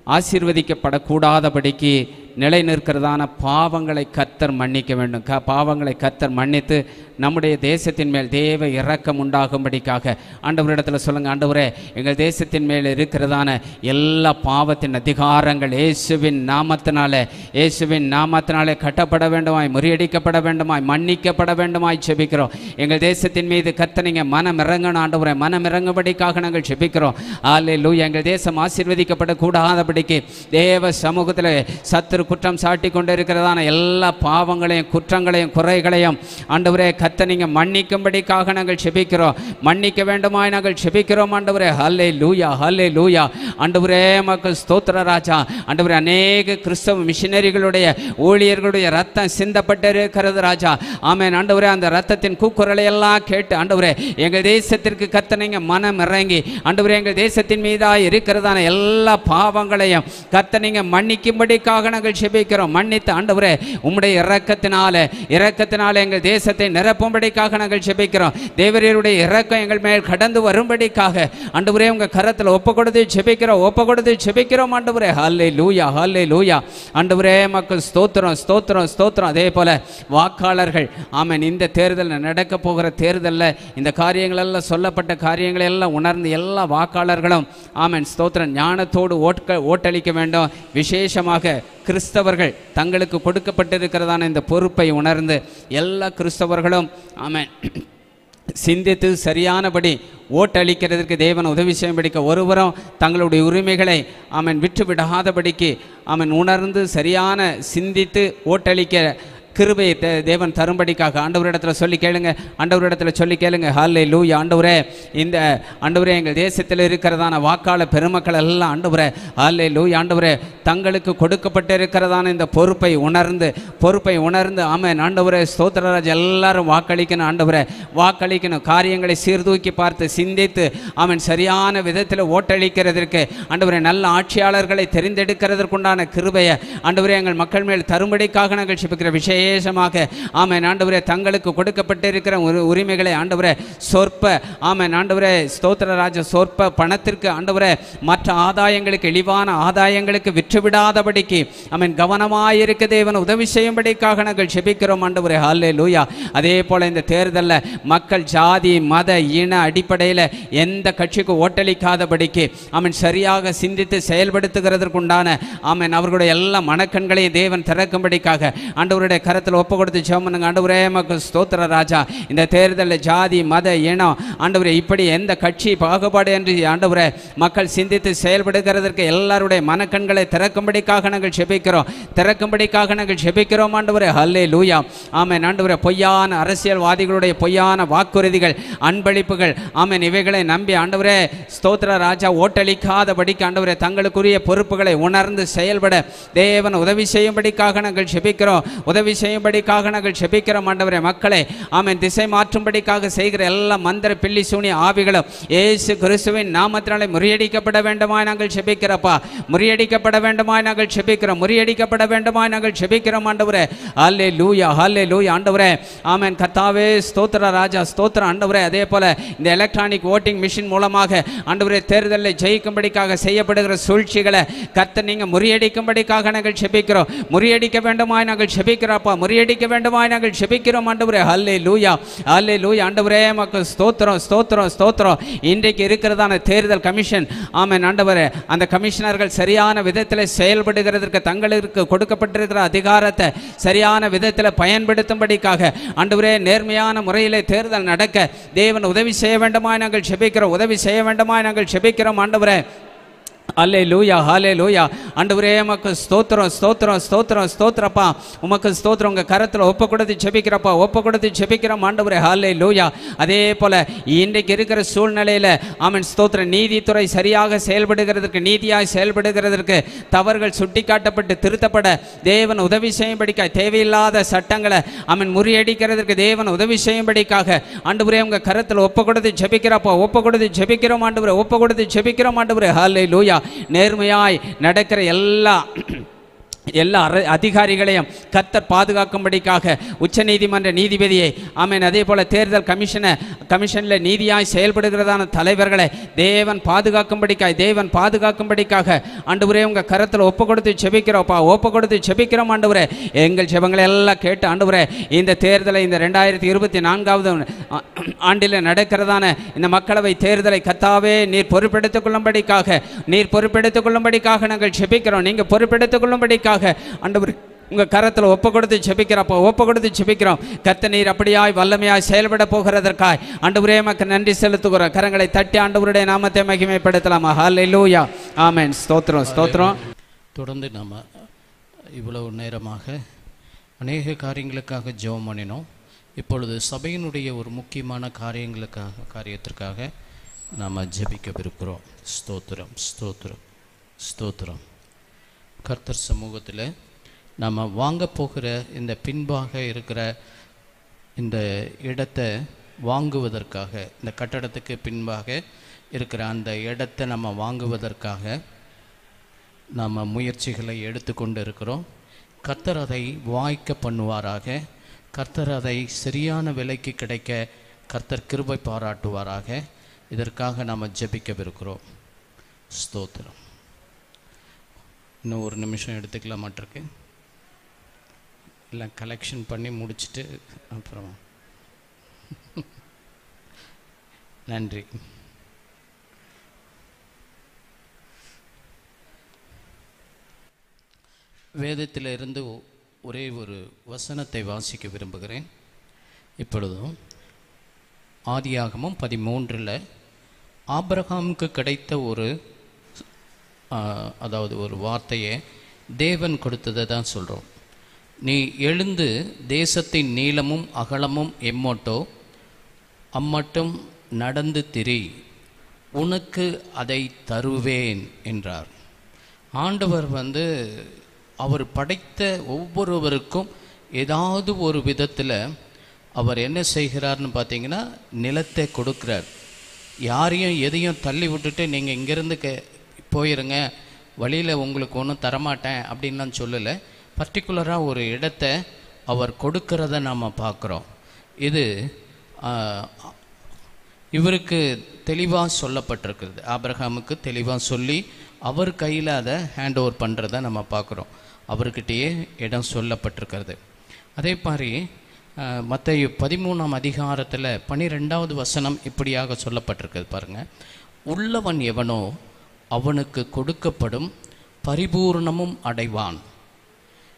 ஆசீர்வதிக்கப்படக்கூடாதபடிக்கு நிலை நிற்கிறதான பாவங்களை கத்தர் மன்னிக்க வேண்டும் க பாவங்களை கத்தர் மன்னித்து நம்முடைய தேசத்தின் மேல் தேவ இரக்கம் உண்டாகும்படிக்காக ஆண்டவரிடத்தில் சொல்லுங்க ஆண்டவரே எங்கள் தேசத்தின் மேல் இருக்கிறதான எல்லா பாவத்தின் அதிகாரங்கள் இயேசுவின் நாமத்தினாலே இயேசுவின் நாமத்தினாலே கட்டப்பட வேண்டுமாய் முறியடிக்கப்பட வேண்டுமாய் மன்னிக்கப்பட வேண்டுமாய் செபிக்கிறோம் எங்கள் தேசத்தின் மீது கத்த நீங்கள் மனம் இறங்கணும் ஆண்டவரே மனம் இறங்கும்படிக்காக நாங்கள் செபிக்கிறோம் ஆலே லூயா எங்கள் தேசம் ஆசீர்வதிக்கப்படக்கூடாதபடிக்கு தேவ சமூகத்தில் சத்துரு குற்றம் சாட்டி கொண்டு இருக்கிறதான எல்லா பாவங்களையும் குற்றங்களையும் குறைகளையும் ஆண்டவரே கத்த நீங்கள் மன்னிக்கும்படிக்காக நாங்கள் செபிக்கிறோம் மன்னிக்க வேண்டுமாய் நாங்கள் செபிக்கிறோம் ஆண்டவரே ஹல்லே லூயா ஹல்லே லூயா ஆண்டவரே மக்கள் ஸ்தோத்திர ராஜா ஆண்டவரே அநேக கிறிஸ்தவ மிஷினரிகளுடைய ஊழியர்களுடைய ரத்தம் சிந்தப்பட்டிருக்கிறது ராஜா ஆமென் ஆண்டவரே அந்த ரத்தத்தின் கூக்குரலை எல்லாம் கேட்டு ஆண்டவரே எங்கள் தேசத்திற்கு கத்த நீங்கள் மனம் இறங்கி ஆண்டவரே எங்கள் தேசத்தின் மீதா இருக்கிறதான எல்லா பாவங்களையும் கத்த நீங்கள் மன்னிக்கும்படிக்காக நாங்கள் செபிக்கிறோம் மன்னித்து ஆண்டவரே உம்முடைய இரக்கத்தினால இரக்கத்தினால எங்கள் தேசத்தை நிரப்பும்படிக்காக நாங்கள் செபிக்கிறோம் தேவரீருடைய இரக்கம் எங்கள் மேல் கடந்து வரும்படிக்காக ஆண்டவரே உங்க கரத்தில் ஒப்பு கொடுத்து செபிக்கிறோம் ஒப்பு கொடுத்து செபிக்கிறோம் ஆண்டவரே ஹல்லே லூயா ஹல்லே லூயா ஆண்டவரே மக்கள் ஸ்தோத்திரம் ஸ்தோத்திரம் ஸ்தோத்திரம் அதே போல வாக்காளர்கள் ஆமென் இந்த தேர்தலில் நடக்க போகிற தேர்தலில் இந்த காரியங்கள் எல்லாம் சொல்லப்பட்ட காரியங்களை எல்லாம் உணர்ந்து எல்லா வாக்காளர்களும் ஆமென் ஸ்தோத்திரம் ஞானத்தோடு ஓட்க ஓட்டளிக்க வேண்டும் விசேஷமாக கிறிஸ்தவர்கள் தங்களுக்கு கொடுக்கப்பட்டிருக்கிறதான இந்த பொறுப்பை உணர்ந்து எல்லா கிறிஸ்தவர்களும் ஆமென் சிந்தித்து சரியானபடி ஓட்டளிக்கிறதுக்கு தேவன் உதவி செய்யும்படிக்க ஒருவரும் தங்களுடைய உரிமைகளை அவன் விட்டு விடாதபடிக்கு அவன் உணர்ந்து சரியான சிந்தித்து ஓட்டளிக்க கிருபையை தே- தேவன் தரும்படிக்காக ஆண்டவரிடத்தில் சொல்லி கேளுங்க ஆண்டவரிடத்தில் சொல்லி கேளுங்க ஹாலே லூயா ஆண்டவரே இந்த ஆண்டவரே எங்கள் தேசத்தில் இருக்கிறதான வாக்காளர் பெருமக்கள் எல்லாம் ஆண்டவரே ஹாலே லூயா ஆண்டவரே தங்களுக்கு கொடுக்கப்பட்டு இருக்கிறதான இந்த பொறுப்பை உணர்ந்து பொறுப்பை உணர்ந்து ஆமென் ஆண்டவரே ஸ்தோத்திரராஜ் எல்லாரும் வாக்களிக்கணும் ஆண்டவரே வாக்களிக்கணும் காரியங்களை சீர்தூக்கி பார்த்து சிந்தித்து அவன் சரியான விதத்தில் ஓட்டளிக்கிறதற்கு ஆண்டவரே நல்ல ஆட்சியாளர்களை தெரிந்தெடுக்கிறதற்குண்டான கிருபையை ஆண்டவரே எங்கள் மக்கள் மேல் தரும்படிக்காக நாங்கள் சிப்பிக்கிற விசேஷமாக ஆமென் ஆண்டவரே தங்களுக்கு கொடுக்கப்பட்டிருக்கிற ஒரு உரிமைகளை ஆண்டவரே சொற்ப ஆமென் ஆண்டவரே ஸ்தோத்திரராஜ சொற்ப பணத்திற்கு ஆண்டவரே மற்ற ஆதாயங்களுக்கு இழிவான ஆதாயங்களுக்கு விற்றுவிடாதபடிக்கு அவன் கவனமாயிருக்க தேவன் உதவி செய்யும்படிக்காக நாங்கள் செபிக்கிறோம் ஆண்டவரே ஹாலே லூயா அதே போல இந்த தேர்தலில் மக்கள் ஜாதி மத இன அடிப்படையில் எந்த கட்சிக்கு ஓட்டளிக்காதபடிக்கு அவன் சரியாக சிந்தித்து செயல்படுத்துகிறதற்குண்டான ஆமென் அவர்களுடைய எல்லா மனக்கண்களையும் தேவன் திறக்கும்படிக்காக ஆண்டவருடைய கரத்தில் ஒப்பு கொடுத்து ஜெபம் பண்ணுங்க ஆண்டவரே மக்கள் ஸ்தோத்திர ராஜா இந்த தேர்தலில் ஜாதி மத இனம் ஆண்டவரே இப்படி எந்த கட்சி பாகுபாடு என்று ஆண்டவரே மக்கள் சிந்தித்து செயல்படுகிறதற்கு எல்லாருடைய மனக்கண்களை திறக்கும்படிக்காக நாங்கள் ஜெபிக்கிறோம் திறக்கும்படிக்காக நாங்கள் ஜெபிக்கிறோம் ஆண்டவரே ஹல்லே லூயா ஆமென் ஆண்டவரே பொய்யான அரசியல்வாதிகளுடைய பொய்யான வாக்குறுதிகள் அன்பளிப்புகள் ஆமென் இவைகளை நம்பி ஆண்டவரே ஸ்தோத்திர ராஜா ஓட்டளிக்காதபடிக்கு ஆண்டவரே தங்களுக்குரிய பொறுப்புகளை உணர்ந்து செயல்பட தேவன் உதவி செய்யும்படிக்காக நாங்கள் ஜெபிக்கிறோம் உதவி செய்யும்படிக்காக நாங்கள் ஜெபிக்கிறோம் ஆண்டவரே மக்களை ஆமென் திசை மாற்றும்படிக்காக செய்கிற எல்லா மந்திர பில்லி சூனிய ஆவிகளும் இயேசு கிறிஸ்துவின் நாமத்தினாலே முறியடிக்கப்பட வேண்டுமாய் நாங்கள் ஜெபிக்கிறப்பா முறியடிக்கப்பட வேண்டுமாய் நாங்கள் ஜெபிக்கிறோம் முறியடிக்கப்பட வேண்டுமாய் நாங்கள் ஜெபிக்கிறோம் ஆண்டவரே ஹல்லே லூயா ஹல்லே லூயா ஆண்டவரே ஆமென் கர்த்தாவே ஸ்தோத்திர ராஜா ஸ்தோத்திர ஆண்டவரே அதே போல இந்த எலக்ட்ரானிக் ஓட்டிங் மிஷின் மூலமாக ஆண்டவரே தேர்தலில் ஜெயிக்கும்படிக்காக செய்யப்படுகிற சூழ்ச்சிகளை கர்த்தர் நீங்க முறியடிக்கும்படிக்காக நாங்கள் ஜெபிக்கிறோம் முறியடிக்க வேண்டுமாய் நாங்கள் ஜெபிக்கிறோம்ப்பா முறியடிக்க வேண்டுமாய் நாங்கள் ஜெபிக்கிறோம் ஆண்டவரே ஹல்லே லூயா ஹல்லே லூயா ஆண்டவரே மக்கள் ஸ்தோத்திரம் ஸ்தோத்திரம் ஸ்தோத்திரம் இன்றைக்கு இருக்கிறதான தேர்தல் கமிஷன் ஆமென் ஆண்டவரே அந்த கமிஷனர்கள் சரியான விதத்தில் செயல்படுகிறதற்கு தங்களுக்கு கொடுக்கப்பட்டிருக்கிற அதிகாரத்தை சரியான விதத்தில் பயன்படுத்தும்படிக்காக ஆண்டவரே நேர்மையான முறையில் தேர்தல் நடக்க தேவன் உதவி செய்ய வேண்டுமாய் நாங்கள் ஜெபிக்கிறோம் உதவி செய்ய வேண்டுமாய் நாங்கள் ஜெபிக்கிறோம் ஆண்டவரே அல்லே லூயா ஹாலே லூயா ஆண்டவரே உமக்கு ஸ்தோத்திரம் ஸ்தோத்திரம் ஸ்தோத்திரம் ஸ்தோத்திரப்பா உமக்கு ஸ்தோத்திரம் உங்கள் கரத்தில் ஒப்பு கொடுத்து ஜெபிக்கிறப்பா ஒப்பு கொடுத்து ஜெபிக்கிறோம் ஆண்டவரே ஹாலே லூயா அதே போல் இன்றைக்கு இருக்கிற சூழ்நிலையில் ஆமன் ஸ்தோத்திர நீதித்துறை சரியாக செயல்படுகிறதற்கு நீதியாக செயல்படுகிறதற்கு தவறுகள் சுட்டிக்காட்டப்பட்டு திருத்தப்பட தேவன் உதவி செய்யும்படிக்காக தேவையில்லாத சட்டங்களை அவன் முறியடிக்கிறதற்கு தேவன் உதவி செய்யும்படிக்காக ஆண்டவரே உங்கள் கரத்தில் ஒப்பு கொடுத்து ஜெபிக்கிறப்பா ஒப்பு கொடுத்து ஜெபிக்கிறோம் ஆண்டவரே ஒப்பு கொடுத்து ஜெபிக்கிறோம் ஆண்டவரே ஹாலே லூயா நேர்மையாய் நடக்கிற எல்லா எல்லா அர- அதிகாரிகளையும் கர்த்தர் பாதுகாக்கும்படிக்காக உச்சநீதிமன்ற நீதிபதியை ஆமென் அதே போல தேர்தல் கமிஷனை கமிஷனில் நீதியாய் செயல்படுகிறதான தலைவர்களை தேவன் பாதுகாக்கும்படிக்காய் தேவன் பாதுகாக்கும்படிக்காக ஆண்டவரே உங்கள் கரத்தில் ஒப்பு கொடுத்து செபிக்கிறோப்பா ஒப்பு கொடுத்து செபிக்கிறோம் ஆண்டவரே எங்கள் செபங்களை எல்லாம் கேட்டு ஆண்டவரே இந்த தேர்தலை இந்த ரெண்டாயிரத்தி இருபத்தி நான்காவது ஆ- ஆண்டில் நடக்கிறதான இந்த மக்களவை தேர்தலை கத்தாவே நீர் பொறுப்பெடுத்துக் கொள்ளும்படிக்காக நீர் பொறுப்பெடுத்துக் கொள்ளும்படிக்காக நாங்கள் செபிக்கிறோம் நீங்கள் பொறுப்பெடுத்துக் கொள்ளும்படிக்காக ஆண்டவர் உங்கள் கரத்தில் ஒப்பு கொடுத்து செபிக்கிறப்போ ஒப்பு கொடுத்து செபிக்கிறோம் கத்த நீர் அப்படியாய் வல்லமையாய் செயல்பட போகிறதற்காய் ஆண்டவரே மக்கு நன்றி செலுத்துகிறோம் கரங்களை தட்டி ஆண்டவருடைய நாமத்தை மகிமைப்படுத்தலாமா ஹalleluya ஆமென் ஸ்தோத்திரம் ஸ்தோத்திரம் தொடர்ந்து நாம் இவ்வளவு நேரமாக அநேக காரியங்களுக்காக ஜெபம் பண்ணினோம் இப்பொழுது சபையினுடைய ஒரு முக்கியமான காரியங்களுக்காக காரியத்திற்காக நாம் ஜெபிக்கவிருக்கிறோம் ஸ்தோத்திரம் ஸ்தோத்திரம் ஸ்தோத்திரம் கர்த்தர் சமூகத்தில் நாம் வாங்க போகிற இந்த பின்பாக இருக்கிற இந்த இடத்தை வாங்குவதற்காக இந்த கட்டடத்துக்கு பின்பாக இருக்கிற அந்த இடத்தை நம்ம வாங்குவதற்காக நாம் முயற்சிகளை எடுத்துக்கொண்டு இருக்கிறோம் கர்த்தர் அதை வாய்க்க பண்ணுவாராக கர்த்தர் அதை சரியான விலைக்கு கிடைக்க கர்த்தர் கிருபை பாராட்டுவாராக இதற்காக நாம் ஜெபிக்கவிருக்கிறோம் ஸ்தோத்திரம் இன்னும் ஒரு நிமிஷம் எடுத்துக்கலாமாட்டிருக்கு எல்லாம் கலெக்ஷன் பண்ணி முடிச்சிட்டு அப்புறம் நன்றி வேதத்திலிருந்து ஒ- ஒரே ஒரு வசனத்தை வாசிக்க விரும்புகிறேன் இப்பொழுதும் ஆதியாகமம் பதிமூன்றில் ஆபிரகாமுக்கு கிடைத்த ஒரு ஆ, அதாவது ஒரு வார்த்தையை தேவன் கொடுத்ததை தான் சொல்கிறோம் நீ எழுந்து தேசத்தின் நீளமும் அகலமும் எம்மோட்டோ அம்மட்டும் நடந்து திரி உனக்கு அதை தருவேன் என்றார் ஆண்டவர் வந்து அவர் படைத்த ஒவ்வொருவருக்கும் ஏதாவது ஒரு விதத்தில் அவர் என்ன செய்கிறார்னு பார்த்தீங்கன்னா நிலத்தை கொடுக்குறார் யாரையும் எதையும் தள்ளி விட்டுட்டு நீங்கள் இங்கேருந்து கே போயிருங்க வழியில் உங்களுக்கு ஒன்றும் தரமாட்டேன் அப்படின்லாம் சொல்லலை பர்டிகுலராக ஒரு இடத்த அவர் கொடுக்கிறத நாம் பார்க்குறோம் இது ஆஹ், இவருக்கு தெளிவாக சொல்லப்பட்டிருக்கிறது ஆபிரகாமுக்கு தெளிவாக சொல்லி அவர் கையில் அதை ஹேண்ட் ஓவர் பண்ணுறத நம்ம பார்க்குறோம் அவர்கிட்டயே இடம் சொல்லப்பட்டிருக்கிறது அதே மாதிரி மற்ற பதிமூணாம் அதிகாரத்தில் பனிரெண்டாவது வசனம் இப்படியாக சொல்லப்பட்டிருக்கிறது பாருங்கள் உள்ளவன் எவனோ அவனுக்கு கொடுக்கப்படும் பரிபூர்ணமும் அடைவான்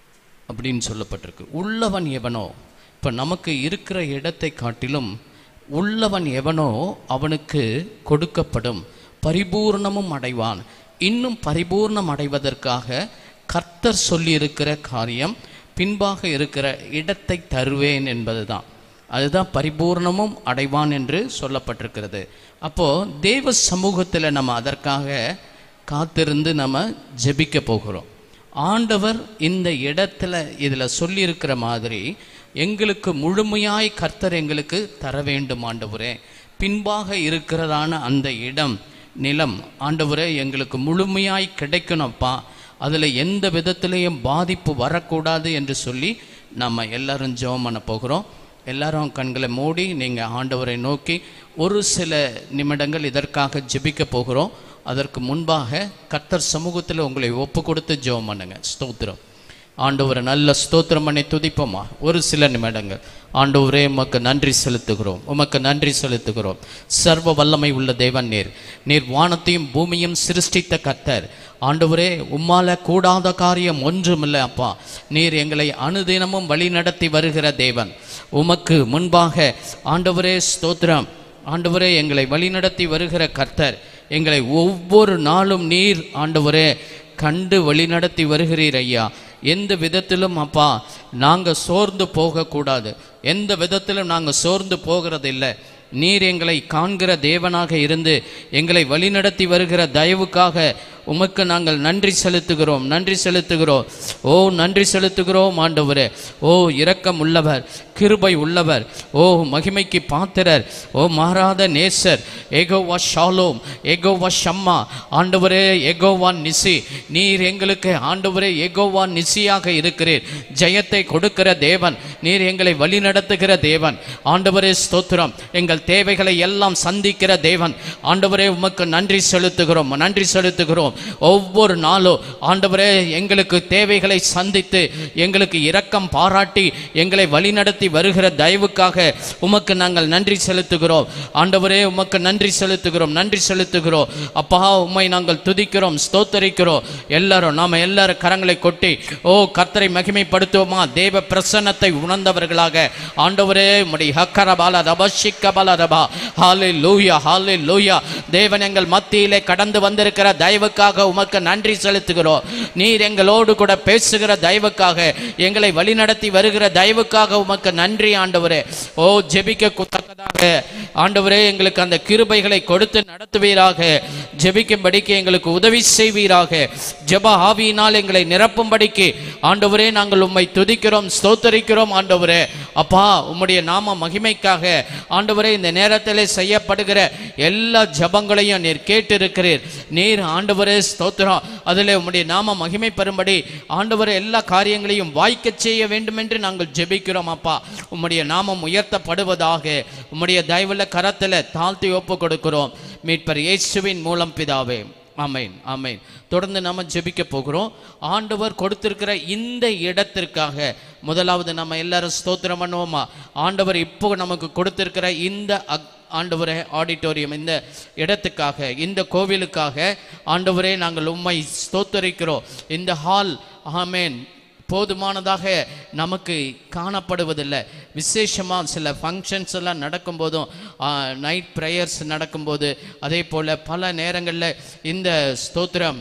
அப்படின்னு சொல்லப்பட்டிருக்கு உள்ளவன் எவனோ இப்போ நமக்கு இருக்கிற இடத்தை காட்டிலும் உள்ளவன் எவனோ அவனுக்கு கொடுக்கப்படும் பரிபூர்ணமும் அடைவான் இன்னும் பரிபூர்ணம் அடைவதற்காக கர்த்தர் சொல்லியிருக்கிற காரியம் பின்பாக இருக்கிற இடத்தை தருவேன் என்பதுதான் அதுதான் பரிபூர்ணமும் அடைவான் என்று சொல்லப்பட்டிருக்கிறது அப்போ தேவ சமூகத்தில் நம்ம அதற்காக காத்திருந்து நம்ம ஜெபிக்க போகிறோம் ஆண்டவர் இந்த இடத்துல இதில் சொல்லியிருக்கிற மாதிரி எங்களுக்கு முழுமையாய் கர்த்தர் எங்களுக்கு தர வேண்டும் ஆண்டவரே பின்பாக இருக்கிறதான அந்த இடம் நிலம் ஆண்டவரே எங்களுக்கு முழுமையாய் கிடைக்கணும்ப்பா அதில் எந்த விதத்திலையும் பாதிப்பு வரக்கூடாது என்று சொல்லி நம்ம எல்லாரும் ஜெபம் பண்ண போகிறோம் எல்லாரும் கண்களை மூடி நீங்கள் ஆண்டவரை நோக்கி ஒரு சில நிமிடங்கள் இதற்காக ஜெபிக்க போகிறோம் அதற்கு முன்பாக கர்த்தர் சமூகத்தில் உங்களை ஒப்பு கொடுத்து ஜெபம் பண்ணுங்க ஸ்தோத்திரம் ஆண்டவரை நல்ல ஸ்தோத்திரம் பண்ணி துதிப்போமா ஒரு சில நிமிடங்கள் ஆண்டவரே உமக்கு நன்றி செலுத்துகிறோம் உமக்கு நன்றி செலுத்துகிறோம் சர்வ வல்லமை உள்ள தேவன் நீர் நீர் வானத்தையும் பூமியும் சிருஷ்டித்த கர்த்தர் ஆண்டவரே உம்மால கூடாத காரியம் ஒன்றுமில்லை அப்பா நீர் எங்களை அனுதினமும் வழி நடத்தி வருகிற தேவன் உமக்கு முன்பாக ஆண்டவரே ஸ்தோத்திரம் ஆண்டவரே எங்களை வழிநடத்தி வருகிற கர்த்தர் எங்களை ஒவ்வொரு நாளும் நீர் ஆண்டவரே கண்டு வழிநடத்தி வருகிறீர் ஐயா எந்த விதத்திலும் அப்பா நாங்கள் சோர்ந்து போகக்கூடாது எந்த விதத்திலும் நாங்கள் சோர்ந்து போகிறதில்லை நீர் எங்களை காண்கிற தேவனாக இருந்து எங்களை வழிநடத்தி வருகிற தயவுக்காக உமக்கு நாங்கள் நன்றி செலுத்துகிறோம் நன்றி செலுத்துகிறோம் ஓ நன்றி செலுத்துகிறோம் ஆண்டவரே ஓ இரக்கம் உள்ளவர் கிருபை உள்ளவர் ஓ மகிமைக்கு பாத்திரர் ஓ மாறாத நேசர் ஏகோவா ஷாலோம் ஏகோவா ஷம்மா ஆண்டவரே ஏகோவா நிசி நீர் எங்களுக்கு ஆண்டவரே ஏகோவா நிசியாக இருக்கிறீர் ஜெயத்தை கொடுக்கிற தேவன் நீர் எங்களை வழி நடத்துகிற தேவன் ஆண்டவரே ஸ்தோத்திரம் எங்கள் தேவைகளை எல்லாம் சந்திக்கிற தேவன் ஆண்டவரே உமக்கு நன்றி செலுத்துகிறோம் நன்றி செலுத்துகிறோம் ஒவ்வொரு நாளும் ஆண்டவரே எங்களுக்கு தேவைகளை சந்தித்து எங்களுக்கு இரக்கம் பாராட்டி எங்களை வழிநடத்தி வருகிற தயவுக்காக உமக்கு நாங்கள் நன்றி செலுத்துகிறோம் ஆண்டவரே உமக்கு நன்றி செலுத்துகிறோம் நன்றி செலுத்துகிறோம் அப்பா உம்மை நாங்கள் துதிக்கிறோம் ஸ்தோத்தரிக்கிறோம் எல்லாரும் நாம எல்லாரும் கரங்களை கொட்டி ஓ கர்த்தரை மகிமைப்படுத்துவோமா தேவ பிரசன்னத்தை உணர்ந்தவர்களாக ஆண்டவரே உம்முடைய ஹக்கரபால ரபா ஷிக்கபால ரபா ஹாலே லூயா ஹாலே லூயா தேவன் எங்கள் மத்தியிலே கடந்து வந்திருக்கிற தயவுக்காக உமக்கு நன்றி செலுத்துகிறோம் நீர் எங்களோடு கூட பேசுகிற தயவுக்காக எங்களை வழிநடத்தி வருகிற தயவுக்காக உமக்கு நன்றி ஆண்டவரே ஓ ஜெபிக்க தக்கதாக ஆண்டவரே எங்களுக்கு அந்த கிருபைகளை கொடுத்து நடத்துவீராக ஜெபிக்கும்படிக்கு எங்களுக்கு உதவி செய்வீராக ஜெப ஆவியினால் எங்களை நிரப்பும்படிக்கு ஆண்டவரே நாங்கள் உம்மை துதிக்கிறோம் ஸ்தோத்தரிக்கிறோம் ஆண்டவரே அப்பா உம்முடைய நாம மகிமைக்காக ஆண்டவரே இந்த நேரத்திலே செய்யப்படுகிற எல்லா ஜபங்களையும் நீர் கேட்டிருக்கிறீர் நீர் ஆண்டவரே ஸ்தோத்திரம் அதில் உம்முடைய நாம மகிமை பெறும்படி ஆண்டவரே எல்லா காரியங்களையும் வாய்க்கச் செய்ய வேண்டும் என்று நாங்கள் ஜெபிக்கிறோம் அப்பா உம்முடைய நாமம் உயர்த்தப்படுவதாக உம்முடைய தயவுள்ள கரத்தில் தாழ்த்தி ஒப்பு கொடுக்கிறோம் மீட்பர் இயேசுவின் மூலம் பிதாவே ஆமென் ஆமென் தொடர்ந்து நம்ம ஜெபிக்க போகிறோம் ஆண்டவர் கொடுத்திருக்கிற இந்த இடத்திற்காக முதலாவது நம்ம எல்லாரும் ஸ்தோத்திரம் பண்ணுவோமா ஆண்டவர் இப்போ நமக்கு கொடுத்திருக்கிற இந்த அக்- ஆண்டவரே ஆடிட்டோரியம் இந்த இடத்துக்காக இந்த கோவிலுக்காக ஆண்டவரே நாங்கள் உம்மை ஸ்தோத்தரிக்கிறோம் இந்த ஹால் ஆமென் போதுமானதாக நமக்கு காணப்படுவதில்லை விசேஷமாக சில ஃபங்க்ஷன்ஸ் எல்லாம் நடக்கும்போதும் நைட் ப்ரேயர்ஸ் நடக்கும்போது அதே போல் பல நேரங்களில் இந்த ஸ்தோத்திரம்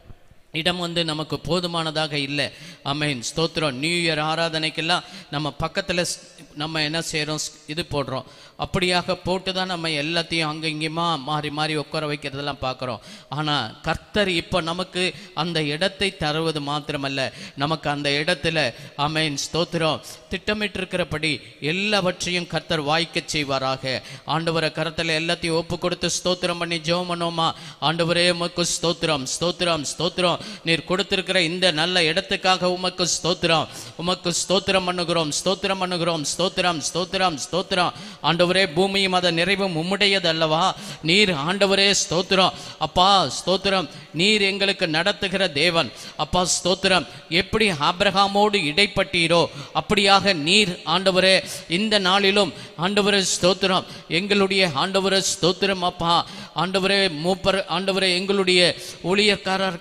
இடம் வந்து நமக்கு போதுமானதாக இல்லை அமேன் ஸ்தோத்திரம் நியூ இயர் ஆராதனைக்கெல்லாம் நம்ம பக்கத்தில் நம்ம என்ன செய்கிறோம் இது போடுறோம் அப்படியாக போட்டு தான் நம்ம எல்லாத்தையும் அங்கே இங்கேயுமா மாறி மாறி உட்கார வைக்கிறதெல்லாம் பார்க்குறோம் ஆனால் கர்த்தர் இப்போ நமக்கு அந்த இடத்தை தருவது மாத்திரமல்ல நமக்கு அந்த இடத்துல அமேன் ஸ்தோத்திரம் திட்டமிட்டிருக்கிறபடி எல்லாவற்றையும் கர்த்தர் வாய்க்கச் செய்வாராக ஆண்டவரை கரத்தில் எல்லாத்தையும் ஒப்பு கொடுத்து ஸ்தோத்திரம் பண்ணி ஜெபம் பண்ணோமா ஆண்டவரே உமக்கு ஸ்தோத்திரம் ஸ்தோத்திரம் ஸ்தோத்திரம் நீர் கொடுத்திருக்கிற இந்த நல்ல இடத்துக்காக உமக்கு ஸ்தோத்திரம் உமக்கு ஸ்தோத்திரம் பண்ணுகிறோம் ஸ்தோத்திரம் பண்ணுகிறோம் ஸ்தோத்திரம் ஸ்தோத்திரம் ஸ்தோத்திரம் ஆண்டவரே பூமியும் அதன் நிறைவும் உம்முடையது அல்லவா நீர் ஆண்டவரே ஸ்தோத்திரம் அப்பா ஸ்தோத்திரம் நீர் எங்களுக்கு நடத்துகிற தேவன் அப்பா ஸ்தோத்திரம் எப்படி ஆபிரகாமோடு இடைப்பட்டீரோ அப்படியாக நீர் ஆண்டவரே இந்த நாளிலும் ஆண்டவரே ஸ்தோத்திரம் எங்களுடைய ஆண்டவரே ஸ்தோத்திரம் அப்பா ஆண்டவரே மூப்பர் ஆண்டவரே எங்களுடைய ஊழியக்காரருக்காக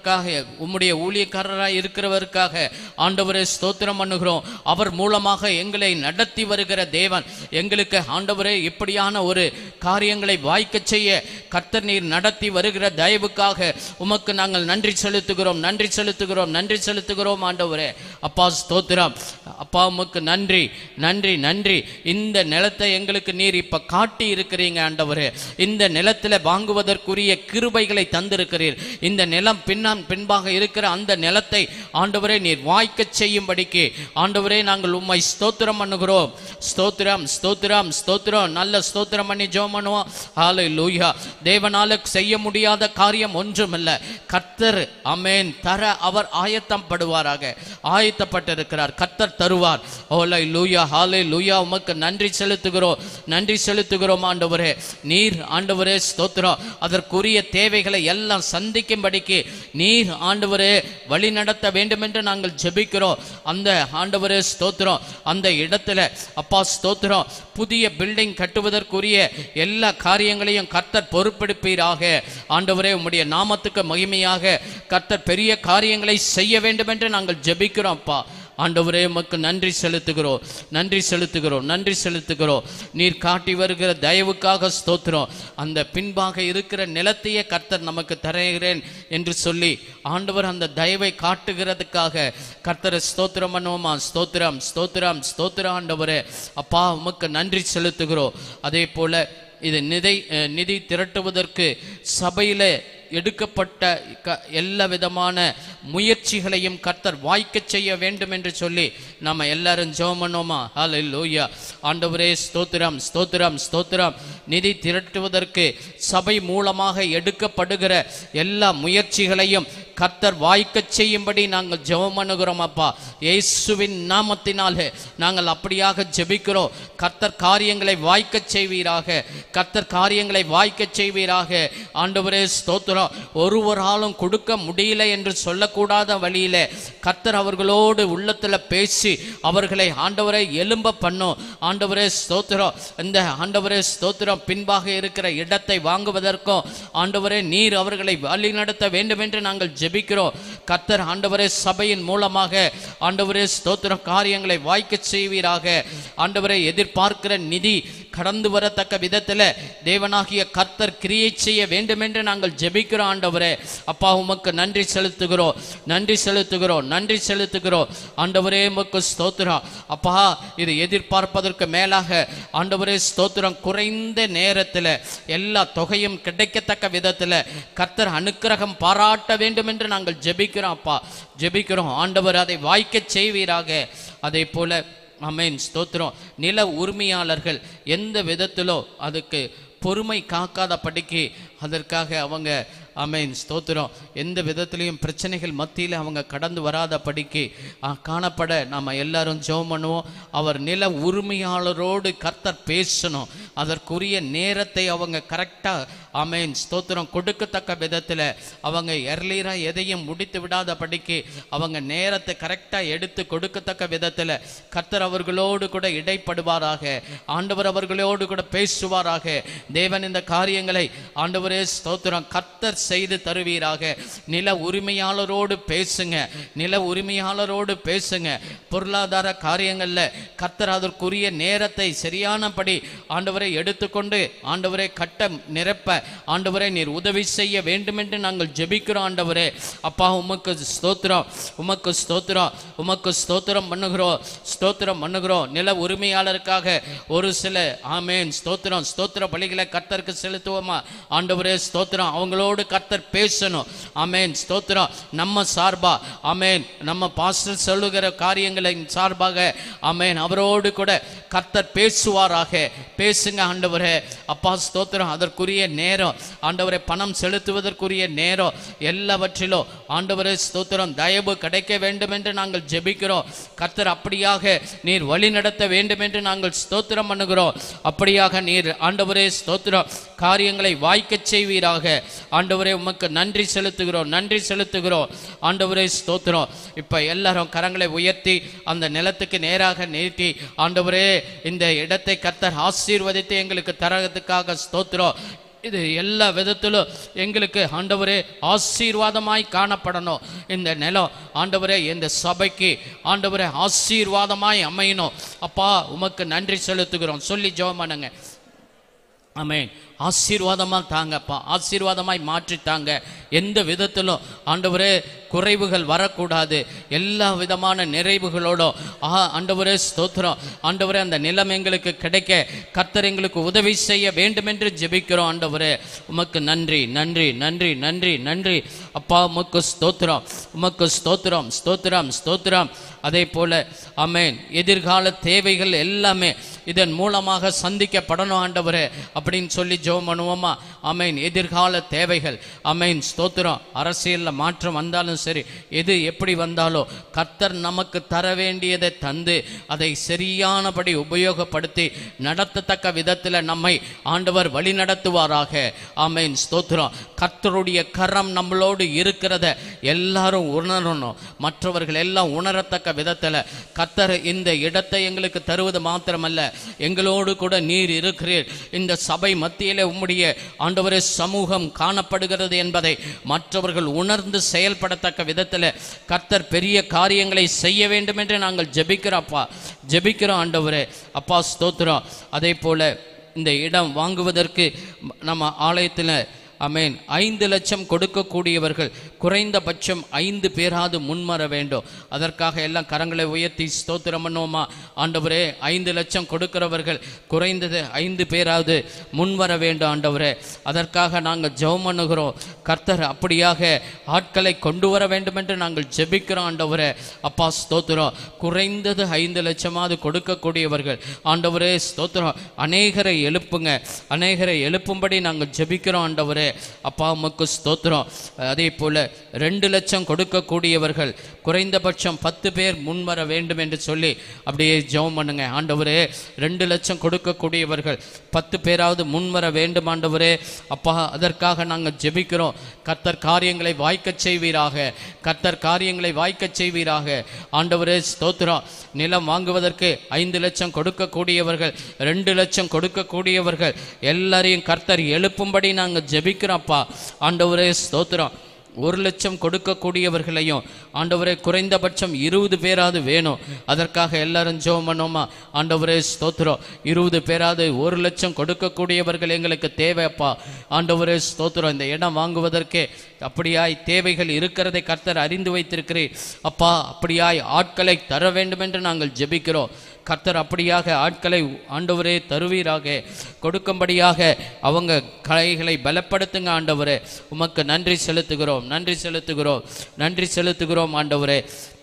உம்முடைய ஊழியக்காரராய் இருக்கிறவருக்காக ஆண்டவரே ஸ்தோத்திரம் பண்ணுகிறோம் அவர் மூலமாக எங்களை நடத்தி வருகிற தேவன் எங்களுக்கு ஆண்டவரே இப்படியான ஒரு காரியங்களை வாய்க்கச் செய்ய கர்த்தர் நீர் நடத்தி வருகிற தயவுக்காக உமக்கு நாங்கள் நன்றி செலுத்துகிறோம் நன்றி செலுத்துகிறோம் நன்றி செலுத்துகிறோம் ஆண்டவரே அப்பா ஸ்தோத்திரம் அப்பா உமக்கு நன்றி நன்றி நன்றி இந்த நிலத்தை எங்களுக்கு நீர் இப்ப காட்டி இருக்கிறீங்க ஆண்டவரே இந்த நிலத்தில் வாங்குவதற்குரிய கிருபைகளை தந்திருக்கிறீர் இந்த நிலம் பின்னான் பின்பாக இருக்கிற அந்த நிலத்தை ஆண்டவரே நீர் வாய்க்கச் செய்யும்படிக்கு ஆண்டவரே நாங்கள் உம்மை ஸ்தோத்திரம் பண்ணுகிறோம் ஸ்தோத்திரம் ஸ்தோத்திரம் ஸ்தோத்திரம் நல்ல ஸ்தோத்திரம் பண்ணி ஜெபம் பண்ணுவோம் ஹாலை லூயா தேவனால செய்ய முடியாத காரியம் ஒன்றுமில்ல கர்த்தர் அமேன் தர அவர் ஆயத்தம் படுவாராக ஆயத்தப்பட்டிருக்கிறார் கர்த்தர் தருவார் ஓலை லூயா ஹாலை லூயா உமக்கு நன்றி செலுத்துகிறோம் நன்றி செலுத்துகிறோம் ஆண்டவரே நீர் ஆண்டவரே ஸ்தோத்திரம் அதற்குரிய தேவைகளை எல்லாம் சந்திக்கும்படிக்கு நீர் ஆண்டவரே வழி நடத்த வேண்டும் என்று நாங்கள் ஜெபிக்கிறோம் அந்த ஆண்டவரே ஸ்தோத்திரம் அந்த இடத்துல அப்பா ஸ்தோத்திரம் புதிய பில்டிங் கட்டுவதற்குரிய எல்லா காரியங்களையும் கர்த்தர் பொறுப்பெடுப்பீராக ஆண்டவரே உம்முடைய நாமத்துக்கு மகிமையாக கர்த்தர் பெரிய காரியங்களை செய்ய வேண்டும் என்று நாங்கள் ஜெபிக்கிறோம் அப்பா ஆண்டவரே உமக்கு நன்றி செலுத்துகிறோம் நன்றி செலுத்துகிறோம் நன்றி செலுத்துகிறோம் நீர் காட்டி வருகிற தயவுக்காக ஸ்தோத்திரம் அந்த பின்பாக இருக்கிற நிலத்தையே கர்த்தர் நமக்கு தருகிறேன் என்று சொல்லி ஆண்டவர் அந்த தயவை காட்டுகிறதுக்காக கர்த்தரை ஸ்தோத்திரம் பண்ணுவோமா ஸ்தோத்திரம் ஸ்தோத்திரம் ஸ்தோத்திரம் ஆண்டவரே அப்பா உமக்கு நன்றி செலுத்துகிறோம் அதே போல இது நிதி அஹ், நிதி திரட்டுவதற்கு சபையில எடுக்கப்பட்ட க- எல்லா விதமான முயற்சிகளையும் கர்த்தர் வாய்க்கச் செய்ய வேண்டும் என்று சொல்லி நம்ம எல்லாரும் ஜெபம் பண்ணோமா ஹalleluya ஆண்டவரே ஸ்தோத்திரம் ஸ்தோத்திரம் ஸ்தோத்திரம் நிதி திரட்டுவதற்கு சபை மூலமாக எடுக்கப்படுகிற எல்லா முயற்சிகளையும் கர்த்தர் வாய்க்கச் செய்யும்படி நாங்கள் ஜெபம் பண்ணுகிறோம் அப்பா இயேசுவின் நாமத்தினாலே நாங்கள் அப்படியாக ஜெபிக்கிறோம் கர்த்தர் காரியங்களை வாய்க்கச் செய்வீராக கர்த்தர் காரியங்களை வாய்க்கச் செய்வீராக ஆண்டவரே ஸ்தோத்திரம் ஒருவராலும் கொடுக்க முடியல என்று சொல்லக்கூடாத வழியிலே கர்த்தர் அவர்களோடு உள்ளத்தில் பேசி அவர்களை ஆண்டவரை எலும்ப பண்ணும் ஆண்டவரே ஸ்தோத்திரம் இந்த ஆண்டவரே ஸ்தோத்திரம் பின்பாக இருக்கிற இடத்தை வாங்குவதற்கும் ஆண்டவரே நீர் அவர்களை வழி நடத்த வேண்டும் என்று நாங்கள் ஜெபிக்கிறோம் கர்த்தர் ஆண்டவரே சபையின் மூலமாக ஆண்டவரே ஸ்தோத்திரம் காரியங்களை வாய்க்கச் செய்வீராக ஆண்டவரை எதிர்பார்க்கிற நிதி கடந்து வரத்தக்க விதத்தில் தேவனாகிய கர்த்தர் கிரியை செய்ய வேண்டும் என்று நாங்கள் ஜெபிக்கிறோம் ஆண்டவரே அப்பா உமக்கு நன்றி செலுத்துகிறோம் நன்றி செலுத்துகிறோம் நன்றி செலுத்துகிறோம் ஆண்டவரே உமக்கு ஸ்தோத்திரம் அப்பா இது எதிர்பார்ப்பதற்கு மேலாக ஆண்டவரே ஸ்தோத்திரம் குறைந்த நேரத்தில் எல்லா தொகையும் கிடைக்கத்தக்க விதத்தில் கர்த்தர் அனுக்கிரகம் பாராட்ட வேண்டும் என்று நாங்கள் ஜெபிக்கிறோம் அப்பா ஜெபிக்கிறோம் ஆண்டவர் அதை வாய்க்கச் செய்வீராக அதே போல அமேன் ஸ்தோத்திரம் நில உரிமையாளர்கள் எந்த விதத்திலோ அதுக்கு பொறுமை காக்காத படிக்கு அதற்காக அவங்க அமேன் ஸ்தோத்திரம் எந்த விதத்திலையும் பிரச்சனைகள் மத்தியில் அவங்க கடந்து வராத படிக்கு காணப்பட நாம் எல்லாரும் ஜெபம் பண்ணுவோம் அவர் நில உரிமையாளரோடு கர்த்தர் பேசணும் அதற்குரிய நேரத்தை அவங்க கரெக்டாக அமேன் ஸ்தோத்திரம் கொடுக்கத்தக்க விதத்தில் அவங்க எர்லீராக எதையும் முடித்து விடாத படிக்கு அவங்க நேரத்தை கரெக்டாக எடுத்து கொடுக்கத்தக்க விதத்தில் கர்த்தர் அவர்களோடு கூட இடைப்படுவாராக ஆண்டவர் அவர்களோடு கூட பேசுவாராக தேவன் இந்த காரியங்களை ஆண்டவரே ஸ்தோத்திரம் கர்த்தர் செய்து தருவீராக நில உரிமையாளரோடு பேசுங்க நில உரிமையாளரோடு பேசுங்க பொருளாதார காரியங்களில் கர்த்தர் அதற்குரிய நேரத்தை சரியானபடி ஆண்டவரை எடுத்துக்கொண்டு ஆண்டவரை கட்ட நிரப்ப ஆண்டவரை நீர் உதவி செய்ய வேண்டும் என்று நாங்கள் ஜெபிக்கிறோம் ஆண்டவரே அப்பா உமக்கு ஸ்தோத்திரம் உமக்கு ஸ்தோத்திரம் உமக்கு ஸ்தோத்திரம் பண்ணுகிறோம் ஸ்தோத்திரம் பண்ணுகிறோம் நில உரிமையாளருக்காக ஒரு சில ஆமேன் ஸ்தோத்திரம் ஸ்தோத்திர பலிகளை கர்த்தருக்கு செலுத்துவோமா ஆண்டவரே ஸ்தோத்திரம் அவங்களோடு கர்த்தர் பேசணும் ஆமேன் ஸ்தோத்திரம் நம்ம சார்பா ஆமேன் நம்ம பாஸ்டர் சொல்லுகிற காரியங்களின் சார்பாக ஆமேன் அவரோடு கூட கர்த்தர் பேசுவாராக பேசுங்க ஆண்டவரே அப்பா ஸ்தோத்திரம் அதற்குரிய நேரம் ஆண்டவரை பணம் செலுத்துவதற்குரிய நேரம் எல்லாவற்றிலும் ஆண்டவரே ஸ்தோத்திரம் தயவு கிடைக்க வேண்டும் என்று நாங்கள் ஜெபிக்கிறோம் கர்த்தர் அப்படியாக நீர் வழி நடத்த வேண்டும் என்று நாங்கள் ஸ்தோத்திரம் பண்ணுகிறோம் அப்படியாக நீர் ஆண்டவரே ஸ்தோத்திரம் காரியங்களை வாய்க்கச் செய்வீராக ஆண்டவரே உமக்கு நன்றி செலுத்துகிறோம் நன்றி செலுத்துகிறோம் ஆண்டவரே ஸ்தோத்திரம் இப்போ எல்லாரும் கரங்களை உயர்த்தி அந்த நிலத்துக்கு நேராக நீட்டி ஆண்டவரே இந்த இடத்தை கர்த்தர் ஆசீர்வதித்து எங்களுக்கு தரதுக்காக ஸ்தோத்திரம் இது எல்லா விதத்திலும் எங்களுக்கு ஆண்டவரே ஆசீர்வாதமாய் காணப்படணும் இந்த நிலம் ஆண்டவரே இந்த சபைக்கு ஆண்டவரே ஆசீர்வாதமாய் அமையணும் அப்பா உமக்கு நன்றி செலுத்துகிறோம் சொல்லி ஜெபம் பண்ணுங்க ஆமென் ஆசீர்வாதமாக தாங்கப்பா ஆசீர்வாதமாய் மாற்றித்தாங்க எந்த விதத்திலும் ஆண்டவரே குறைவுகள் வரக்கூடாது எல்லா விதமான நிறைவுகளோடும் ஆ ஆண்டவரே ஸ்தோத்திரம் ஆண்டவரே அந்த நிலம் எங்களுக்கு கிடைக்க கர்த்தர் எங்களுக்கு உதவி செய்ய வேண்டும் என்று ஜெபிக்கிறோம் ஆண்டவரே உமக்கு நன்றி நன்றி நன்றி நன்றி நன்றி அப்பா உமக்கு ஸ்தோத்திரம் உமக்கு ஸ்தோத்திரம் ஸ்தோத்திரம் ஸ்தோத்திரம் அதே போல ஆமென் எதிர்கால தேவைகள் எல்லாமே இதன் மூலமாக சந்திக்கப்படணும் ஆண்டவரே அப்படின்னு சொல்லி ஜெபம் பண்ணுவோமா ஆமென் எதிர்கால தேவைகள் ஆமென் ஸ்தோத்திரம் அரசியலில் மாற்றம் வந்தாலும் சரி எது எப்படி வந்தாலும் கர்த்தர் நமக்கு தர வேண்டியதை தந்து அதை சரியானபடி உபயோகப்படுத்தி நடத்தத்தக்க விதத்தில் நம்மை ஆண்டவர் வழி நடத்துவாராக ஆமென் ஸ்தோத்திரம் கர்த்தருடைய கரம் நம்மளோடு இருக்கிறத எல்லாரும் உணரணும் மற்றவர்கள் எல்லாம் உணரத்தக்க விதத்தில் கர்த்தர் இந்த இடத்தை எங்களுக்கு தருவது மாத்திரமல்ல எங்களோடு கூட நீர் இருக்கிறீர் இந்த சபை மத்தியிலே உம்முடைய ஆண்டவரே சமூகம் காணப்படுகிறது என்பதை மற்றவர்கள் உணர்ந்து செயல்படத்தக்க விதத்தில் கர்த்தர் பெரிய காரியங்களை செய்ய வேண்டும் என்று நாங்கள் ஜெபிக்கிறோம் ஜெபிக்கிறோம் ஆண்டவரே அப்பா ஸ்தோத்திரம் அதே போல இந்த இடம் வாங்குவதற்கு நம்ம ஆலயத்தில் அமேன் ஐந்து லட்சம் கொடுக்கக்கூடியவர்கள் குறைந்தபட்சம் ஐந்து பேராவது முன்வர வேண்டும் அதற்காக எல்லாம் கரங்களை உயர்த்தி ஸ்தோத்திரம் பண்ணுவோமா ஆண்டவரே ஐந்து லட்சம் கொடுக்கிறவர்கள் குறைந்தது ஐந்து பேராவது முன்வர வேண்டும் ஆண்டவரே அதற்காக நாங்கள் ஜெபம் பண்ணுகிறோம் கர்த்தர் அப்படியாக ஆட்களை கொண்டு வர வேண்டும் என்று நாங்கள் ஜெபிக்கிறோம் ஆண்டவரே அப்பா ஸ்தோத்திரம் குறைந்தது ஐந்து லட்சமாவது கொடுக்கக்கூடியவர்கள் ஆண்டவரே ஸ்தோத்திரம் அநேகரை எழுப்புங்க அநேகரை எழுப்பும்படி நாங்கள் ஜெபிக்கிறோம் ஆண்டவரே அப்பா உமக்கு ஸ்தோத்திரம் அதே போல ரெண்டு லட்சம் கொடுக்கக்கூடியவர்கள் குறைந்தபட்சம் பத்து பேர் முன்வர வேண்டும் என்று சொல்லி அப்படியே ஜெபம் பண்ணுங்க ஆண்டவரே ரெண்டு லட்சம் கொடுக்கக்கூடியவர்கள் பத்து பேராவது முன்வர வேண்டும் ஆண்டவரே அப்பா அதற்காக நாங்கள் ஜெபிக்கிறோம் கர்த்தர் காரியங்களை வாய்க்கச் செய்வீராக கர்த்தர் காரியங்களை வாய்க்கச் செய்வீராக ஆண்டவரே ஸ்தோத்திரம் நிலம் வாங்குவதற்கு ஐந்து லட்சம் கொடுக்கக்கூடியவர்கள் ரெண்டு லட்சம் கொடுக்கக்கூடியவர்கள் எல்லாரையும் கர்த்தர் எழுப்பும்படி நாங்கள் ஜெபிக்கிறோம்ப்பா ஆண்டவரே ஸ்தோத்திரம் ஒரு லட்சம் கொடுக்கக்கூடியவர்களையும் ஆண்டவரே குறைந்தபட்சம் இருபது பேராவது வேணும் அதற்காக எல்லாரும் ஜெபம் பண்ணோமா ஆண்டவரே ஸ்தோத்திரம் இருபது பேராவது ஒரு லட்சம் கொடுக்கக்கூடியவர்கள் எங்களுக்கு தேவைப்பா ஆண்டவரே ஸ்தோத்திரம் இந்த இடம் வாங்குவதற்கே அப்படியாய் தேவைகள் இருக்கிறதை கர்த்தர் அறிந்து வைத்திருக்கிறேன் அப்பா அப்படியாய் ஆட்களை தர வேண்டும் என்று நாங்கள் ஜெபிக்கிறோம் கர்த்தர் அப்படியாக ஆட்களை ஆண்டவரே தருவீராக கொடுக்கும்படியாக அவங்க கலைகளை பலப்படுத்துங்க ஆண்டவரே உமக்கு நன்றி செலுத்துகிறோம் நன்றி செலுத்துகிறோம் நன்றி செலுத்துகிறோம் ஆண்டவரே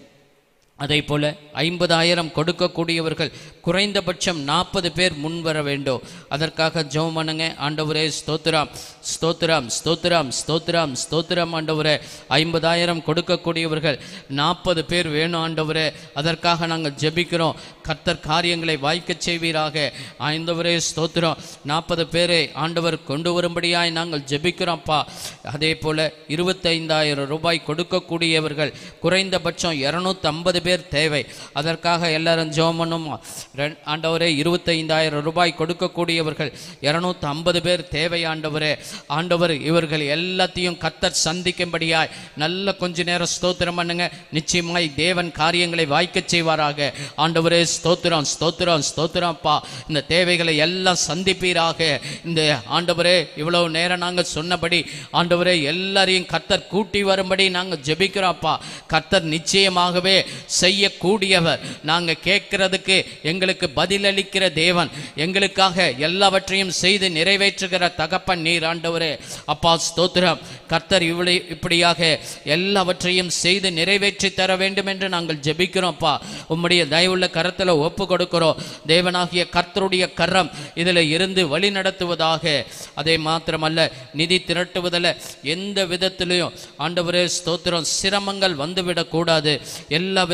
அதே போல ஐம்பதாயிரம் கொடுக்கக்கூடியவர்கள் குறைந்தபட்சம் நாற்பது பேர் முன்வர வேண்டும் அதற்காக ஜெபம் பண்ணுங்க ஆண்டவரே ஸ்தோத்திரம் ஸ்தோத்திரம் ஸ்தோத்திரம் ஸ்தோத்திரம் ஸ்தோத்திரம் ஆண்டவரே ஐம்பதாயிரம் கொடுக்கக்கூடியவர்கள் நாற்பது பேர் வேணும் ஆண்டவரே அதற்காக நாங்கள் ஜெபிக்கிறோம் கர்த்தர் காரியங்களை வாய்க்கச் செய்வீராக ஆண்டவரே ஸ்தோத்திரம் நாற்பது பேரை ஆண்டவர் கொண்டு வரும்படியாய் நாங்கள் ஜெபிக்கிறோம்ப்பா அதே போல இருபத்தைந்தாயிரம் ரூபாய் கொடுக்கக்கூடியவர்கள் குறைந்தபட்சம் இரநூத்தி ஐம்பது பேர் தேவை அதற்காக எல்லாரும் ஜெபம் பண்ணுமா ரெண்- ஆண்டவரே இருபத்தைந்தாயிரம் ரூபாய் கொடுக்கக்கூடியவர்கள் இரநூத்தி ஐம்பது பேர் தேவை ஆண்டவரே ஆண்டவர் இவர்கள் எல்லாத்தையும் கத்தர் சந்திக்கும்படியாய் நல்ல கொஞ்ச நேரம் ஸ்தோத்திரம் பண்ணுங்க நிச்சயமாய் தேவன் காரியங்களை வாய்க்கச் செய்வாராக ஆண்டவரே ஸ்தோத்திரம் ஸ்தோத்திரம் ஸ்தோத்திரம்ப்பா இந்த தேவைகளை எல்லாம் சந்திப்பீராக இந்த ஆண்டவரே இவ்வளவு நேரம் நாங்கள் சொன்னபடி ஆண்டவரே எல்லாரையும் கர்த்தர் கூட்டி வரும்படி நாங்கள் ஜெபிக்கிறோம்ப்பா கர்த்தர் நிச்சயமாகவே செய்யக்கூடியவர் நாங்கள் கேட்கறதுக்கு எங்களுக்கு பதிலளிக்கிற தேவன் எங்களுக்காக எல்லாவற்றையும் செய்து நிறைவேற்றுகிற தகப்பன் நீர் ஆண்டவரே அப்பா ஸ்தோத்திரம் கர்த்தர் இவ்வளவு இப்படியாக எல்லாவற்றையும் செய்து நிறைவேற்றி தர வேண்டும் என்று நாங்கள் ஜெபிக்கிறோம்ப்பா உம்முடைய தயவுள்ள கரத்தில் ஒப்பு கொடுக்கிறோம் தேவனாகிய கர்த்தருடைய கரம் இதில் இருந்து வழி நடத்துவதாக அதே மாத்திரமல்ல நிதி திரட்டுவதில் எந்த விதத்திலையும் ஆண்டவரே ஸ்தோத்திரம் சிரமங்கள் வந்துவிடக்கூடாது எல்லா வித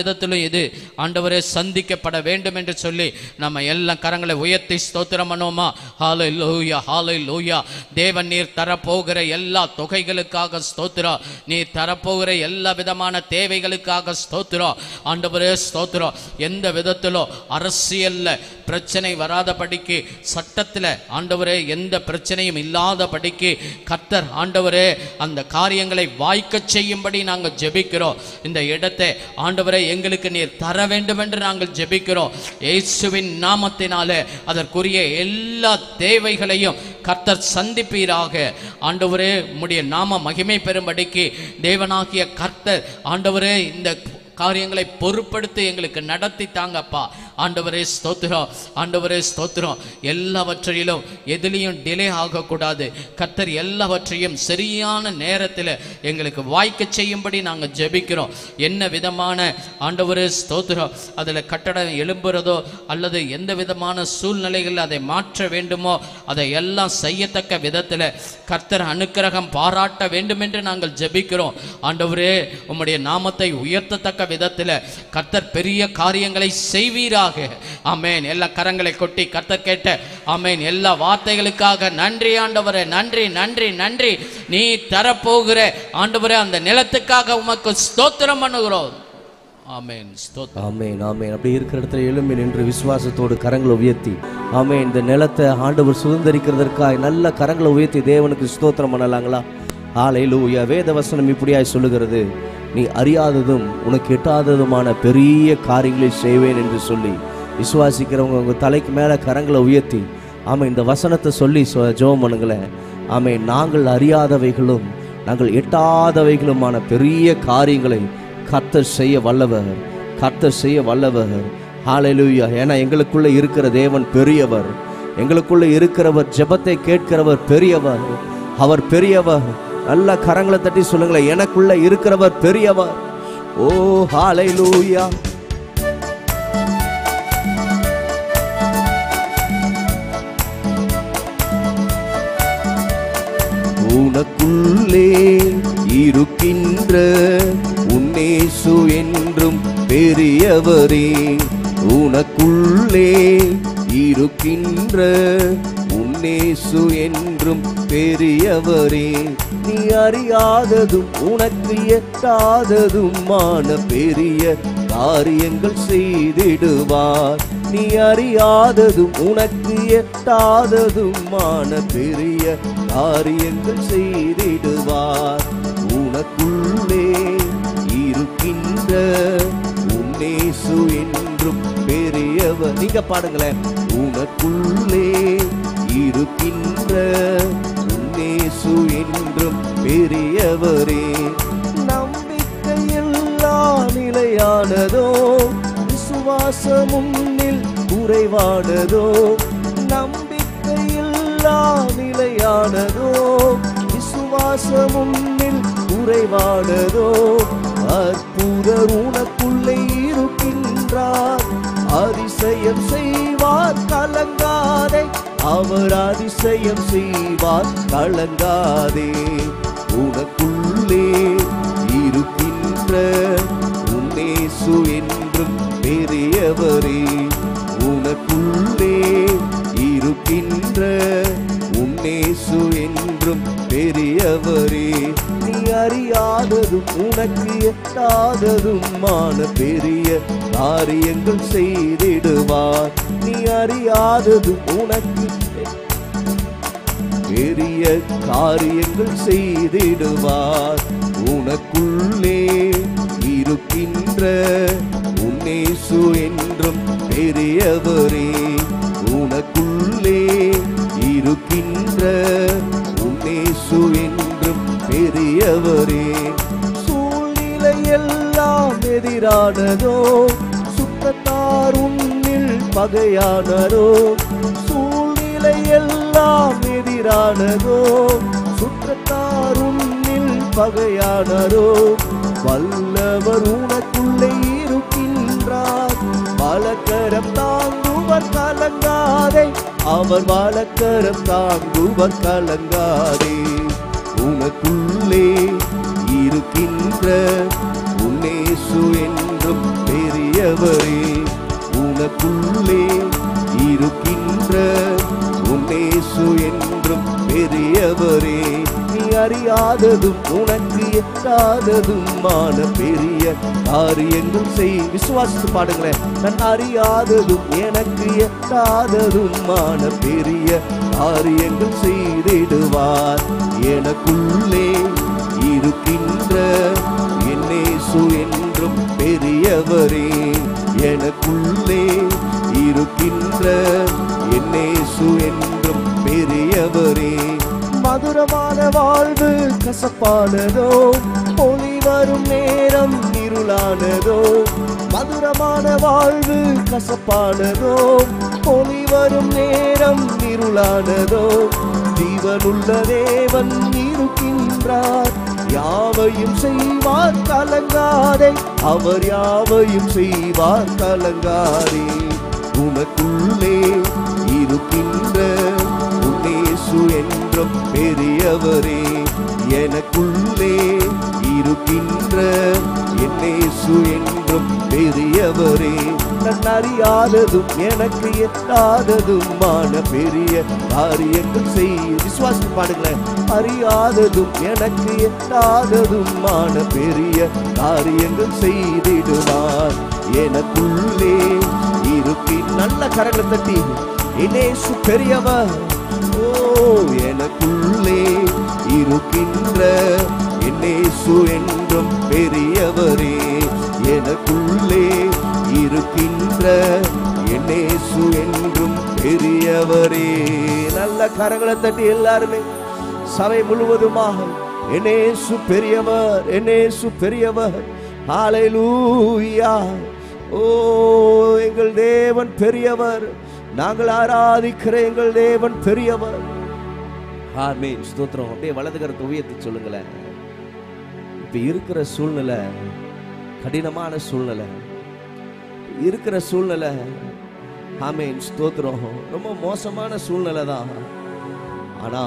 விதத்திலும் இது ஆண்டவரே சந்திக்கப்பட வேண்டும் என்று சொல்லி நம்ம எல்லாம் கரங்களை உயர்த்தி ஸ்தோத்திரம் பண்ணுவோமா ஹாலை லூயா ஹாலை லூயா தேவன் நீர் தரப்போகிற எல்லா தொகைகளுக்காக ஸ்தோத்திரம் நீர் தரப்போகிற எல்லா விதமான தேவைகளுக்காக ஸ்தோத்திரம் ஆண்டவரே ஸ்தோத்திரம் எந்த விதத்திலும் அரசியல்ல பிரச்சனை வராதபடிக்கு சட்டத்தில் ஆண்டவரே எந்த பிரச்சனையும் இல்லாதபடிக்கு கர்த்தர் ஆண்டவரே அந்த காரியங்களை வாய்க்கச் செய்யும்படி நாங்கள் ஜெபிக்கிறோம் இந்த இடத்தை ஆண்டவரே எங்களுக்கு நீர் தர வேண்டும் என்று நாங்கள் ஜெபிக்கிறோம் இயேசுவின் நாமத்தினாலே அதற்குரிய எல்லா தேவைகளையும் கர்த்தர் சந்திப்பீராக ஆண்டவரே உம்முடைய நாம மகிமை பெறும்படிக்கு தேவனாகிய கர்த்தர் ஆண்டவரே இந்த காரியங்களை பொறுப்படுத்தி எங்களுக்கு நடத்தி தாங்கப்பா ஆண்டவரே ஸ்தோத்திரம் ஆண்டவரே ஸ்தோத்திரம் எல்லாவற்றிலும் எதுலேயும் டிலே ஆகக்கூடாது கர்த்தர் எல்லாவற்றையும் சரியான நேரத்தில் எங்களுக்கு வாய்க்க செய்யும்படி நாங்கள் ஜெபிக்கிறோம் என்ன விதமான ஆண்டவரே ஸ்தோத்திரம் அதில் கட்டடம் எழும்புறதோ அல்லது எந்த விதமான சூழ்நிலைகளில் அதை மாற்ற வேண்டுமோ அதை எல்லாம் செய்யத்தக்க விதத்தில் கர்த்தர் அனுக்கிரகம் பாராட்ட வேண்டும் என்று நாங்கள் ஜெபிக்கிறோம் ஆண்டவரே உம்முடைய நாமத்தை உயர்த்தத்தக்க விதத்தில் கர்த்தர் பெரிய காரியங்களை செய்வீராக ஆமென் எல்லா கரங்களை கொட்டி கர்த்தர் கேட்ட ஆமென் எல்லா வார்த்தைகளுக்காக நன்றி ஆண்டவரே நன்றி நன்றி நன்றி நீ தரப்போகிற ஆண்டவரே அந்த நிலத்துக்காக உமக்கு ஸ்தோத்திரம் பண்ணுகிறோம் ஆமென் ஸ்தோத்திரம் ஆமென் ஆமென் அப்படி இருக்கிற இடத்துல எழும்பி நின்று விசுவாசத்தோடு கரங்களை உயர்த்தி ஆமென் இந்த நிலத்தை ஆண்டவர் சுதந்திரிக்கிறதற்காக நல்ல கரங்களை உயர்த்தி தேவனுக்கு ஸ்தோத்திரம் பண்ணலாங்களா ஆலையிலூயா வேத வசனம் இப்படியாய் சொல்லுகிறது நீ அறியாததும் உனக்கு எட்டாததுமான பெரிய காரியங்களை செய்வேன் என்று சொல்லி விசுவாசிக்கிறவங்க உங்க தலைக்கு மேல கரங்களை உயர்த்தி ஆமா இந்த வசனத்தை சொல்லி சொ- ஜெபம் பண்ணுங்களேன் ஆமை நாங்கள் அறியாதவைகளும் நாங்கள் எட்டாதவைகளுமான பெரிய காரியங்களை கர்த்தர் செய்ய வல்லவர் கர்த்தர் செய்ய வல்லவர் ஹalleluya ஏன்னா எங்களுக்குள்ள இருக்கிற தேவன் பெரியவர் எங்களுக்குள்ள இருக்கிறவர் ஜெபத்தை கேட்கிறவர் பெரியவர் அவர் பெரியவர் நல்ல கரங்களை தட்டி சொல்லுங்களேன் எனக்குள்ள இருக்கிறவர் பெரியவர் ஓ ஹalleluya உனக்குள்ளே இருக்கின்ற உன்னேசு என்றும் பெரியவரே உனக்குள்ளே இருக்கின்ற உன்னேசு என்றும் பெரியவரே நீ அறியாததும் உனக்கு எட்டாததுமான பெரிய காரியங்கள் செய்திடுவார் நீ அறியாததும் உனக்கு எட்டாததுமான பெரிய காரியங்கள் செய்திடுவார் உனக்குள்ளே இருக்கின்ற உன்னேசு என்றும் பெரியவர் நீங்க பாடுங்களேன் உனக்குள்ளே இருக்கின்ற உன்னேசு என்றும் பெரியவரே நம்பிக்கையில்லா நிலையானதோ விசுவாசம் உன்னில் குறைவானதோ நம்பிக்கையில்லா நிலையானதோ விசுவாசம் உன்னில் குறைவானதோ அற்புதர் உனக்குள்ளே இருக்கின்றார் அதிசயம் செய்வார் கலங்காதே அவர் அதிசயம் செய்வார் கலங்காதே உனக்குள்ளே இருக்கின்ற உன்னேசு என்றும் பெரியவரே உனக்குள்ளே இருக்கின்ற உன்னேசு என்றும் பெரியவரே நீ அறியாததும் உனக்கு எட்டாததுமான பெரிய காரியங்கள் செய்திடுவார் நீ அறியாததும் உனக்கு பெரிய காரியங்கள் செய்திடுவார் உனக்குள்ளே இருக்கின்ற உன்னேசு என்றும் பெரியவரே உனக்குள்ளே இருக்கின்ற உன்னேசு என்றும் பெரியவரே சூழ்நிலை எல்லாம் எதிரானதோ சுத்தத்தார் உன்னில் பகையானதோ சூழ்நிலை எல்லாம் எதிரானதோ சுற்றத்தார் உன்னில் பகையானதோ வல்லவர் உனக்குள்ளே இருக்கின்றார் பலக்கரம் தாங்குவர் கலங்காதே அவர் வலக்கரம் தாங்குவர் கலங்காதே உனக்குள்ளே இருக்கின்ற உன்னேசு என்றும் பெரியவரே உனக்குள்ளே இருக்கின்ற உன்னேசு என்றும் பெரியவரே நீ அறியாததும் உனக்கு எட்டாததுமான பெரிய காரியங்கள் செய் விசுவாசித்து பாடுங்களேன் நான் அறியாததும் எனக்கு எட்டாததுமான பெரிய காரியங்கள் செய்திடுவார் எனக்குள்ளே இருக்கின்ற என்னேசு என்றும் பெரியவரே எனக்குள்ளே இருக்கின்ற என்னேசு என்றும் பெரியவரே மதுரமான வாழ்வு கசப்பானதோ ஒளி வரும் நேரம் இருளானதோ மதுரமான வாழ்வு கசப்பானதோ ஒளி வரும் நேரம் இருளானதோ ஜீவனுள்ள தேவன் இருக்கின்றார் யாவையும் செய்வார் கலங்காதே அவர் யாவையும் செய்வார் கலங்காதே உனக்குள்ளே இருக்கின்ற உன்னேசு என்றும் பெரியவரே எனக்குள்ளே இருக்கின்ற என்னேசு என்றும் பெரியவரே நான் அறியாததும் எனக்கு எட்டாததுமான பெரிய காரியங்கள் செய் விசுவாசம் பாடுங்களேன் அறியாததும் எனக்கு எட்டாததுமான பெரிய காரியங்கள் செய்திடுவார் எனக்குள்ளே இருப்பி நல்ல கரங்களை தட்டி இனேசு பெரியவர் ஓ எனக்குள்ளே இருக்கின்ற என்னேசு என்றும் பெரியவரே எனக்குள்ளே இருக்கின்ற என்னேசு என்றும் பெரியவரே நல்ல கரங்களை தட்டி எல்லாருமே சபை முழுவதுமாக என்னேசு பெரியவர் என்னேசு பெரியவர் ஹalleluya ஓ எங்கள் தேவன் பெரியவர் நாங்கள் ஆராதிக்கிற எங்கள் தேவன் பெரியவர் ஆமீன் ஸ்தோத்திரம் அப்படியே வலது கரத்தை உயர்த்தி சொல்லுங்களேன் இப்ப இருக்கிற சூழ்நிலை கடினமான சூழ்நிலை இருக்கிற சூழ்நிலை ஆமீன் ஸ்தோத்திரம் ரொம்ப மோசமான சூழ்நிலை தான் ஆனா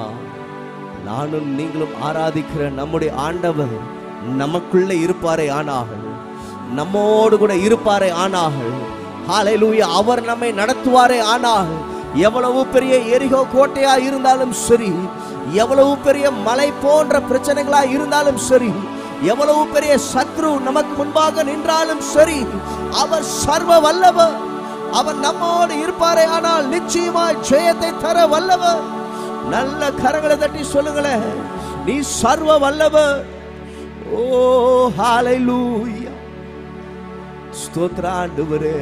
நானும் நீங்களும் ஆராதிக்கிற நம்முடைய ஆண்டவர் நமக்குள்ளே இருப்பாரே ஆனார்கள் நம்மோடு கூட இருப்பாரே ஆனார்கள் ஹalleluya அவர் நம்மை நடத்துவாரே ஆனார்கள் எவ்வளவு பெரிய எரிகோ கோட்டையா இருந்தாலும் சரி எவ்வளவு பெரிய மலை போன்ற பிரச்சனைகளா இருந்தாலும் சரி எவ்வளவு பெரிய சத்ரு நமக்கு முன்பாக நின்றாலும் சரி அவர் சர்வ வல்லவர் அவர் நம்மோடு இருப்பாரே ஆனால் நிச்சயமாய் ஜெயத்தை தர வல்லவர் நல்ல கரங்களை தட்டி சொல்லுங்களேன் நீ சர்வ வல்லவர் ஓ ஹalleluya ஸ்தோத்திர ஆண்டவரே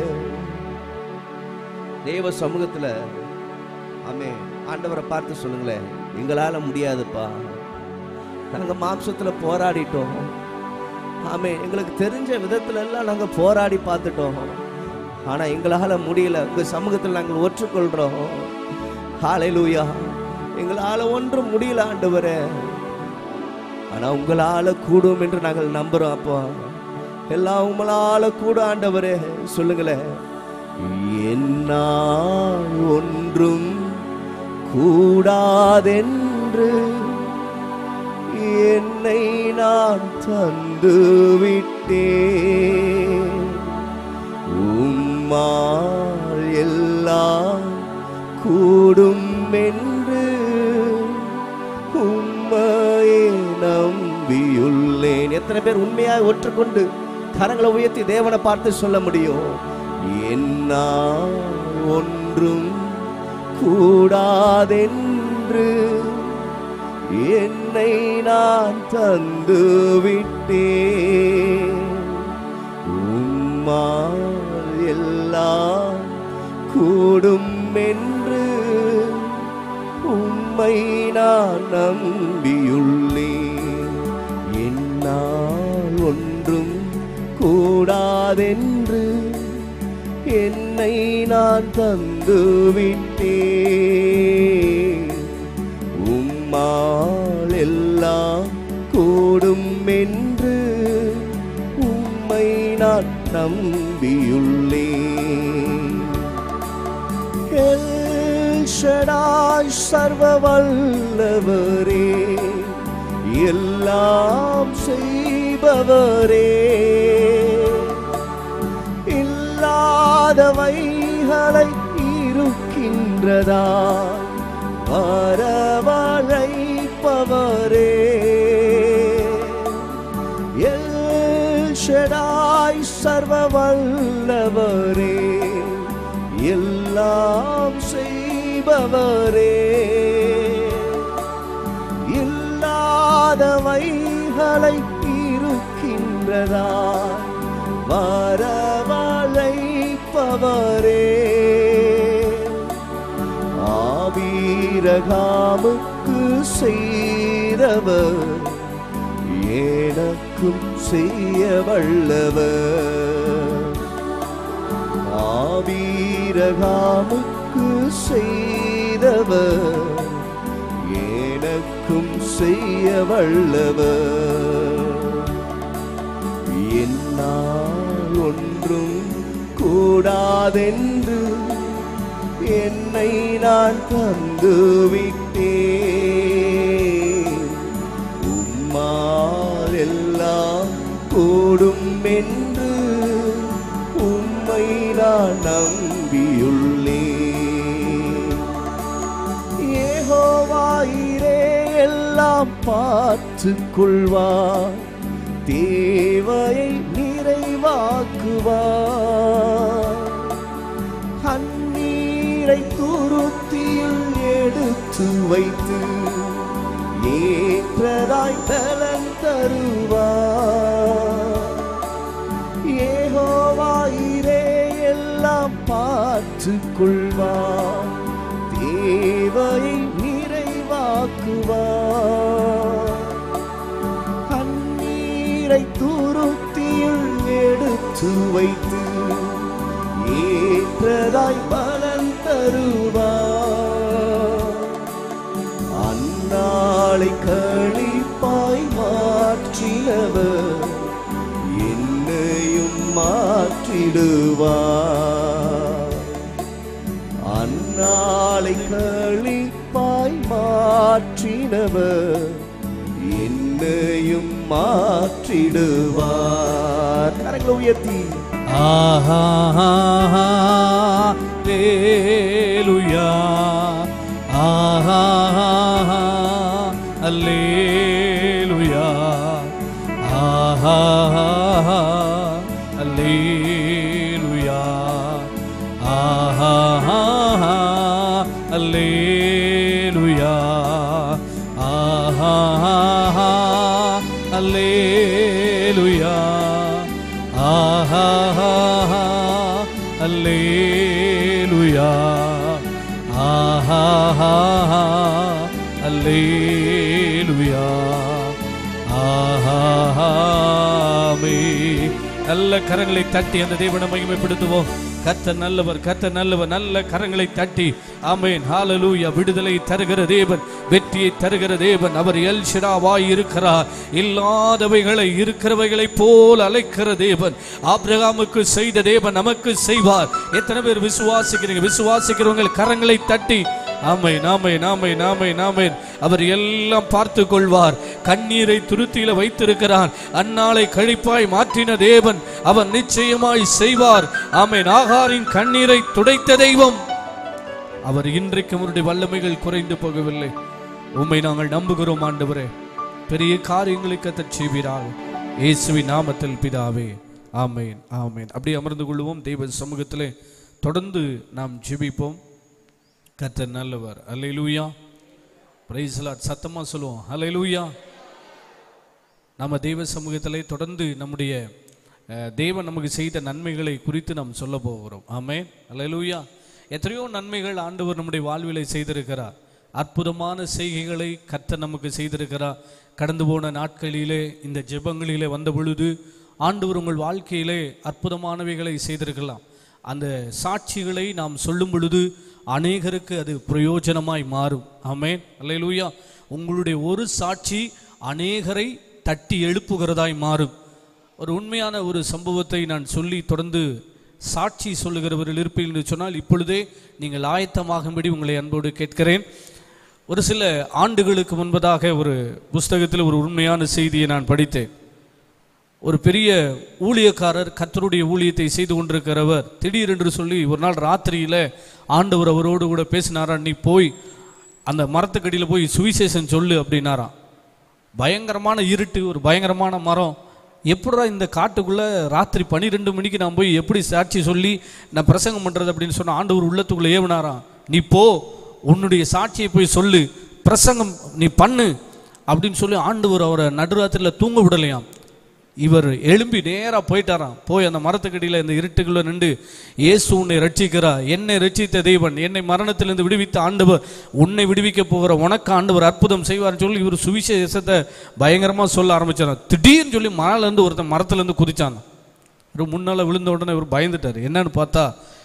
தேவ சமூகத்துல ஆமே ஆண்டவரை பார்த்து சொல்லுங்களேன் எங்களால முடியாதுப்பா நாங்க மாம்சத்துல போராடிட்டோம் ஆமே எங்களுக்கு தெரிஞ்ச விதத்துல எல்லாம் நாங்க போராடி பார்த்துட்டோம் ஆனா எங்களால முடியல உங்க சமூகத்தில் நாங்கள் ஒற்றுக்கொள்றோம் ஹalleluya எங்களால ஒன்றும் முடியல ஆண்டவரே ஆனா உங்களால கூடும் என்று நாங்கள் நம்புறோம் அப்பா எல்லாம் உங்களால கூட ஆண்டவரே சொல்லுங்களேன் என்னால் ஒன்றும் கூடாதென்று என்னை நான் தந்து விட்டேன் உம்மால் எல்லாம் கூடும் என்று உண்மையை நம்பியுள்ளேன் எத்தனை பேர் உண்மையாய் ஒற்றுக்கொண்டு கரங்களை உயர்த்தி தேவனை பார்த்து சொல்ல முடியும் என்னால் ஒன்றும் கூடாதென்று என்னை நான் தந்து விட்டேன் உம்மால் எல்லாம் கூடும் என்று உம்மை நான் நம்பியுள்ளேன் என்னால் ஒன்றும் கூடாதென்று என்னை நான் தந்து விட்டேன் உம்மால் எல்லாம் கூடும் என்று உம்மை நான் நம்பியுள்ளேன் எல் ஷடாய் சர்வ வல்லவரே எல்லாம் செய்பவரே செய்பவரே இல்லாதவைகளை இருக்கின்றதா வரவழைப்பவரே எல் ஷடாய் சர்வ வல்லவரே எல்லாம் செய்பவரே இல்லாதவைகளை இருக்கின்றதா வரவழைப்பவரே ஆபீரகாமுக்கு செய்தவர் எனக்கும் செய்ய வல்லவர் ஆபீரகாமுக்கு செய்தவர் எனக்கும் செய்ய வல்லவர் என்னால் ஒன்றும் கூடாதென்று என்னை நான் தந்து விட்டேன் உம்மால் எல்லாம் கூடும் என்று உம்மை நான் நம்பியுள்ளேன் ஏகோவாயிரே எல்லாம் பார்த்து கொள்வார் தேவையை நிறைவாக்குவார் அந்நீரை துருத்தியில் எடுத்து வைத்து ஏற்றதாய் பலன் தருவார் ஏகோவாயிரே எல்லாம் பார்த்து கொள்வார் தேவையை நிறைவாக்குவார் கண்ணீரை துருத்தியில் எடுத்து வைத்து ஏற்றதாய் பலன் தருவார் அந்நாளை கழிப்பாய் மாற்றினவர் என்னையும் மாற்றிடுவார் அந்நாளை கழிப்பாய் மாற்றினவர் என்னையும் மாற்றிடுவார் கரங்களை உயர்த்தி ஆஹா லேலுயா ஆஹா அல்லேலுயா ஆஹா அல்லேலுயா ஆஹா அல்லேலுயா ஆஹா அல்லேலுயா ஆஹா அல்லேலுயா ஆஹா அல்லேலுயா ஆஹாமே நல்ல கரங்களை தட்டி அந்த தேவனை மகிமைப்படுத்துவோம் கத்த நல்லவர் கத்த நல்லவர் நல்ல கரங்களை தட்டி ஆமேன் ஹalleluya விடுதலை தருகிற தேவன் வெற்றியை தருகிற தேவன் அவர் எல் ஷிராவாய் இருக்கிறார் இல்லாதவைகளை இருக்கிறவைகளை போல் அழைக்கிற தேவன் ஆபிரகாமுக்கு செய்த தேவன் நமக்கு செய்வார் எத்தனை பேர் விசுவாசிக்கிறீங்க விசுவாசிக்கிறவங்க கரங்களை தட்டி ஆமை நாமை நாமை நாமை நாமை அவர் எல்லாம் பார்த்து கொள்வார் கண்ணீரை துருத்தியில வைத்திருக்கிறான் அந்நாளை கழிப்பாய் மாற்றின தேவன் அவர் நிச்சயமாய் செய்வார் ஆமை நாகாரின் கண்ணீரை துடைத்த தெய்வம் அவர் இன்றைக்கு அவருடைய வல்லமைகள் குறைந்து போகவில்லை உம்மை நாங்கள் நம்புகிறோம் ஆண்டவரே பெரிய காரியங்களை கத்தச் செய்வீராக இயேசுவின் நாமத்தில் பிதாவே ஆமேன் ஆமேன் அப்படியே அமர்ந்து கொள்வோம் தெய்வ சமூகத்திலே தொடர்ந்து நாம் ஜெபிப்போம் கர்த்தர் நல்லவர் அல்லேலூயா பிரைஸ் லார்ட் சத்தமா சொல்லுவோம் அல்லேலூயா நம்ம தெய்வ சமூகத்திலே தொடர்ந்து நம்முடைய அஹ், தேவன் நமக்கு செய்த நன்மைகளை குறித்து நாம் சொல்ல போகிறோம் ஆமென் அல்லேலூயா எத்தனையோ நன்மைகள் ஆண்டவர் நம்முடைய வாழ்விலை செய்திருக்கிறார் அற்புதமான செய்கைகளை கர்த்தர் நமக்கு செய்திருக்கிறார் கடந்து போன நாட்களிலே இந்த ஜெபங்களிலே வந்த பொழுது ஆண்டவர் உங்கள் வாழ்க்கையிலே அற்புதமானவைகளை செய்திருக்கலாம் அந்த சாட்சிகளை நாம் சொல்லும் பொழுது அநேகருக்கு அது பிரயோஜனமாய் மாறும் ஆமென் அல்லேலூயா உங்களுடைய ஒரு சாட்சி அநேகரை தட்டி எழுப்புகிறதாய் மாறும் ஒரு உண்மையான ஒரு சம்பவத்தை நான் சொல்லி தொடர்ந்து சாட்சி சொல்லுகிறவர்கள் இருப்பீர்கள் என்று சொன்னால் இப்பொழுதே நீங்கள் ஆயத்தமாகும்படி உங்களை அன்போடு கேட்கிறேன் ஒரு சில ஆண்டுகளுக்கு முன்பதாக ஒரு புஸ்தகத்தில் ஒரு உண்மையான செய்தியை நான் படித்தேன் ஒரு பெரிய ஊழியக்காரர் கர்த்தருடைய ஊழியத்தை செய்து கொண்டிருக்கிறவர் திடீரென்று சொல்லி ஒரு நாள் ராத்திரியில ஆண்டவர் அவரோடு கூட பேசினாரா நீ போய் அந்த மரத்துக்கடியில் போய் சுவிசேஷம் சொல்லு அப்படின்னாராம் பயங்கரமான இருட்டு ஒரு பயங்கரமான மரம் எப்படிடா இந்த காட்டுக்குள்ள ராத்திரி பன்னிரெண்டு மணிக்கு நான் போய் எப்படி சாட்சி சொல்லி நான் பிரசங்கம் பண்றது அப்படின்னு சொன்ன ஆண்டவர் உள்ளத்துக்குள்ள ஏவினாராம் நீ போ உன்னுடைய சாட்சியை போய் சொல்லு பிரசங்கம் நீ பண்ணு அப்படின்னு சொல்லி ஆண்டவர் அவரை நடுராத்திரியில் தூங்க விடலையாம் இவர் எழும்பி நேரா போயிட்டாராம் போய் அந்த மரத்துக்கடியில் இந்த இருட்டுக்குள்ள நின்று இயேசு உன்னை ரட்சிக்கிறா என்னை ரட்சித்த தெய்வன் என்னை மரணத்திலிருந்து விடுவித்த ஆண்டவர் உன்னை விடுவிக்க போகிற உனக்கு ஆண்டவர் அற்புதம் செய்வார்னு சொல்லி இவர் சுவிசேஷத்தை பயங்கரமா சொல்ல ஆரம்பிச்சாராம் திடீர்னு சொல்லி மலையில இருந்து ஒருத்தன் மரத்துல இருந்து குதிச்சான் இவர் முன்னால விழுந்த உடனே இவர் பயந்துட்டார் என்னன்னு பார்த்தா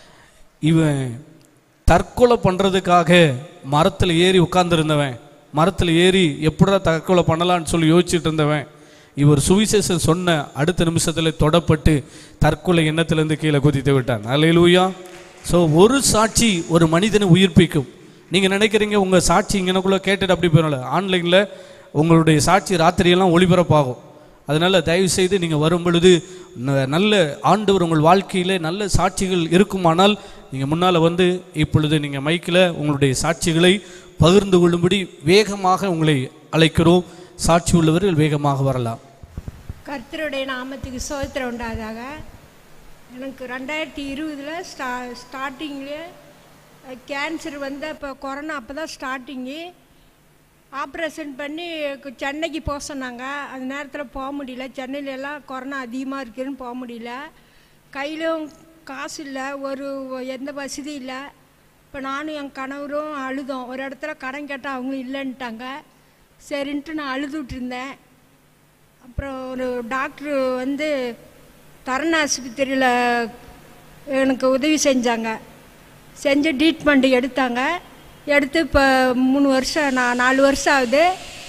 இவன் தற்கொலை பண்றதுக்காக மரத்துல ஏறி உட்கார்ந்திருந்தவன் மரத்துல ஏறி எப்படிடா தற்கொலை பண்ணலாம்னு சொல்லி யோசிச்சுட்டு இருந்தவன் இவர் சுவிசேஷம் சொன்ன அடுத்த நிமிஷத்துல தொடப்பட்டு தற்கொலை எண்ணத்திலிருந்து கீழே குதித்து விட்டான் அல்லேலூயா ஸோ ஒரு சாட்சி ஒரு மனிதனை உயிர்ப்பிக்கும் நீங்க நினைக்கிறீங்க உங்க சாட்சி இங்கனக்குள்ள கேட்டுட்டு அப்படி போயிடல ஆன்லைன்ல உங்களுடைய சாட்சி ராத்திரியெல்லாம் ஒளிபரப்பாகும் அதனால தயவு செய்து நீங்கள் வரும் பொழுது ந- நல்ல ஆண்டவர் உங்கள் வாழ்க்கையிலே நல்ல சாட்சிகள் இருக்குமானால் நீங்கள் முன்னால் வந்து இப்பொழுது நீங்கள் மைக்கில் உங்களுடைய சாட்சிகளை பகிர்ந்து கொள்ளும்படி வேகமாக உங்களை அழைக்கிறோம் சாட்சி உள்ளவர்கள் வேகமாக வரலாம் கர்த்தருடைய நாமத்துக்கு சோத்திரம் உண்டாதாக எனக்கு ரெண்டாயிரத்தி இருபதில் ஸ்டா ஸ்டார்டிங்லேயே கேன்சர் வந்து இப்போ கொரோனா அப்போ தான் ஸ்டார்டிங்கு ஆப்ரேஷன் பண்ணி கு- சென்னைக்கு போக சொன்னாங்க அந்த நேரத்தில் போக முடியல சென்னையில எல்லாம் கொரோனா அதிகமாக இருக்குதுன்னு போக முடியல கையிலும் காசு இல்லை ஒரு எந்த வசதி இல்லை இப்போ நானும் என் கணவரும் அழுதோம் ஒரு இடத்துல கடன் கேட்டால் அவங்களும் இல்லைன்ட்டாங்க சரின்ட்டு நான் அழுதுட்டு இருந்தேன் அப்புறம் ஒரு டாக்டர் வந்து தரண ஆஸ்பத்திரியில் எனக்கு உதவி செஞ்சாங்க செஞ்சு ட்ரீட்மெண்ட் எடுத்தாங்க எடுத்து இப்போ மூணு வருஷம் நான் நாலு வருஷம் ஆகுது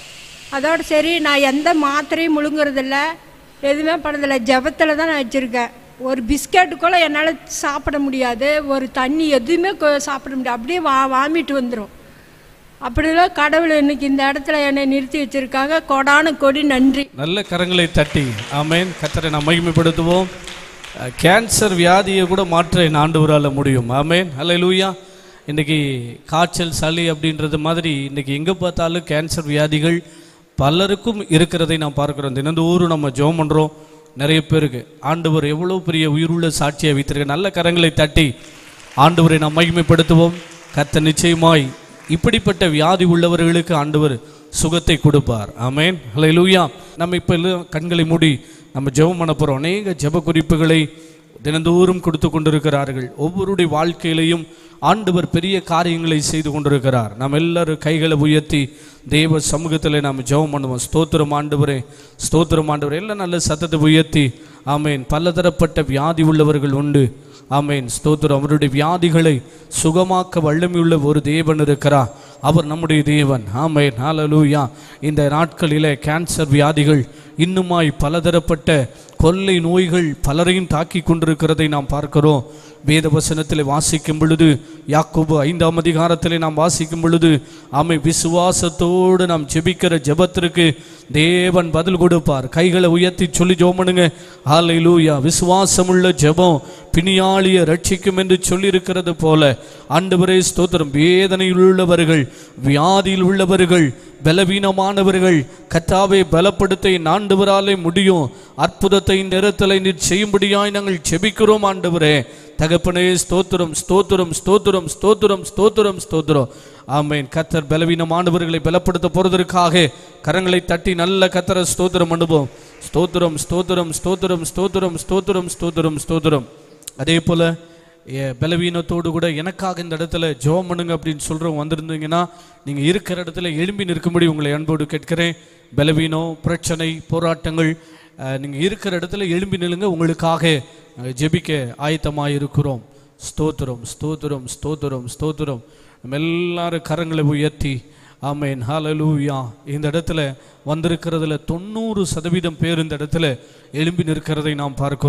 அதோட சரி நான் எந்த மாத்திரையும் முழுங்குறதில்ல எதுவுமே பண்ணதில்ல ஜெபத்தில் தான் நான் வச்சுருக்கேன் ஒரு பிஸ்கெட்டு கூட என்னால் சாப்பிட முடியாது ஒரு தண்ணி எதுவுமே கொ- சாப்பிட முடியாது அப்படியே வா வாமிட்டு வந்துடும் அப்படிலாம் கடவுள் இன்னைக்கு இந்த இடத்துல என்னை நிறுத்தி வச்சிருக்காங்க கொடான கொடி நன்றி நல்ல கரங்களை தட்டி ஆமென் கத்தரை நாம் மகிமைப்படுத்துவோம் அஹ், கேன்சர் வியாதியை கூட மாற்ற என் ஆண்டவரால் முடியும் ஆமென் அல்லேலூயா இன்னைக்கு காய்ச்சல் சளி அப்படின்றது மாதிரி இன்னைக்கு எங்கே பார்த்தாலும் கேன்சர் வியாதிகள் பலருக்கும் இருக்கிறதை நாம் பார்க்கிறோம் தினந்தோறும் நம்ம ஜெபம் பண்ணுறோம் நிறைய பேருக்கு ஆண்டவர் எவ்வளோ பெரிய உயிருள்ள சாட்சியை வைத்திருக்க நல்ல கரங்களை தட்டி ஆண்டவரை நாம் மகிமைப்படுத்துவோம் கர்த்தர் நிச்சயமாய் இப்படிப்பட்ட வியாதி உள்ளவர்களுக்கு ஆண்டவர் சுகத்தை கொடுப்பார் ஆமென் ஹalleluya நம்ம இப்போ எல்லாம் கண்களை மூடி நம்ம ஜெபம் பண்ண போகிறோம் அநேக ஜெப குறிப்புகளை தினந்தோறும் கொடுத்து கொண்டிருக்கிறார்கள் ஒவ்வொருடைய வாழ்க்கையிலையும் ஆண்டவர் பெரிய காரியங்களை செய்து கொண்டிருக்கிறார் நாம் எல்லாரும் கைகளை உயர்த்தி தேவ சமூகத்தில் நாம் ஜெபம் பண்ணுவோம் ஸ்தோத்திரம் ஆண்டவரே ஸ்தோத்திரம் ஆண்டவரே எல்லாம் நல்ல சத்தத்தை உயர்த்தி ஆமேன் பலதரப்பட்ட வியாதி உள்ளவர்கள் உண்டு ஆமேன் ஸ்தோத்திரம் அவருடைய வியாதிகளை சுகமாக்க வல்லமையுள்ள ஒரு தேவன் இருக்கிறார் அவர் நம்முடைய தேவன் ஆமேன் ஹalleluya இந்த நாட்களிலே கேன்சர் வியாதிகள் இன்னுமாய் பலதரப்பட்ட கொள்ளை நோய்கள் பலரையும் தாக்கி கொண்டிருக்கிறதை நாம் பார்க்கிறோம் வேத வசனத்தில் வாசிக்கும் பொழுது யாக்கோபு ஐந்தாம் அதிகாரத்திலே நாம் வாசிக்கும் பொழுது ஆமை விசுவாசத்தோடு நாம் ஜெபிக்கிற ஜெபத்திற்கு தேவன் பதில் கொடுப்பார் கைகளை உயர்த்தி சொல்லி ஜோமனுங்க ஹalleluya விசுவாசமுள்ள ஜெபம் பிணியாளிய ரட்சிக்கும் என்று சொல்லியிருக்கிறது போல ஆண்டவரே ஸ்தோத்திரம் வேதனையில் உள்ளவர்கள் வியாதியில் உள்ளவர்கள் பலவீனமானவர்கள் கத்தாவை பலப்படுத்த என் ஆண்டவராலே முடியும் அற்புதத்தை இந்த நேரத்தில் நீர் செய்யும்படியாய் நாங்கள் செபிக்கிறோம் ஆண்டவரே தகப்பனே ஸ்தோத்திரம் ஸ்தோத்திரம் ஸ்தோத்திரம் ஸ்தோத்திரம் ஸ்தோத்திரம் ஸ்தோத்திரம் ஆமேன் கத்தர் பலவீனமானவர்களை பலப்படுத்த போறதற்காக கரங்களை தட்டி நல்ல கத்தர ஸ்தோத்திரம் அனுபவம் ஸ்தோத்திரம் ஸ்தோத்திரம் ஸ்தோத்திரம் ஸ்தோத்திரம் ஸ்தோத்திரம் ஸ்தோத்திரம் ஸ்தோத்திரம் அதே போல ஏ, பலவீனத்தோடு கூட எனக்காக இந்த இடத்துல ஜெபம் பண்ணுங்க அப்படின்னு சொல்றவங்க வந்திருந்தீங்கன்னா நீங்க இருக்கிற இடத்துல எழும்பி நிற்கும்படி உங்களை அன்போடு கேட்கிறேன் பலவீனம் பிரச்சனை போராட்டங்கள் அஹ், நீங்க இருக்கிற இடத்துல எழும்பி நில்லுங்க உங்களுக்காக அஹ், ஜெபிக்க ஆயத்தமாக இருக்கிறோம் ஸ்தோத்திரம் ஸ்தோத்திரம் ஸ்தோத்திரம் ஸ்தோத்திரம் நம்ம எல்லாரும் கரங்களை உயர்த்தி ஆமேன் ஹalleluya இந்த இடத்துல வந்திருக்கிறதுல தொண்ணூறு சதவீதம் பேர் இந்த இடத்துல எழும்பி நிற்கிறதை நாம் பார்க்கிறோம்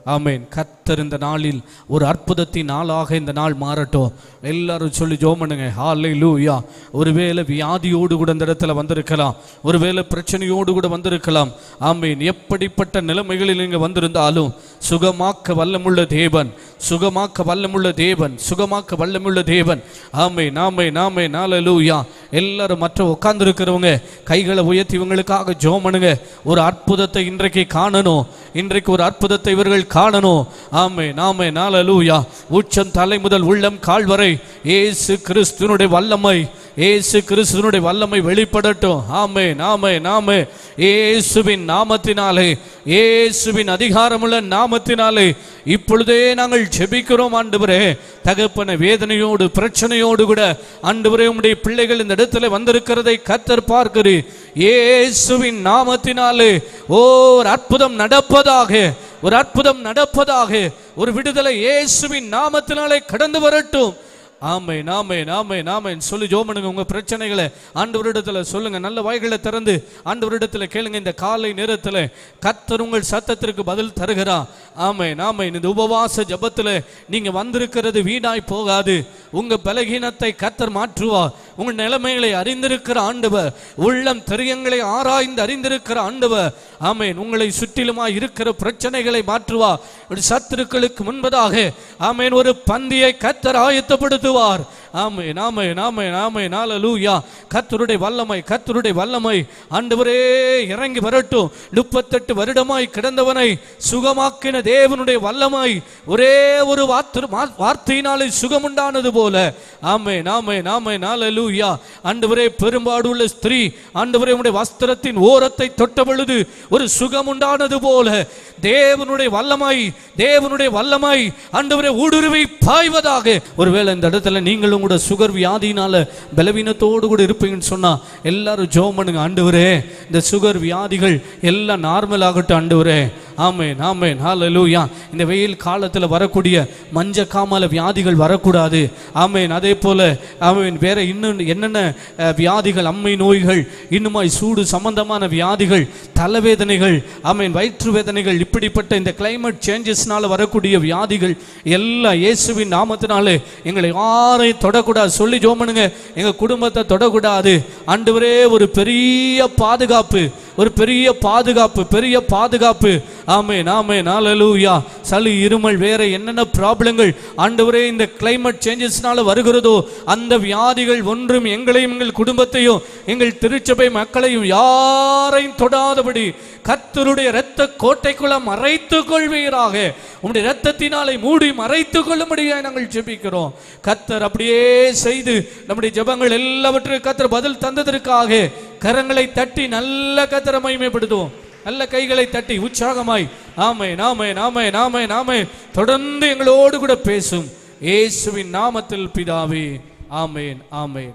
ஆமென் கர்த்தர் இந்த நாளில் ஒரு அற்புதத்தின் நாளாக இந்த நாள் மாறட்டும் எல்லாரும் சொல்லி ஜோம் பண்ணுங்க ஹாலே லூயா ஒருவேளை வியாதியோடு கூட இந்த இடத்துல வந்திருக்கலாம் ஒருவேளை பிரச்சனையோடு கூட வந்திருக்கலாம் ஆமீன் எப்படிப்பட்ட நிலைமைகளில் நீங்க வந்திருந்தாலும் சுகமாக்க வல்லமுள்ள தேவன் சுகமாக்க வல்லமுள்ள தேவன் சுகமாக்க வல்லமுள்ள தேவன் ஆமே நாமே நாமே நாலலூயா எல்லாரும் மற்ற உட்கார்ந்துருக்கிறவங்க கைகளை உயர்த்தி இவங்களுக்காக ஜோம் பண்ணுங்க ஒரு அற்புதத்தை இன்றைக்கு காணணும் இன்றைக்கு ஒரு அற்புதத்தை இவர்கள் காணணும் ஆமே நாமே நாலலூயா உச்சம் தலை முதல் உள்ளம் கால் வரை ஏசு கிறிஸ்துனுடைய வல்லமை ஏசு கிறிஸ்துனுடைய வல்லமை வெளிப்படட்டும் ஆமே நாமே நாமே இயேசுவின் நாமத்தினாலே இயேசுவின் அதிகாரமுள்ள நாமத்தினாலே இப்பொழுதே நாங்கள் ஜெபிக்கிறோம் ஆண்டவரே தகப்பன வேதனையோடு பிரச்சனையோடு கூட ஆண்டவரே உம்முடைய பிள்ளைகள் இந்த இடத்துல வந்திருக்கிறதை கத்தர் பார்க்கிறீர் இயேசுவின் நாமத்தினாலே ஓர் அற்புதம் நடப்பதாக ஒரு அற்புதம் நடப்பதாக ஒரு விடுதலை இயேசுவின் நாமத்தினாலே கடந்து வரட்டும் ஆமை நாமே நாமே நாமே சொல்லி ஜோமனுங்க உங்க பிரச்சனைகளை ஆண்டவரிடத்துல சொல்லுங்க நல்ல வாய்களை திறந்து ஆண்டவரிடத்துல கேளுங்க இந்த காலை நேரத்துல கர்த்தர் உங்கள் சத்தத்திற்கு பதில் தருகிறா ஆமை நாமே இந்த உபவாச ஜபத்துல நீங்க வந்திருக்கிறது வீணாய் போகாது உங்க பலகீனத்தை கர்த்தர் மாற்றுவா உங்கள் நிலைமைகளை அறிந்திருக்கிற ஆண்டவர் உள்ளம் தெரியங்களை ஆராய்ந்து அறிந்திருக்கிற ஆண்டவர் ஆமேன் உங்களை சுற்றிலுமாய் இருக்கிற பிரச்சனைகளை மாற்றுவா ஒரு சத்துருக்களுக்கு முன்பதாக ஆமேன் ஒரு பந்தியை கத்தர் ஆயத்தப்படுத்துவார் ஆமேன் ஆமேன் ஆமேன் ஆமேன் ஹalleluya கர்த்தருடைய வல்லமை கர்த்தருடைய வல்லமை ஆண்டவரே இறங்கி வரட்டும் முப்பத்தெட்டு வருடமாய் கிடந்தவனை சுகமாக்கின தேவனுடைய வல்லமை ஒரே ஒரு வார்த்தை வார்த்தையினாலே சுகமுண்டானது போல ஆமேன் ஆமேன் ஆமேன் ஹalleluya ஆண்டவரே பெரும்பாடுள்ள ஸ்திரீ ஆண்டவரே உம்முடைய வஸ்திரத்தின் ஓரத்தை தொட்ட பொழுது ஒரு சுகம் உண்டானது போல தேவனுடைய வல்லமை தேவனுடைய வல்லமை ஆண்டவரே ஊடுருவி பாய்வதாக ஒருவேளை இந்த இடத்துல நீங்களும் கூட சுகர் வியாதியினால பலவீனத்தோடு கூட இருப்பீங்கன்னு சொன்னா எல்லாரும் ஜோம் பண்ணுங்க ஆண்டவரே இந்த சுகர் வியாதிகள் எல்லாம் நார்மல் ஆகட்டும் ஆண்டவரே ஆமேன் ஆமேன் ஹalleluya இந்த வெயில் காலத்துல வரக்கூடிய மஞ்ச காமால வியாதிகள் வரக்கூடாது ஆமேன் அதே போல ஆமேன் வேற இன்னும் என்னென்ன அஹ், வியாதிகள் அம்மை நோய்கள் இன்னுமாய் சூடு சம்பந்தமான வியாதிகள் தலைவேதனைகள் ஆமேன் வயிற்று வேதனைகள் இப்படிப்பட்ட இந்த கிளைமேட் சேஞ்சஸ்னால வரக்கூடிய வியாதிகள் எல்லாம் இயேசுவின் நாமத்தினாலே எங்களை யாரையும் தொடக்கூடாது சொல்லி ஜோம் பண்ணுங்க எங்க குடும்பத்தை தொடக்கூடாது ஆண்டவரே ஒரு பெரிய பாதுகாப்பு ஒரு பெரிய பாதுகாப்பு பெரிய பாதுகாப்பு ஆமே நாமே நாலலூயா சளி இருமல் வேற என்னென்ன ப்ராப்ளங்கள் ஆண்டவரே இந்த கிளைமேட் சேஞ்சஸ்னால வருகிறதோ அந்த வியாதிகள் ஒன்றும் எங்களையும் எங்கள் குடும்பத்தையும் எங்கள் திருச்சபை மக்களையும் யாரையும் தொடாதபடி கர்த்தருடைய இரத்த கோட்டைக்குள்ள மறைத்துக் கொள்வீராக உம்முடைய இரத்தத்தினாலே மூடி மறைத்துக் கொள்ளும்படியாக நாங்கள் ஜெபிக்கிறோம் கர்த்தர் அப்படியே செய்து நம்முடைய ஜெபங்கள் எல்லாவற்றையும் கர்த்தர் பதில் தந்ததற்காக கரங்களை தட்டி நல்ல கர்த்தரை மகிமைப்படுத்துவோம் நல்ல கைகளை தட்டி உற்சாகமாய் ஆமை நாமே நாமே நாமே நாமே தொடர்ந்து எங்களோடு கூட பேசும் இயேசுவின் நாமத்தில் பிதாவே amen amen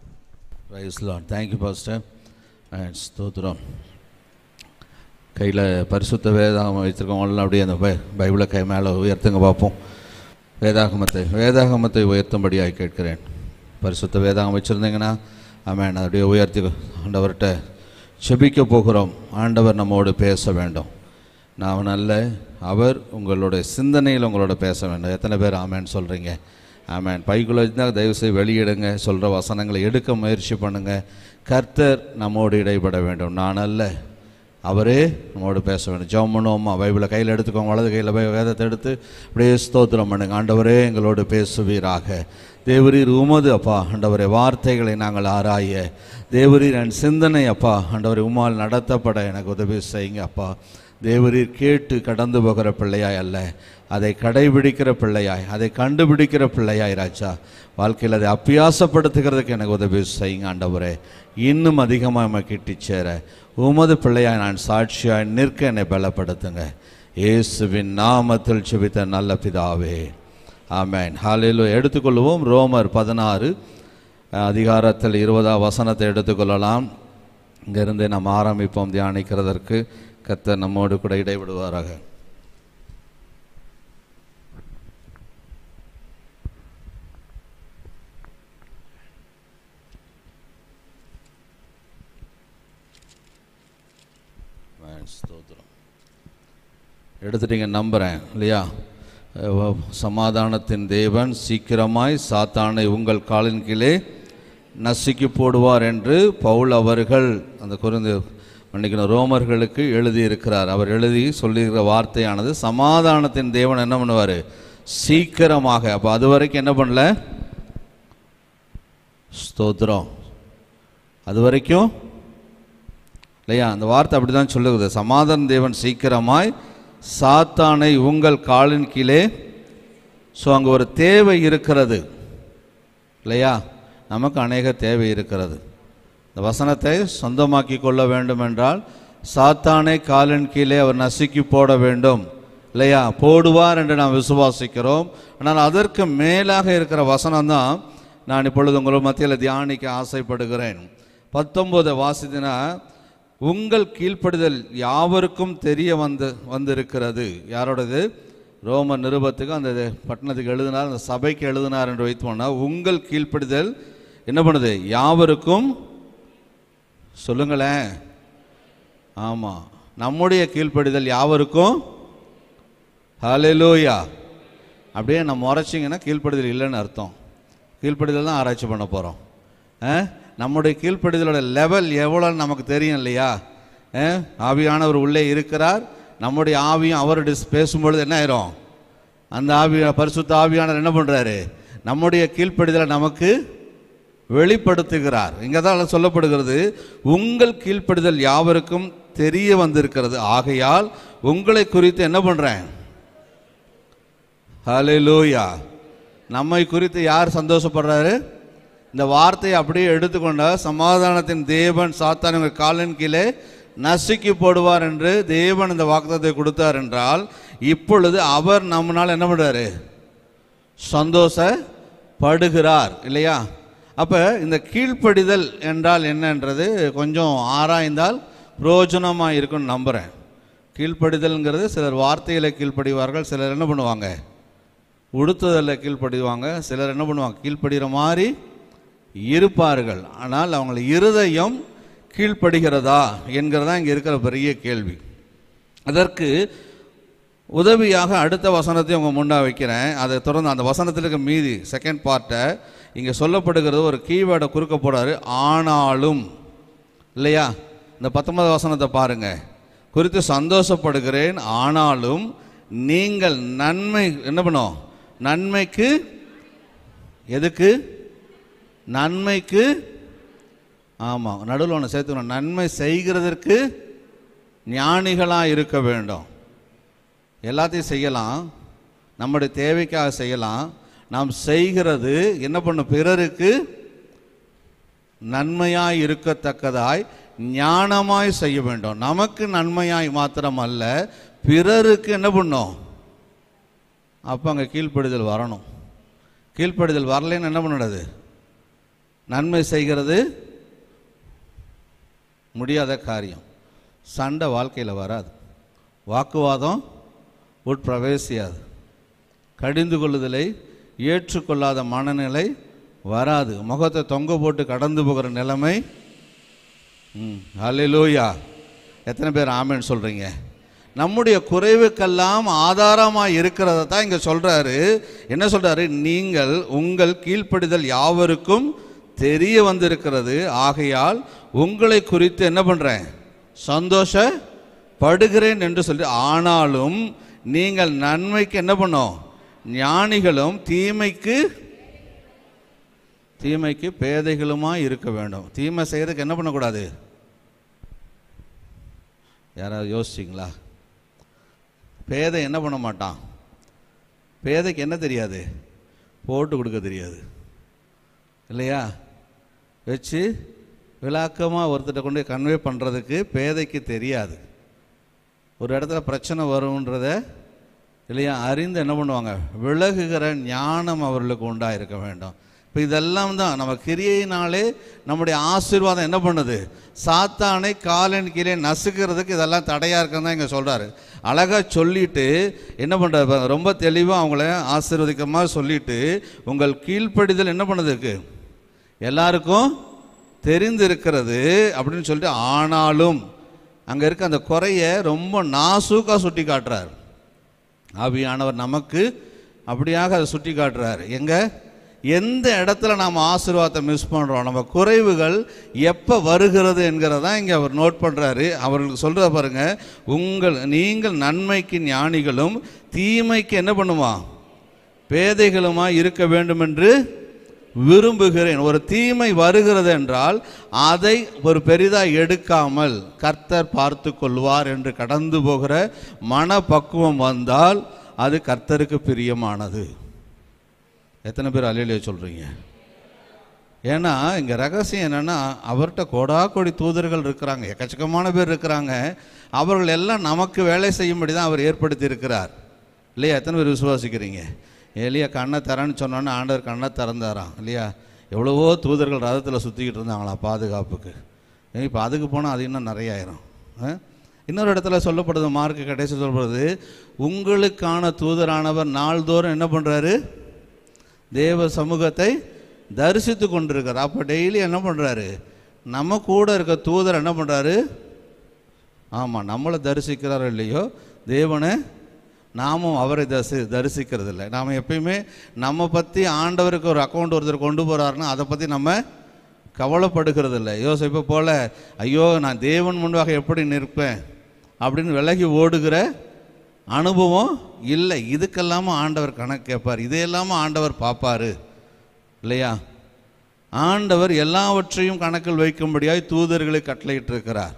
praise Lord thank you pastor and ஸ்தோத்திரம் கையில் பரிசுத்த வேதாகம் வைத்திருக்கவங்களாம் அப்படியே அந்த பை பைபிளை கை மேலே உயர்த்துங்க பார்ப்போம் வேதாகமத்தை வேதாகமத்தை உயர்த்தும்படியாக கேட்கிறேன் பரிசுத்த வேதாகம் வச்சுருந்தீங்கன்னா ஆமென் அப்படியே உயர்த்தி ஆண்டவர்கிட்ட செபிக்க போகிறோம் ஆண்டவர் நம்மோடு பேச வேண்டும் நான் அல்ல அவர் உங்களுடைய சிந்தனையில் உங்களோட பேச வேண்டும் எத்தனை பேர் ஆமேன்னு சொல்கிறீங்க ஆமேன் பைக்குள்ளே இருந்தால் தயவுசெய்து வெளியிடுங்க சொல்கிற வசனங்களை எடுக்க முயற்சி பண்ணுங்கள் கர்த்தர் நம்மோடு இடைப்பட வேண்டும் நான் அல்ல அவரே நம்மோடு பேச வேண்டும் ஜெபம் பண்ணுவோமா பைபிளை கையில் எடுத்துக்கோங்க வலது கையில் போய் வேதத்தை எடுத்து அப்படியே ஸ்தோத்திரம் பண்ணுங்க ஆண்டவரே எங்களோடு பேசுவீராக தேவரீர் உமது அப்பா ஆண்டவரே வார்த்தைகளை நாங்கள் ஆராய தேவரீர் என் சிந்தனை அப்பா ஆண்டவரே உமால் நடத்தப்பட எனக்கு உதவி செய்யுங்க அப்பா தேவரீர் கேட்டு கடந்து போகிற பிள்ளையாய் அல்ல அதை கடைபிடிக்கிற பிள்ளையாய் அதை கண்டுபிடிக்கிற பிள்ளையாய் ராஜா வாழ்க்கையில் அதை அப்பியாசப்படுத்துகிறதுக்கு எனக்கு உதவி செய்யுங்க ஆண்டவரே இன்னும் அதிகமாக நம்ம கிட்டி சேர உமது பிள்ளையாய் நான் சாட்சியாய் நிற்க என்னை பலப்படுத்துங்க இயேசுவின் நாமத்தில் செபித்த நல்ல பிதாவே ஆமென் ஹாலேலு எடுத்துக்கொள்வோம் ரோமர் பதினாறு அதிகாரத்தில் இருபதாம் வசனத்தை எடுத்துக்கொள்ளலாம் இங்கிருந்தே நாம் ஆரம்பிப்போம் தியானிக்கிறதற்கு கர்த்தர் நம்மோடு கூட இடைவிடுவாராக ஆமென். ஸ்தோத்திரம் எடுத்துட்டீங்க நம்புகிறேன் இல்லையா அஹ் சமாதானத்தின் தேவன் சீக்கிரமாய் சாத்தானை உங்கள் காலின் கீழே நசுக்கி போடுவார் என்று பவுல் அவர்கள் அந்த குறைந்த மன்னிக்கணும் ரோமர்களுக்கு எழுதியிருக்கிறார் அவர் எழுதி சொல்லியிருக்கிற வார்த்தையானது சமாதானத்தின் தேவன் என்ன பண்ணுவார் சீக்கிரமாக அப்போ அது வரைக்கும் என்ன பண்ணல ஸ்தோத்திரம் அது வரைக்கும் இல்லையா அந்த வார்த்தை அப்படி தான் சொல்லுகிறது சமாதான தேவன் சீக்கிரமாய் சாத்தானை உங்கள் காலின் கீழே ஸோ அங்கே ஒரு தேவை இருக்கிறது இல்லையா நமக்கு அநேக தேவை இருக்கிறது இந்த வசனத்தை சொந்தமாக்கி கொள்ள வேண்டும் என்றால் சாத்தானை காலின் கீழே அவர் நசுக்கி போட வேண்டும் இல்லையா போடுவார் என்று நாம் விசுவாசிக்கிறோம் ஆனால் அதற்கு மேலாக இருக்கிற வசனம் தான் நான் இப்பொழுது உங்கள் மத்தியில் தியானிக்க ஆசைப்படுகிறேன் பத்தொன்பது வாசித்தினா உங்கள் கீழ்ப்படிதல் யாவருக்கும் தெரிய வந்து வந்திருக்கிறது யாரோடது ரோம நிருபத்துக்கு அந்த பட்டணத்துக்கு எழுதினார் அந்த சபைக்கு எழுதினார் என்று வைத்தோம்னா உங்கள் கீழ்ப்படிதல் என்ன பண்ணுது யாவருக்கும் சொல்லுங்களேன் ஆமாம் நம்முடைய கீழ்ப்படிதல் யாவருக்கும் ஹalleluya அப்படியே நம்ம முறைச்சிங்கன்னா கீழ்ப்படிதல் இல்லைன்னு அர்த்தம் கீழ்ப்படிதல் தான் ஆராய்ச்சி பண்ண போகிறோம் நம்முடைய கீழ்ப்படிதலோட லெவல் எவ்வளோன்னு நமக்கு தெரியும் இல்லையா அஹ், ஆவியானவர் உள்ளே இருக்கிறார் நம்முடைய ஆவியும் அவருடைய பேசும்பொழுது என்ன ஆயிரும் அந்த ஆவி பரிசுத்த ஆவியானவர் என்ன பண்ணுறாரு நம்முடைய கீழ்ப்படிதலை நமக்கு வெளிப்படுத்துகிறார் இங்கே தான் சொல்லப்படுகிறது உங்கள் கீழ்ப்படிதல் யாவருக்கும் தெரிய வந்திருக்கிறது ஆகையால் உங்களை குறித்து என்ன பண்ணுறேன் ஹalleluya நம்மை குறித்து யார் சந்தோஷப்படுறாரு இந்த வார்த்தையை அப்படியே எடுத்துக்கொண்ட சமாதானத்தின் தேவன் சாத்தான் உங்கள் காலின் கீழே நசுக்கி போடுவார் என்று தேவன் இந்த வாக்குத்தத்தை கொடுத்தார் என்றால் இப்பொழுது அவர் நம்மளால் என்ன பண்ணுறாரு சந்தோஷப்படுகிறார் இல்லையா அப்போ இந்த கீழ்ப்படிதல் என்றால் என்னன்றது கொஞ்சம் ஆராய்ந்தால் பிரயோஜனமாக இருக்கும்னு நம்புகிறேன் கீழ்ப்படிதல்ங்கிறது சிலர் வார்த்தையில் கீழ்ப்படிவார்கள் சிலர் என்ன பண்ணுவாங்க உடுத்துதலில் கீழ்ப்படிவாங்க சிலர் என்ன பண்ணுவாங்க கீழ்ப்படுகிற மாதிரி இருப்பார்கள் ஆனால் அவங்கள இருதயம் கீழ்ப்படுகிறதா என்கிறதா இங்கே இருக்கிற பெரிய கேள்வி அதற்கு உதவியாக அடுத்த வசனத்தை உங்கள் முன்னா வைக்கிறேன் அதை தொடர்ந்து அந்த வசனத்தில் இருக்க மீதி செகண்ட் பார்ட்டை இங்கே சொல்லப்படுகிறது ஒரு கீவேர்டை குறுக்க போடாரு ஆனாலும் இல்லையா இந்த பத்தொன்பது வசனத்தை பாருங்க குறித்து சந்தோஷப்படுகிறேன் ஆனாலும் நீங்கள் நன்மை என்ன பண்ணோம் நன்மைக்கு எதுக்கு நன்மைக்கு ஆமாம் நடுவில் ஒன்று சேர்த்துக்கணும் நன்மை செய்கிறதற்கு ஞானிகளாக இருக்க வேண்டும் எல்லாத்தையும் செய்யலாம் நம்முடைய தேவைக்காக செய்யலாம் நாம் செய்கிறது என்ன பண்ணும் பிறருக்கு நன்மையாய் இருக்கத்தக்கதாய் ஞானமாய் செய்ய வேண்டும் நமக்கு நன்மையாய் மாத்திரம் அல்ல பிறருக்கு என்ன பண்ணும் அப்போ அங்கே கீழ்ப்படுதல் வரணும் கீழ்ப்படுதல் வரலைன்னு என்ன பண்ணுறது நன்மை செய்கிறது முடியாத காரியம் சண்டை வாழ்க்கையில் வராது வாக்குவாதம் உட்பிரவேசியாது கடிந்து கொள்ளுதலை ஏற்றுக்கொள்ளாத மனநிலை வராது முகத்தை தொங்க போட்டு கடந்து போகிற நிலைமை ம் அல்லேலூயா எத்தனை பேர் ஆமேன்னு சொல்கிறீங்க நம்முடைய குறைவுக்கெல்லாம் ஆதாரமாக இருக்கிறத தான் இங்கே சொல்கிறாரு என்ன சொல்கிறாரு நீங்கள் உங்கள் கீழ்ப்படிதல் யாவருக்கும் தெரிய வந்திருக்கிறது ஆகையால் உங்களை குறித்து என்ன பண்ணுறேன் சந்தோஷப்படுகிறேன் என்று சொல்லி ஆனாலும் நீங்கள் நன்மைக்கு என்ன பண்ணோம் ஞானிகளும் தீமைக்கு தீமைக்கு பேதைகளுமா இருக்க வேண்டும் தீமை செய்யறதுக்கு என்ன பண்ணக்கூடாது யாராவது யோசிச்சிங்களா பேதை என்ன பண்ண மாட்டான் பேதைக்கு என்ன தெரியாது போட்டு கொடுக்க தெரியாது இல்லையா வச்சு விளாக்கமாக ஒருத்தர்கிட்ட கொண்டு கன்வே பண்ணுறதுக்கு பேதைக்கு தெரியாது ஒரு இடத்துல பிரச்சனை வரும்ன்றத இல்லையா அறிந்து என்ன பண்ணுவாங்க விலகுகிற ஞானம் அவர்களுக்கு உண்டாக இருக்க வேண்டும் இப்போ இதெல்லாம் தான் நம்ம கிரியையினாலே நம்முடைய ஆசீர்வாதம் என்ன பண்ணுது சாத்தானை காலின் கீழே நசுக்கிறதுக்கு இதெல்லாம் தடையாக இருக்குன்னு தான் இங்கே சொல்கிறாரு அழகாக சொல்லிட்டு என்ன பண்ணுறாரு ரொம்ப தெளிவாக அவங்கள ஆசீர்வதிக்கிற மாதிரி சொல்லிட்டு உங்கள் கீழ்ப்படிதல் என்ன பண்ணுறதுக்கு எல்லாருக்கும் தெரிந்து இருக்கிறது அப்படின்னு சொல்லிட்டு ஆனாலும் அங்கே இருக்க அந்த குறைய ரொம்ப நாசூக்காக சுட்டி காட்டுறார் ஆவியானவர் நமக்கு அப்படியாக அதை சுட்டி காட்டுறாரு எங்க எந்த இடத்துல நாம் ஆசீர்வாதத்தை மிஸ் பண்ணுறோம் நம்ம குறைவுகள் எப்போ வருகிறது என்கிறதான் இங்கே அவர் நோட் பண்ணுறாரு அவர்களுக்கு சொல்கிற பாருங்க உங்கள் நீங்கள் நன்மைக்கு ஞானிகளும் தீமைக்கு என்ன பண்ணுமா பேதைகளுமா இருக்க வேண்டும் என்று விரும்புகிறேன் ஒரு தீமை வருகிறது என்றால் அதை ஒரு பெரிதாக எடுக்காமல் கர்த்தர் பார்த்து கொள்வார் என்று கடந்து போகிற மனப்பக்குவம் வந்தால் அது கர்த்தருக்கு பிரியமானது எத்தனை பேர் அலையிலே சொல்கிறீங்க ஏன்னா இங்கே ரகசியம் என்னென்னா அவர்கிட்ட கோடா கோடி தூதர்கள் இருக்கிறாங்க எக்கச்சக்கமான பேர் இருக்கிறாங்க அவர்கள் எல்லாம் நமக்கு வேலை செய்யும்படி தான் அவர் ஏற்படுத்தி இருக்கிறார் இல்லையா எத்தனை பேர் விசுவாசிக்கிறீங்க எலியா கண்ணை தரேன்னு சொன்னோன்னே ஆண்டவர் கண்ணை திறந்தாராம் இல்லையா எவ்வளவோ தூதர்கள் ரதத்தில் சுற்றிக்கிட்டு இருந்தாங்களா பாதுகாப்புக்கு இப்போ அதுக்கு போனால் அது இன்னும் நிறைய ஆயிரும் ஆ? இன்னொரு இடத்துல சொல்லப்படுது மார்க்கு கடைசி சொல்லப்படுது உங்களுக்கான தூதரானவர் நாள்தோறும் என்ன பண்ணுறாரு தேவ சமூகத்தை தரிசித்து கொண்டிருக்கிறார் அப்போ டெய்லி என்ன பண்ணுறாரு நம்ம கூட இருக்க தூதர் என்ன பண்ணுறாரு ஆமாம் நம்மளை தரிசிக்கிறாரோ இல்லையோ தேவனை நாமும் அவரை தரிசி தரிசிக்கிறது இல்லை நாம் எப்பயுமே நம்ம பற்றி ஆண்டவருக்கு ஒரு அக்கௌண்ட் ஒருத்தர் கொண்டு போகிறாருன்னா அதை பற்றி நம்ம கவலைப்படுகிறது இல்லை யோசிப்பை போல ஐயோ நான் தேவன் முன்பாக எப்படி நிற்பேன் அப்படின்னு விலகி ஓடுகிற அனுபவம் இல்லை இதுக்கெல்லாம ஆண்டவர் கணக்கு கேட்பார் இதையெல்லாம ஆண்டவர் பார்ப்பாரு இல்லையா ஆண்டவர் எல்லாவற்றையும் கணக்கில் வைக்கும்படியாய் தூதர்களை கட்டளையிட்டிருக்கிறார்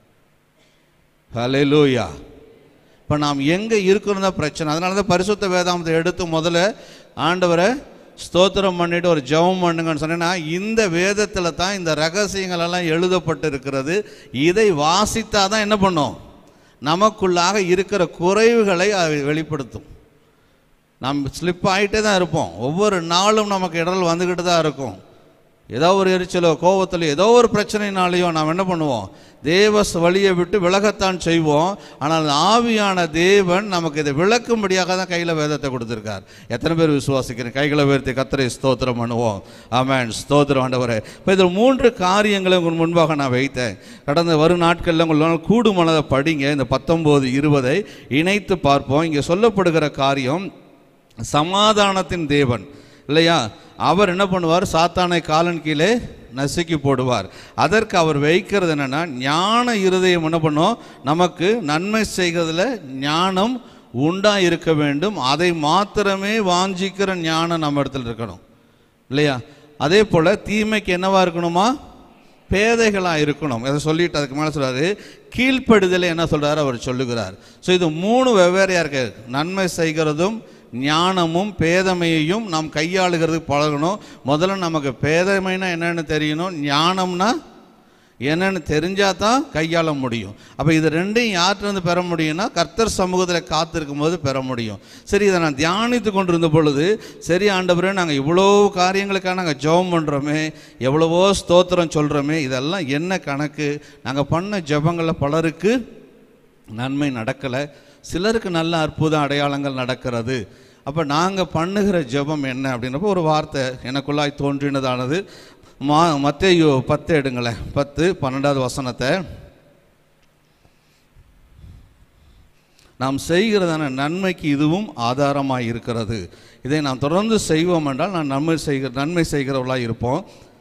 ஹalleluya இப்போ நாம் எங்கே இருக்கிறோம் தான் பிரச்சனை அதனால தான் பரிசுத்த வேதாந்தத்தை எடுத்து முதல்ல ஆண்டவரை ஸ்தோத்திரம் பண்ணிட்டு ஒரு ஜெபம் பண்ணுங்கன்னு சொன்னேன்னா இந்த வேதத்தில் தான் இந்த ரகசியங்கள் எல்லாம் எழுதப்பட்டு இருக்கிறது இதை வாசித்தா தான் என்ன பண்ணும் நமக்குள்ளாக இருக்கிற குறைவுகளை அது வெளிப்படுத்தும் நம்ம ஸ்லிப் ஆகிட்டே தான் இருப்போம் ஒவ்வொரு நாளும் நமக்கு இடர்கள் வந்துக்கிட்டு தான் இருக்கும் ஏதோ ஒரு எரிச்சலோ கோவத்திலோ ஏதோ ஒரு பிரச்சனைனாலேயோ நாம் என்ன பண்ணுவோம் தேவ ச- வழியை விட்டு விலகத்தான் செய்வோம் ஆனால் ஆவியான தேவன் நமக்கு இதை விளக்கும்படியாக தான் கையில் வேதத்தை கொடுத்துருக்கார் எத்தனை பேர் விசுவாசிக்கிறேன் கைகளை உயர்த்தி கத்தரை ஸ்தோத்திரம் பண்ணுவோம் ஆமென் ஸ்தோத்திரம் ஆண்டவரே இப்போ இதில் மூன்று காரியங்களை உங்கள் முன்பாக நான் வைத்தேன் கடந்த வரும் நாட்களில் உங்களால் கூடுமானதை படிங்க இந்த பத்தொம்போது இருபதை இணைத்து பார்ப்போம் இங்கே சொல்லப்படுகிற காரியம் சமாதானத்தின் தேவன் இல்லையா அவர் என்ன பண்ணுவார் சாத்தானை காலன் கீழே நசுக்கி போடுவார் அதற்கு அவர் வைக்கிறது என்னன்னா ஞான இருதயம் என்ன பண்ணும் நமக்கு நன்மை செய்கிறதுல ஞானம் உண்டா இருக்க வேண்டும் அதை மாத்திரமே வாஞ்சிக்கிற ஞானம் நம்ம இடத்துல இருக்கணும் இல்லையா அதே போல் தீமைக்கு என்னவா இருக்கணுமா பேதைகளாக இருக்கணும் இதை சொல்லிட்டு அதுக்கு மேலே சொல்றாரு கீழ்ப்படுதலை என்ன சொல்றாரு அவர் சொல்லுகிறார் ஸோ இது மூணு வெவ்வேறையாக இருக்கு நன்மை செய்கிறதும் ஞானமும் பேதமையையும் நாம் கையாளுகிறதுக்கு பழகணும் முதல்ல நமக்கு பேதமைனா என்னன்னு தெரியணும் ஞானம்னா என்னன்னு தெரிஞ்சால் தான் கையாள முடியும் அப்போ இது ரெண்டையும் யார்கிட்ட பெற முடியும்னா கர்த்தர் சமூகத்தில் காத்திருக்கும் போது பெற முடியும் சரி இதை நான் தியானித்து கொண்டிருந்த பொழுது சரி ஆண்டவரே நாங்கள் இவ்வளோ காரியங்களுக்காக நாங்கள் ஜெபம் பண்ணுறோமே எவ்வளவோ ஸ்தோத்திரம் சொல்கிறோமே இதெல்லாம் என்ன கணக்கு நாங்கள் பண்ண ஜெபங்களில் பலருக்கு நன்மை நடக்கலை சிலருக்கு நல்ல அற்புத அடையாளங்கள் நடக்கிறது அப்போ நாங்கள் பண்ணுகிற ஜெபம் என்ன அப்படின்றப்போ ஒரு வார்த்தை எனக்குள்ளாய் தோன்றினதானது மா மத்தேயு பத்து எடுங்களேன் பத்து பன்னெண்டாவது வசனத்தை நாம் செய்கிறதான நன்மைக்கு இதுவும் ஆதாரமாக இருக்கிறது இதை நாம் தொடர்ந்து செய்வோம் என்றால் நான் நன்மை செய்கிற நன்மை செய்கிறவர்களாக இருப்போம்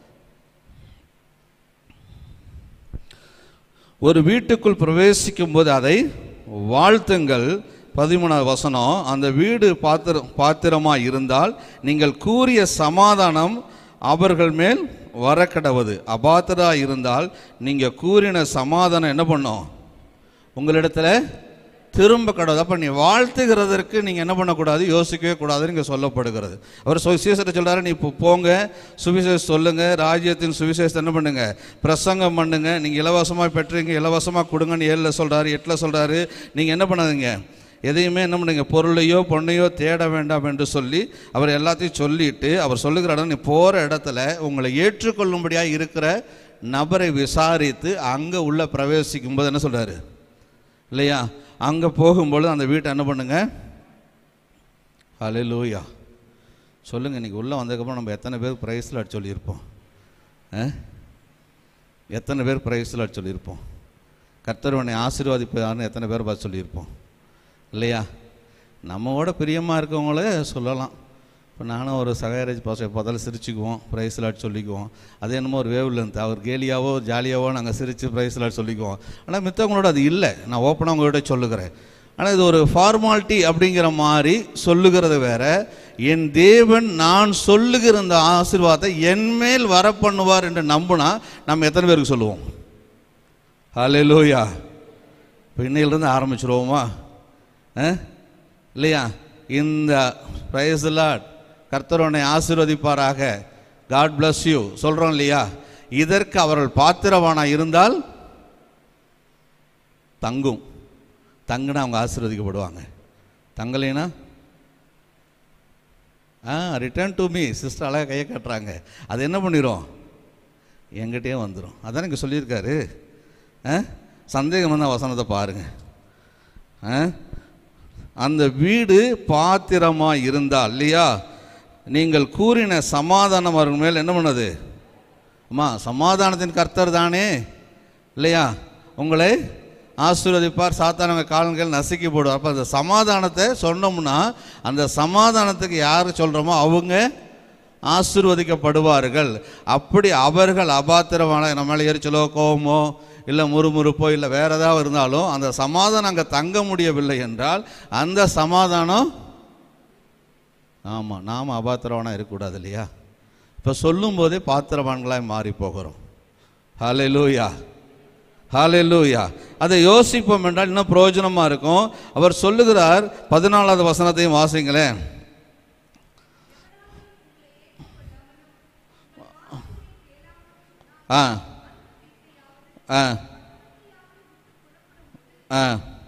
ஒரு வீட்டுக்குள் பிரவேசிக்கும் போது அதை வாழ்த்துங்கள் பதிமூணாவது வசனம் அந்த வீடு பாத்திர பாத்திரமாக இருந்தால் நீங்கள் கூறிய சமாதானம் அவர்கள் மேல் வரக்கடவது அபாத்திரா இருந்தால் நீங்கள் கூறின சமாதானம் என்ன பண்ணும் உங்களிடத்துல திரும்ப கடவுள் அப்போ நீ வாழ்த்துகிறதற்கு நீங்கள் என்ன பண்ணக்கூடாது யோசிக்கவே கூடாதுன்னு இங்கே சொல்லப்படுகிறது அவர் சுவிசேஷத்தை சொல்றாரு நீ இப்போ போங்க சுவிசேஷம் சொல்லுங்க ராஜ்யத்தின் சுவிசேஷத்தை என்ன பண்ணுங்க பிரசங்கம் பண்ணுங்க நீங்கள் இலவசமாக பெற்றீங்க இலவசமாக கொடுங்கன்னு ஏழில் சொல்றாரு எட்டில் சொல்றாரு நீங்கள் என்ன பண்ணாதீங்க எதையுமே என்ன பண்ணுங்க பொருளையோ பொண்ணையோ தேட வேண்டாம் என்று சொல்லி அவர் எல்லாத்தையும் சொல்லிட்டு அவர் சொல்லுகிற இடம் நீ போகிற இடத்துல உங்களை ஏற்றுக்கொள்ளும்படியாக இருக்கிற நபரை விசாரித்து அங்கே உள்ள பிரவேசிக்கும் போது என்ன சொல்றாரு இல்லையா அங்கே போகும்பொழுது அந்த வீட்டை என்ன பண்ணுங்க ஹalleluya சொல்லுங்கள் இன்றைக்கி உள்ளே வந்ததுக்கப்புறம் நம்ம எத்தனை பேர் ப்ரைஸில் அடி சொல்லியிருப்போம் ஆ? எத்தனை பேர் ப்ரைஸில் அடி சொல்லியிருப்போம் கர்த்தர் உன்னை ஆசீர்வாதிப்பார்னு எத்தனை பேர் பார்த்து சொல்லியிருப்போம் இல்லையா நம்மோட பிரியமாக இருக்கவங்கள சொல்லலாம் இப்போ நானும் ஒரு சகரேஜ் பாச பார்த்தாலும் சிரிச்சுக்குவோம் ப்ரைஸ் லாட் சொல்லிக்குவோம் அது என்னமோ ஒரு வேவ் லென்த் அவர் கேலியாவோ ஜாலியாவோ நாங்கள் சிரித்து ப்ரைஸ் லாட் சொல்லிக்குவோம் ஆனால் மித்தவங்களோட அது இல்லை நான் ஓப்பனாக உங்கள்கிட்ட சொல்லுகிறேன் ஆனால் இது ஒரு ஃபார்மாலிட்டி அப்படிங்கிற மாதிரி சொல்லுகிறது வேற என் தேவன் நான் சொல்லுகிற இந்த ஆசீர்வாதத்தை என்மேல் வர பண்ணுவார் என்று நம்புனா நம்ம எத்தனை பேருக்கு சொல்லுவோம் ஹalleluya இப்போ இன்னையிலிருந்து ஆரம்பிச்சிருவோமா ஆ? இல்லையா இந்த பிரைஸ் லாட் கர்த்தர் உன்னை ஆசீர்வதிப்பாராக காட் bless யூ சொல்கிறோம் இல்லையா இதற்கு அவர்கள் பாத்திரவானா இருந்தால் தங்கும் தங்குனா அவங்க ஆசீர்வதிக்கப்படுவாங்க தங்கலைனா ஆ ரிட்டர்ன் டு மீ சிஸ்டர் அழகாக கையை கட்டுறாங்க அது என்ன பண்ணிடும் என்கிட்டயே வந்துடும் அதான் இங்கே சொல்லியிருக்காரு ஆ சந்தேகம் வந்த வசனத்தை பாருங்க ஆ அந்த வீடு பாத்திரமாக இருந்தால் இல்லையா நீங்கள் கூறின சமாதானம் அவர்கள் மேல் என்ன பண்ணது அம்மா சமாதானத்தின் கர்த்தர் தானே இல்லையா உங்களை ஆசீர்வதிப்பார் சாத்தானவங்க காலங்கள் நசுக்கி போடுவார் அப்போ அந்த சமாதானத்தை சொன்னோம்னா அந்த சமாதானத்துக்கு யார் சொல்கிறோமோ அவங்க ஆசீர்வதிக்கப்படுவார்கள் அப்படி அவர்கள் அபாத்திரமான நம்ம மேலே எரிச்சலோ கோபமோ இல்லை முறுமுறுப்போ இல்லை வேற ஏதாவது இருந்தாலும் அந்த சமாதானம் அங்கே தங்க முடியவில்லை என்றால் அந்த சமாதானம் ஆமாம் நாம் அபாத்திரவானாக இருக்கக்கூடாது இல்லையா இப்போ சொல்லும்போதே பாத்திரவான்களாய் மாறி போகிறோம் ஹலே லூயா ஹாலே லூயா அதை யோசிப்போம் என்றால் இன்னும் பிரயோஜனமாக இருக்கும் அவர் சொல்லுகிறார் பதினாலாவது வசனத்தையும் வாசிங்களேன் ஆ ஆ ஆ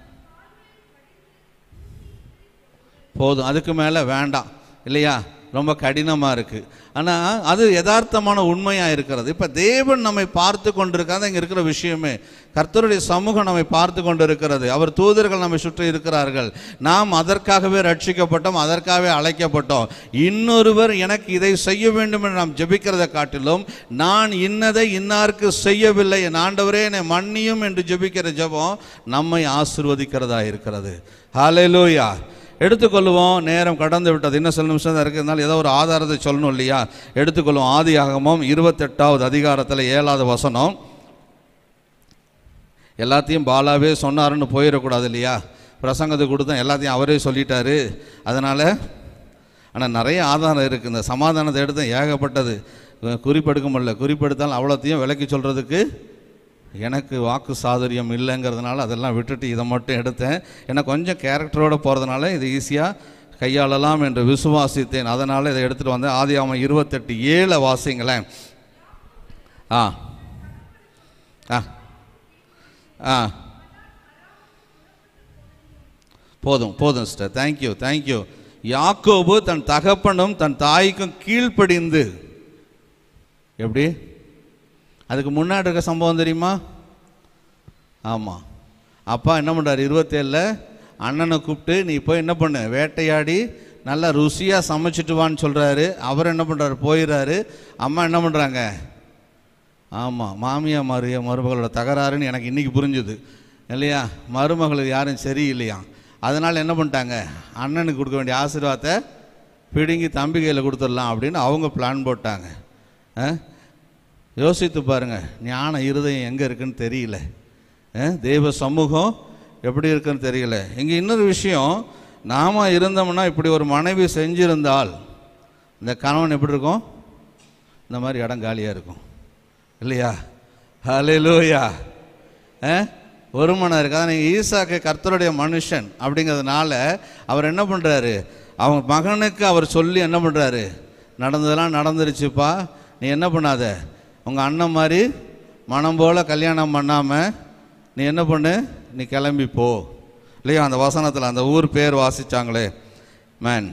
போதும் அதுக்கு மேலே வேண்டாம் இல்லையா ரொம்ப கடினமாக இருக்குது ஆனால் அது யதார்த்தமான உண்மையாக இருக்கிறது இப்போ தேவன் நம்மை பார்த்து கொண்டிருக்காது இங்கே இருக்கிற விஷயமே கர்த்தருடைய சமூகம் நம்மை பார்த்து கொண்டு இருக்கிறது அவர் தூதர்கள் நம்மை சுற்றி இருக்கிறார்கள் நாம் அதற்காகவே ரட்சிக்கப்பட்டோம் அதற்காகவே அழைக்கப்பட்டோம் இன்னொருவர் எனக்கு இதை செய்ய வேண்டும் என்று நாம் ஜெபிக்கிறதை காட்டிலும் நான் இன்னதை இன்னாருக்கு செய்யவில்லை என் ஆண்டவரே என்னை மன்னியும் என்று ஜெபிக்கிற ஜெபம் நம்மை ஆசிர்வதிக்கிறதா இருக்கிறது ஹalleluya எடுத்துக்கொள்வோம் நேரம் கடந்து விட்டது இன்னும் சில நிமிஷம் தான் இருக்கிறதுனால ஏதோ ஒரு ஆதாரத்தை சொல்லணும் இல்லையா எடுத்துக்கொள்வோம் ஆதி ஆகமம் இருபத்தெட்டாவது அதிகாரத்தில் ஏழாவது வசனம் எல்லாத்தையும் பாலாவே சொன்னாருன்னு போயிடக்கூடாது இல்லையா பிரசங்கத்தை கொடுத்தா எல்லாத்தையும் அவரே சொல்லிட்டாரு அதனால் ஆனால் நிறைய ஆதாரம் இருக்குது இந்த சமாதானத்தை எடுத்து ஏகப்பட்டது குறிப்பெடுக்க முடியல குறிப்பெடுத்தாலும் அவ்வளோத்தையும் விளக்கி சொல்கிறதுக்கு எனக்கு வாக்கு சாதுரியம் இல்லைங்கிறதுனால அதெல்லாம் விட்டுட்டு இதை மட்டும் எடுத்தேன் ஏன்னா கொஞ்சம் கேரக்டரோடு போகிறதுனால இது ஈஸியாக கையாளலாம் என்று விசுவாசித்தேன் அதனால் இதை எடுத்துகிட்டு வந்தேன் ஆதி அவன் இருபத்தெட்டு ஏழை வாசிங்களேன் ஆ ஆ ஆ போதும் போதும் சிஸ்டர் தேங்க்யூ தேங்க்யூ யாக்கோபு தன் தகப்பனும் தன் தாய்க்கும் கீழ்ப்படிந்து எப்படி அதுக்கு முன்னாடி இருக்க சம்பவம் தெரியுமா ஆமாம் அப்பா என்ன பண்ணுறாரு இருபத்தேழில் அண்ணனை கூப்பிட்டு நீ போய் என்ன பண்ணு வேட்டையாடி நல்லா ருசியாக சமைச்சிட்டு வான்னு சொல்கிறாரு அவர் என்ன பண்ணுறாரு போயிடுறாரு அம்மா என்ன பண்ணுறாங்க ஆமாம் மாமியா மருக மருமகளோட தகராறுன்னு எனக்கு இன்றைக்கி புரிஞ்சுது இல்லையா மருமகளுக்கு யாரும் சரியில்லையா அதனால் என்ன பண்ணிட்டாங்க அண்ணனுக்கு கொடுக்க வேண்டிய ஆசீர்வாதத்தை பிடுங்கி தம்பி கையில் கொடுத்துடலாம் அப்படின்னு அவங்க பிளான் போட்டாங்க ஆ? யோசித்து பாருங்க ஞான இருதயம் எங்கே இருக்குன்னு தெரியல ஆ? தெய்வ சமூகம் எப்படி இருக்குன்னு தெரியல இங்கே இன்னொரு விஷயம் நாம இருந்தோம்னா இப்படி ஒரு மனைவி செஞ்சிருந்தால் இந்த கணவன் எப்படி இருக்கும் இந்த மாதிரி இடம் காலியாக இருக்கும் இல்லையா ஹalleluya ஆ ஒரு மனம் இருக்கு அதான் நீங்கள் ஈசாக்கு கர்த்தருடைய மனுஷன் அப்படிங்கிறதுனால அவர் என்ன பண்ணுறாரு அவங்க மகனுக்கு அவர் சொல்லி என்ன பண்ணுறாரு நடந்ததெல்லாம் நடந்துருச்சுப்பா நீ என்ன பண்ணாத உங்கள் அண்ணன் மாதிரி மனம் போல் கல்யாணம் பண்ணாமல் நீ என்ன பண்ணு நீ கிளம்பி போ இல்லையா அந்த வசனத்தில் அந்த ஊர் பேர் வாசிச்சாங்களே மேன்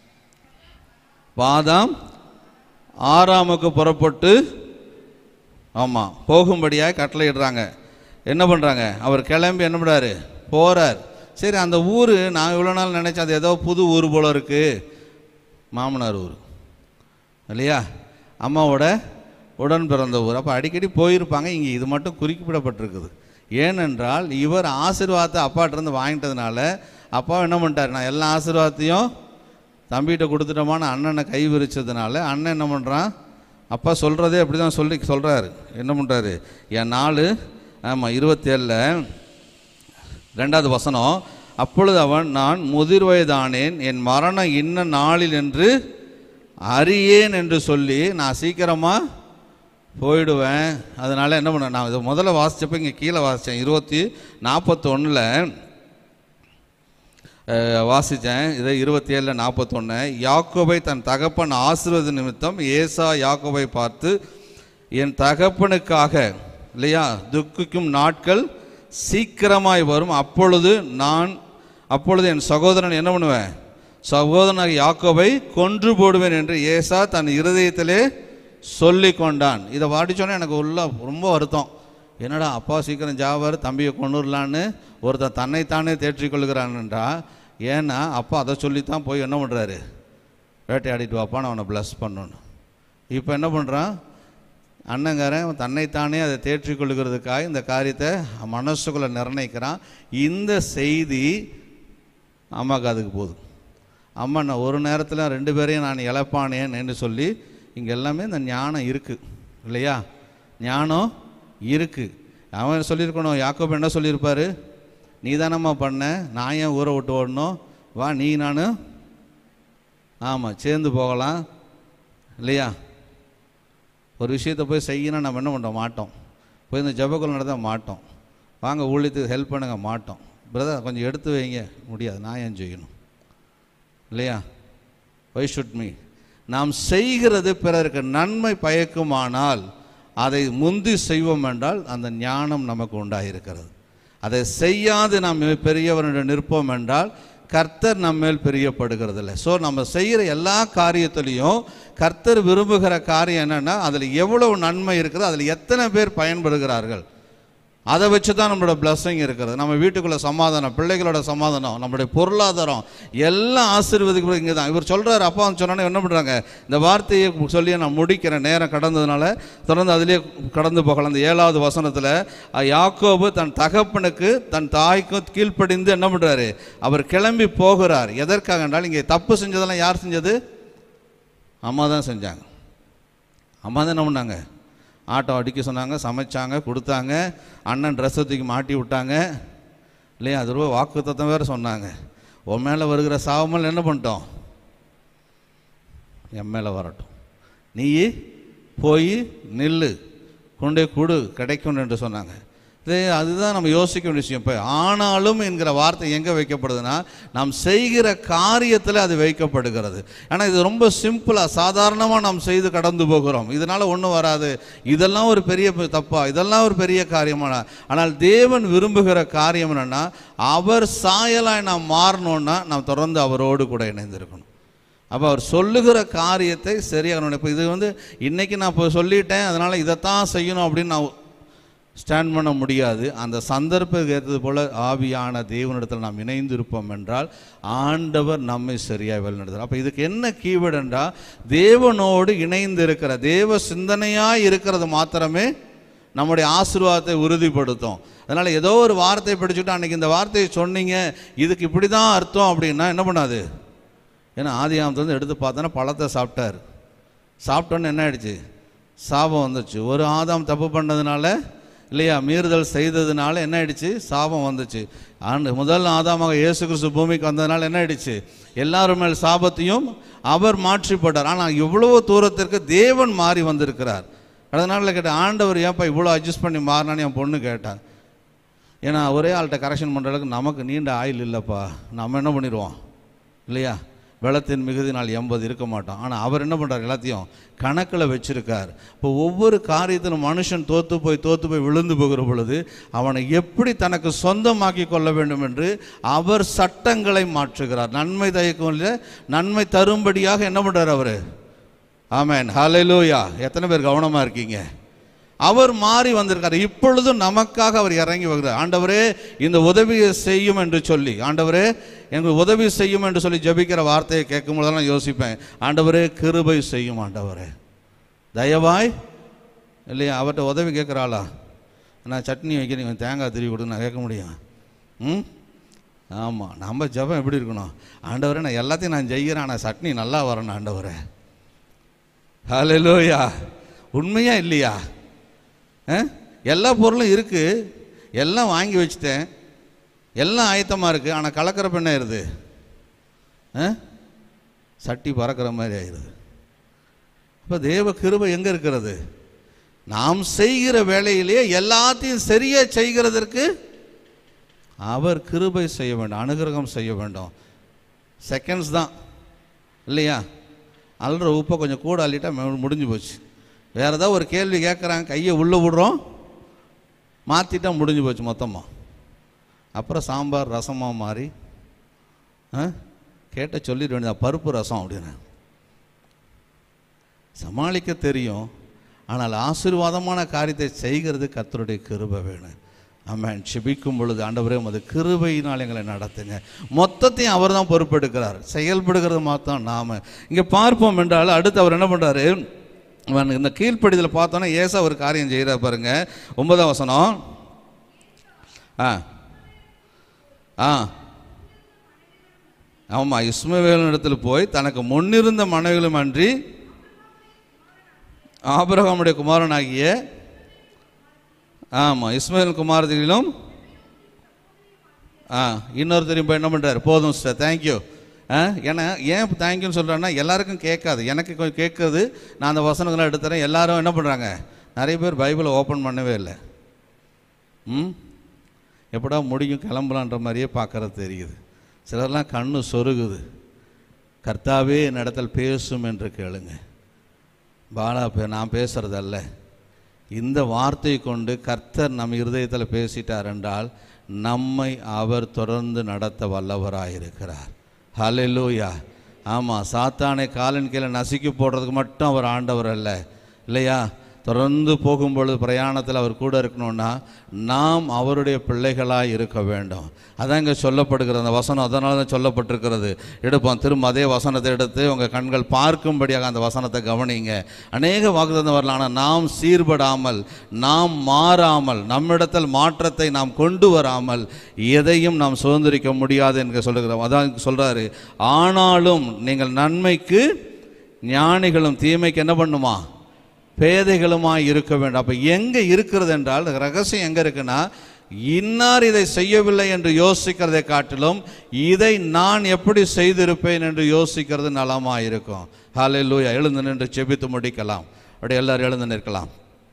பாதாம் ஆறாமுக்கு புறப்பட்டு ஆமாம் போகும்படியாக கட்டளையிடுறாங்க என்ன பண்ணுறாங்க அவர் கிளம்பி என்ன பண்ணுறாரு போகிறார் சரி அந்த ஊர் நான் இவ்வளோ நாள் நினச்சேன் அது ஏதோ புது ஊர் போல இருக்குது மாமனார் ஊர் இல்லையா அம்மாவோட உடன் பிறந்த ஊர் அப்போ அடிக்கடி போயிருப்பாங்க இங்கே இது மட்டும் குறிப்பிடப்பட்டிருக்குது ஏனென்றால் இவர் ஆசீர்வாதத்தை அப்பாட்டிருந்து வாங்கிட்டதுனால அப்பா என்ன பண்ணிட்டார் நான் எல்லா ஆசீர்வாதத்தையும் தம்பிகிட்ட கொடுத்துட்டோமான அண்ணனை கை விரிச்சதுனால அண்ணன் என்ன பண்ணுறான் அப்பா சொல்கிறதே அப்படி தான் சொல்லி சொல்கிறாரு என்ன பண்ணுறாரு என் நாலு ஆமாம் இருபத்தேழில் ரெண்டாவது வசனம் அப்பொழுது அவன் நான் முதிர் வயதானேன் என் மரணம் இன்ன நாளில் என்று அறியேன் என்று சொல்லி நான் சீக்கிரமாக போயிடுவேன் அதனால் என்ன பண்ண நான் இதை முதல்ல வாசித்தப்போ இங்கே கீழே வாசித்தேன் இருபத்தி நாற்பத்தொன்னில் வாசித்தேன் இதை இருபத்தி ஏழில் நாற்பத்தொன்று யாக்கோபை தன் தகப்பன் ஆசீர்வாத நிமித்தம் ஏசா யாக்கோபை பார்த்து என் தகப்பனுக்காக இல்லையா துக்கிக்கும் நாட்கள் சீக்கிரமாய் வரும் அப்பொழுது நான் அப்பொழுது என் சகோதரன் என்ன பண்ணுவேன் சகோதரனாக யாக்கோபை கொன்று போடுவேன் என்று ஏசா தன் இருதயத்திலே சொல்லி கொண்டான் இதை வாடிச்சோன்னே எனக்கு உள்ள ரொம்ப வருத்தம் என்னடா அப்பா சீக்கிரம் ஜாவார் தம்பியை கொண்டுடலான்னு ஒருத்தன் தன்னைத்தானே தேற்றிக் கொள்கிறான்ன்றா ஏன்னா அப்பா அதை சொல்லித்தான் போய் என்ன பண்ணுறாரு வேட்டையாடிட்டு வாப்பான்னு அவனை ப்ளஸ் பண்ணணும் இப்போ என்ன பண்ணுறான் அண்ணங்காரன் தன்னைத்தானே அதை தேற்றிக் கொள்கிறதுக்காக இந்த காரியத்தை மனசுக்குள்ளே நிர்ணயிக்கிறான் இந்த செய்தி அம்மாவுக்கு அதுக்கு போகுது அம்மா நான் ஒரு நேரத்தில் ரெண்டு பேரையும் நான் இழப்பானேன் என்று சொல்லி இங்கே எல்லாமே இந்த ஞானம் இருக்குது இல்லையா ஞானம் இருக்குது அவன் சொல்லியிருக்கணும் யாக்கோபு என்ன சொல்லியிருப்பாரு நீ தானம்மா பண்ண நான் ஏன் ஊரை விட்டு ஓடணும் வா நீ நான் ஆமாம் சேர்ந்து போகலாம் இல்லையா ஒரு விஷயத்தை போய் செய்யணும் நம்ம என்ன பண்ணுறோம் மாட்டோம் போய் இந்த ஜபக்குள் நடத்த மாட்டோம் வாங்க ஊழியத்துக்கு ஹெல்ப் பண்ணுங்க மாட்டோம் பிரதர் கொஞ்சம் எடுத்து வைங்க முடியாது நான் ஏன் செய்யணும் இல்லையா வை ஷுட் மீ நாம் செய்கிறது பிறருக்கு நன்மை பயக்குமானால் அதை முந்தி செய்வோம் என்றால் அந்த ஞானம் நமக்கு உண்டாயிருக்கிறது அதை செய்யாது நாம் பெரியவரிடம் நிற்போம் என்றால் கர்த்தர் நம்ம மேல் பிரியப்படுகிறது இல்லை ஸோ நம்ம செய்கிற எல்லா காரியத்திலையும் கர்த்தர் விரும்புகிற காரியம் என்னென்னா அதில் எவ்வளவு நன்மை இருக்குது அதில் எத்தனை பேர் பயன்படுகிறார்கள் அதை வச்சு தான் நம்மளோட blessing இருக்கிறது நம்ம வீட்டுக்குள்ள சமாதானம் பிள்ளைகளோட சமாதானம் நம்மளுடைய பொருளாதாரம் எல்லாம் ஆசீர்வதிக்கிறது இங்கே தான் இவர் சொல்கிறார் அப்பா சொன்னோன்னே என்ன பண்ணுறாங்க இந்த வார்த்தையை சொல்லி நான் முடிக்கிறேன் நேரம் கடந்ததுனால தொடர்ந்து அதிலே கடந்து போகலாம் அந்த ஏழாவது வசனத்தில் யாக்கோபு தன் தகப்பனுக்கு தன் தாய்க்கும் கீழ்ப்படிந்து என்ன பண்ணுறாரு அவர் கிளம்பி போகிறார் எதற்காக என்றால் இங்கே தப்பு செஞ்சதெல்லாம் யார் செஞ்சது அம்மா தான் செஞ்சாங்க அம்மா தான் என்ன பண்ணாங்க ஆட்டோ அடிக்க சொன்னாங்க சமைச்சாங்க கொடுத்தாங்க அண்ணன் ட்ரெஸ்ஸை தூக்கி மாட்டி விட்டாங்க இல்லையா அது ரொம்ப வாக்குத்தத்தம் வேறு சொன்னாங்க உன் மேலே வருகிற சாவமல் என்ன பண்ணிட்டோம் என் மேலே வரட்டும் நீ போய் நில்லு கொண்டே கொடு கிடைக்கும் என்று சொன்னாங்க இது அதுதான் நம்ம யோசிக்க வேண்டிய விஷயம் இப்போ ஆனாலும் என்கிற வார்த்தை எங்கே வைக்கப்படுதுன்னா நாம் செய்கிற காரியத்தில் அது வைக்கப்படுகிறது ஆனால் இது ரொம்ப சிம்பிளாக சாதாரணமாக நாம் செய்து கடந்து போகிறோம் இதனால் ஒன்றும் வராது இதெல்லாம் ஒரு பெரிய தப்பா இதெல்லாம் ஒரு பெரிய காரியமான ஆனால் தேவன் விரும்புகிற காரியம் என்னென்னா அவர் சாயலாய் நாம் மாறணும்னா நாம் தொடர்ந்து அவரோடு கூட இணைந்திருக்கணும் அப்போ அவர் சொல்லுகிற காரியத்தை சரியாக இப்போ இது வந்து இன்றைக்கி நான் இப்போ சொல்லிட்டேன் அதனால் இதைத்தான் செய்யணும் அப்படின்னு நான் ஸ்டாண்ட் பண்ண முடியாது அந்த சந்தர்ப்பத்துக்கு ஏற்றது போல ஆவியான தேவனிடத்தில் நாம் இணைந்து இருப்போம் என்றால் ஆண்டவர் நம்மை சரியாக வழிநடத்துகிறார் அப்போ இதுக்கு என்ன கீவேர்டு என்றால் தேவனோடு இணைந்து இருக்கிற தேவ சிந்தனையாக இருக்கிறது மாத்திரமே நம்முடைய ஆசீர்வாதத்தை உறுதிப்படுத்தும் அதனால் ஏதோ ஒரு வார்த்தை படிச்சுட்டு அன்றைக்கி இந்த வார்த்தையை சொன்னீங்க இதுக்கு இப்படி தான் அர்த்தம் அப்படின்னா என்ன பண்ணாது ஏன்னா ஆதியாமத்துலேருந்து எடுத்து பார்த்தோன்னா பழத்தை சாப்பிட்டார் சாப்பிட்டோன்னு என்ன ஆயிடுச்சு சாபம் வந்துச்சு ஒரு ஆதாம் தப்பு பண்ணதுனால இல்லையா மீறுதல் செய்ததுனால என்ன ஆயிடுச்சு சாபம் வந்துச்சு ஆண்டு முதல் ஆதாமாக இயேசு கிறிஸ்து பூமிக்கு வந்ததுனால என்ன ஆயிடுச்சு எல்லாரும் மேல் சாபத்தையும் அவர் மாற்றிப்பட்டார் ஆனால் இவ்வளவு தூரத்திற்கு தேவன் மாறி வந்திருக்கிறார் கடந்த நாளில் கேட்ட ஆண்டவர் ஏன்ப்பா இவ்வளோ அட்ஜஸ்ட் பண்ணி மாறினான்னு என் பொண்ணு கேட்டான் ஏன்னா ஒரே ஆள்கிட்ட கரெக்ஷன் பண்ணுற அளவுக்கு நமக்கு நீண்ட ஆயில் இல்லைப்பா நம்ம என்ன பண்ணிடுவோம் இல்லையா வெள்ளத்தின் மிகுதினால் எண்பது இருக்க மாட்டோம் ஆனால் அவர் என்ன பண்ணுறார் எல்லாத்தையும் கணக்கில் வச்சிருக்கார் இப்போ ஒவ்வொரு காரியத்திலும் மனுஷன் தோத்து போய் தோத்து போய் விழுந்து போகிற பொழுது அவனை எப்படி தனக்கு சொந்தமாக்கி கொள்ள வேண்டும் என்று அவர் சட்டங்களை மாற்றுகிறார் நன்மை தயக்கம் இல்லை நன்மை தரும்படியாக என்ன பண்ணுறார் அவர் ஆமேன் ஹalleluya எத்தனை பேர் கவனமாக இருக்கீங்க அவர் மாறி வந்திருக்கார் இப்பொழுதும் நமக்காக அவர் இறங்கி வருகிறார் ஆண்டவரே இந்த உதவியை செய்யும் என்று சொல்லி ஆண்டவரே எங்களுக்கு உதவி செய்யும் என்று சொல்லி ஜெபிக்கிற வார்த்தையை கேட்கும் போதெல்லாம் யோசிப்பேன் ஆண்டவரே கிருபை செய்யும் ஆண்டவரே தயவாய் இல்லையா அவர்கிட்ட உதவி கேட்குறாளா நான் சட்னி வைக்கிறேன் தேங்காய் திருவி கொடுங்க நான் கேட்க முடியும் ம் ஆமாம் நம்ம ஜெபம் எப்படி இருக்கணும் ஆண்டவரே நான் எல்லாத்தையும் நான் செய்கிறேன் ஆனால் சட்னி நல்லா வரணும் ஆண்டவரே ஹalleluya உண்மையா இல்லையா ஆ? எல்லா பொருளும் இருக்குது எல்லாம் வாங்கி வச்சுட்டேன் எல்லாம் ஆயத்தமாக இருக்குது ஆனால் கலக்கிறப்ப என்ன ஆயிடுது ஆ? சட்டி பறக்கிற மாதிரி ஆயிடுது அப்போ தேவ கிருபை எங்கே இருக்கிறது நாம் செய்கிற வேலையிலேயே எல்லாத்தையும் சரியாக செய்கிறதற்கு அவர் கிருபை செய்ய வேண்டும் அனுகிரகம் செய்ய வேண்டும் செகண்ட்ஸ் தான் இல்லையா அல்ற உப்பை கொஞ்சம் கூட அள்ளிட்டா மு- முடிஞ்சு போச்சு வேறு ஏதாவது ஒரு கேள்வி கேட்குறாங்க கையை உள்ளே விடுறோம் மாற்றிட்டா முடிஞ்சு போச்சு மொத்தமாக அப்புறம் சாம்பார் ரசமாக மாறி ஆ கேட்ட சொல்லிட வேண்டியது பருப்பு ரசம் அப்படின்னு சமாளிக்க தெரியும் ஆனால் ஆசீர்வாதமான காரியத்தை செய்கிறது கர்த்தருடைய கிருபை வேணும் ஆமென் செபிக்கும் பொழுது ஆண்டவரே உமது கிருபையினால் எங்களை நடத்துங்க மொத்தத்தையும் அவர் தான் பொறுப்பெடுக்கிறார் செயல்படுகிறது மாத்தம் நாம இங்கே பார்ப்போம் என்றால் அடுத்து அவர் என்ன பண்ணுறாரு இந்த கீழ்ப்படிதல் பார்த்தோன்னா ஏசா ஒரு காரியம் செய்கிறார் பாருங்க ஒன்பதாம் வசனம் ஆ ஆ ஆமாம் இஸ்மவேலின் இடத்துல போய் தனக்கு முன்னிருந்த மனைவிகளும் அன்றி ஆபிரகாமுடைய குமாரனாகிய ஆமாம் இஸ்மேல் குமாரத்திலும் ஆ இன்னொருத்தரையும் போய் என்ன பண்ணுறாரு போதும் சார் தேங்க்யூ ஆ ஏன்னா ஏன் தேங்க்யூன்னு சொல்கிறேன்னா எல்லாருக்கும் கேட்காது எனக்கு கொஞ்சம் கேட்குறது நான் அந்த வசனங்களை எடுத்துறேன் எல்லாரும் என்ன பண்ணுறாங்க நிறைய பேர் பைபிளை ஓப்பன் பண்ணவே இல்லை ம் எப்படா முடியும் கிளம்பலான்ற மாதிரியே பார்க்கறது தெரியுது சிலர்லாம் கண்ணு சொருகுது கர்த்தாவே என்னிடத்தில் பேசும் என்று கேளுங்க பாலா பே நான் பேசுகிறதல்ல இந்த வார்த்தை கொண்டு கர்த்தர் நம் இருதயத்தில் பேசிட்டார் என்றால் நம்மை அவர் தொடர்ந்து நடத்த வல்லவராயிருக்கிறார் ஹalleluya ஆமாம் சாத்தானை காலின் கீழே நசுக்கி போடுறதுக்கு மட்டும் அவர் ஆண்டவர் அல்ல இல்லையா தொடர்ந்து போகும்பொழுது பிரயாணத்தில் அவர் கூட இருக்கணும்னா நாம் அவருடைய பிள்ளைகளாக இருக்க வேண்டும் அதான் இங்கே சொல்லப்படுகிறது அந்த வசனம் அதனால தான் சொல்லப்பட்டிருக்கிறது எடுப்போம் திரும்ப அதே வசனத்தை எடுத்து உங்கள் கண்கள் பார்க்கும்படியாக அந்த வசனத்தை கவனிங்க அநேக வாக்குத்தத்தம் வரலாம் ஆனால் நாம் சீர்படாமல் நாம் மாறாமல் நம்மிடத்தில் மாற்றத்தை நாம் கொண்டு வராமல் எதையும் நாம் சுதந்திரிக்க முடியாது என்று சொல்லுகிறோம் அதான் சொல்கிறாரு ஆனாலும் நீங்கள் நன்மைக்கு ஞானிகளும் தீமைக்கு என்ன பண்ணுமா பேதைகளுமாய் இருக்க வேண்டும் அப்போ எங்கே இருக்கிறது என்றால் ரகசியம் எங்கே இருக்குன்னா இன்னார் இதை செய்யவில்லை என்று யோசிக்கிறதை காட்டிலும் இதை நான் எப்படி செய்திருப்பேன் என்று யோசிக்கிறது நலமாக இருக்கும் ஹாலே லூயா எழுந்து நின்று செபித்து முடிக்கலாம் அப்படியே எல்லாரும் எழுந்து நிற்கலாம்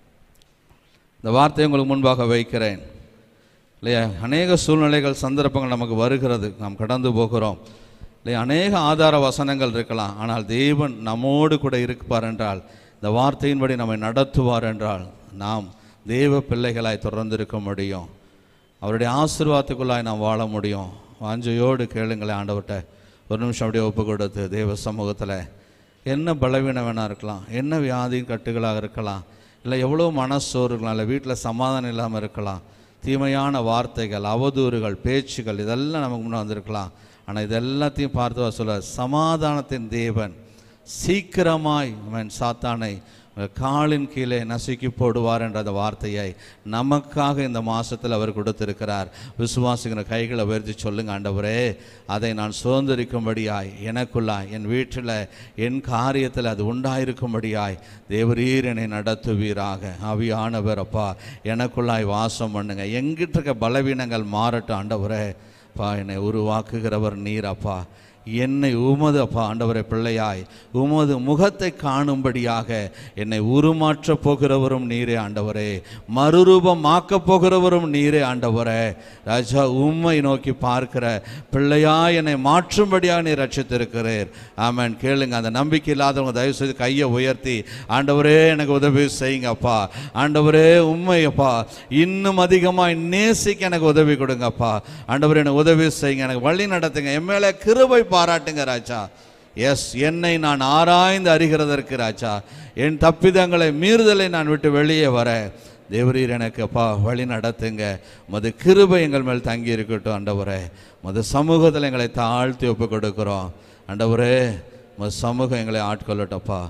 இந்த வார்த்தையை உங்களுக்கு முன்பாக வைக்கிறேன் இல்லையா அநேக சூழ்நிலைகள் சந்தர்ப்பங்கள் நமக்கு வருகிறது நாம் கடந்து போகிறோம் இல்லையா அநேக ஆதார வசனங்கள் இருக்கலாம் ஆனால் தேவன் நம்மோடு கூட இருப்பார் என்றால் இந்த வார்த்தையின்படி நம்மை நடத்துவார் என்றால் நாம் தேவ பிள்ளைகளாய் தொடர்ந்து இருக்க முடியும் அவருடைய ஆசீர்வாதத்துக்குள்ளாய் நாம் வாழ முடியும் வாஞ்சையோடு கேளுங்களேன் ஆண்டவர்கிட்ட ஒரு நிமிஷம் அப்படியே ஒப்பு கொடுத்து தேவ சமூகத்தில் என்ன பலவீனம் வேணா இருக்கலாம் என்ன வியாதியின் கட்டுகளாக இருக்கலாம் இல்லை எவ்வளோ மனசோறு இருக்கலாம் இல்லை வீட்டில் சமாதானம் இல்லாமல் இருக்கலாம் தீமையான வார்த்தைகள் அவதூறுகள் பேச்சுகள் இதெல்லாம் நமக்கு முன்னே வந்திருக்கலாம் ஆனால் இதெல்லாத்தையும் பார்த்து அவர் சொல்ல சமாதானத்தின் தேவன் சீக்கிரமாய் அவன் சாத்தானை காலின் கீழே நசுக்கி போடுவார் என்ற அந்த வார்த்தையை நமக்காக இந்த மாசத்தில் அவர் கொடுத்திருக்கிறார் விசுவாசிக்கிற கைகளை உயர்த்தி சொல்லுங்க ஆண்டவரே அதை நான் சுதந்திரிக்கும்படியாய் எனக்குள்ளாய் என் வீட்டில் என் காரியத்தில் அது உண்டாயிருக்கும்படியாய் தேவரீர் என்னை நடத்துவீராக ஆவியானவர் அப்பா எனக்குள்ளாய் வாசம் பண்ணுங்க எங்கிட்ட இருக்க பலவீனங்கள் மாறட்டும் ஆண்டவரே அப்பா என்னை உருவாக்குகிறவர் நீர் அப்பா என்னை உமது அப்பா ஆண்டவரை பிள்ளையாய் உமது முகத்தை காணும்படியாக என்னை உருமாற்றப் போகிறவரும் நீரே ஆண்டவரே மறுரூபமாக்கப் போகிறவரும் நீரே ஆண்டவரே ராஜா உம்மை நோக்கி பார்க்கிற பிள்ளையாய் என்னை மாற்றும்படியாக நீர் ரட்சித்திருக்கிறீர் ஆமென் கேளுங்க அந்த நம்பிக்கை இல்லாதவங்க தயவு செய்து கையை உயர்த்தி ஆண்டவரே எனக்கு உதவி செய்யுங்க அப்பா ஆண்டவரே உண்மை அப்பா இன்னும் அதிகமாய் நேசிக்க எனக்கு உதவி கொடுங்கப்பா ஆண்டவரே எனக்கு உதவி செய்யுங்க எனக்கு வழி நடத்துங்க என் மேலே கிருபை பாராட்டுங்க ராஜா எஸ் என்னை நான் ஆராய்ந்து அறிகிறதற்கு ராஜா என் தப்பிதங்களை மீறுதலை நான் விட்டு வெளியே வர தேவரீர் எனக்கு அப்பா வழி நடத்துங்க மது கிருபை எங்கள் மேல் தங்கி இருக்கட்டும் ஆண்டவரே மது சமூகத்தில் எங்களை தாழ்த்தி ஒப்பு கொடுக்குறோம் ஆண்டவரே மது சமூகம் எங்களை ஆட்கொள்ளட்டப்பா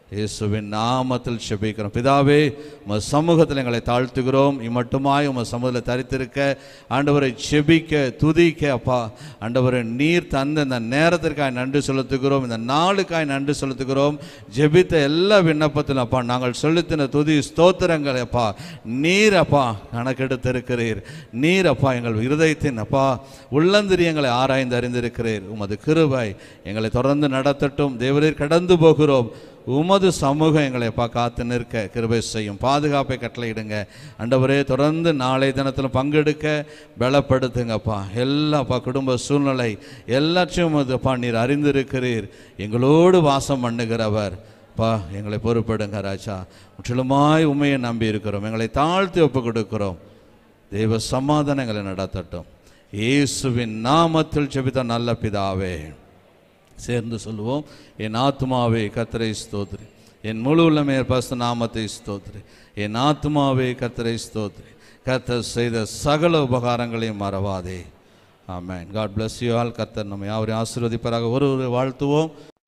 இயேசுவின் நாமத்தில் செபிக்கிறோம் பிதாவே உமது சமூகத்தில் எங்களை தாழ்த்துகிறோம் இம்மட்டுமாய் உமது சமூகத்தில் தரித்திருக்க ஆண்டவரை செபிக்க துதிக்க அப்பா ஆண்டவரை நீர் தந்த இந்த நேரத்திற்காய் நன்றி செலுத்துகிறோம் இந்த நாளுக்காய் நன்றி செலுத்துகிறோம் ஜெபித்த எல்லா விண்ணப்பத்திலும் அப்பா நாங்கள் செலுத்தின துதி ஸ்தோத்திரங்களை அப்பா நீர் அப்பா கணக்கெடுத்திருக்கிறீர் நீர் அப்பா எங்கள் இருதயத்தின் அப்பா உள்ளந்திரியங்களை ஆராய்ந்து அறிந்திருக்கிறீர் உமது கிருபை எங்களை தொடர்ந்து நடத்தட்டும் தேவரீர் கடந்து போகிறோம் உமது சமூகம் எங்களை அப்பா காத்து நிற்க கிருபை செய்யும் பாதுகாப்பை கட்டளையிடுங்க ஆண்டவரே தொடர்ந்து நாளை தினத்தில் பங்கெடுக்க பலப்படுத்துங்கப்பா எல்லாப்பா குடும்ப சூழ்நிலை எல்லாத்தையும் அப்பா நீர் அறிந்திருக்கிறீர் எங்களோடு வாசம் பண்ணுகிறவர் பா எங்களை பொறுப்படுங்க ராஜா முற்றிலுமாய் உண்மையை நம்பி இருக்கிறோம் எங்களை தாழ்த்தி ஒப்பு கொடுக்கிறோம் தெய்வ சமாதானம் எங்களை நடத்தட்டும் இயேசுவின் நாமத்தில் ஜெபித்த நல்ல பிதாவே சேர்ந்து சொல்லுவோம் என் ஆத்மாவே கத்தரை ஸ்தோத்ரி என் முழு உள்ளமே பசு நாமத்தை ஸ்தோத்ரி என் ஆத்மாவே கத்தரை ஸ்தோத்ரி கத்தர் செய்த சகல உபகாரங்களையும் மறவாதே amen God bless you all கத்தர் நம்ம யாவரையும் ஆசீர்வதிப்பாராக ஒரு ஒரு வாழ்த்துவோம்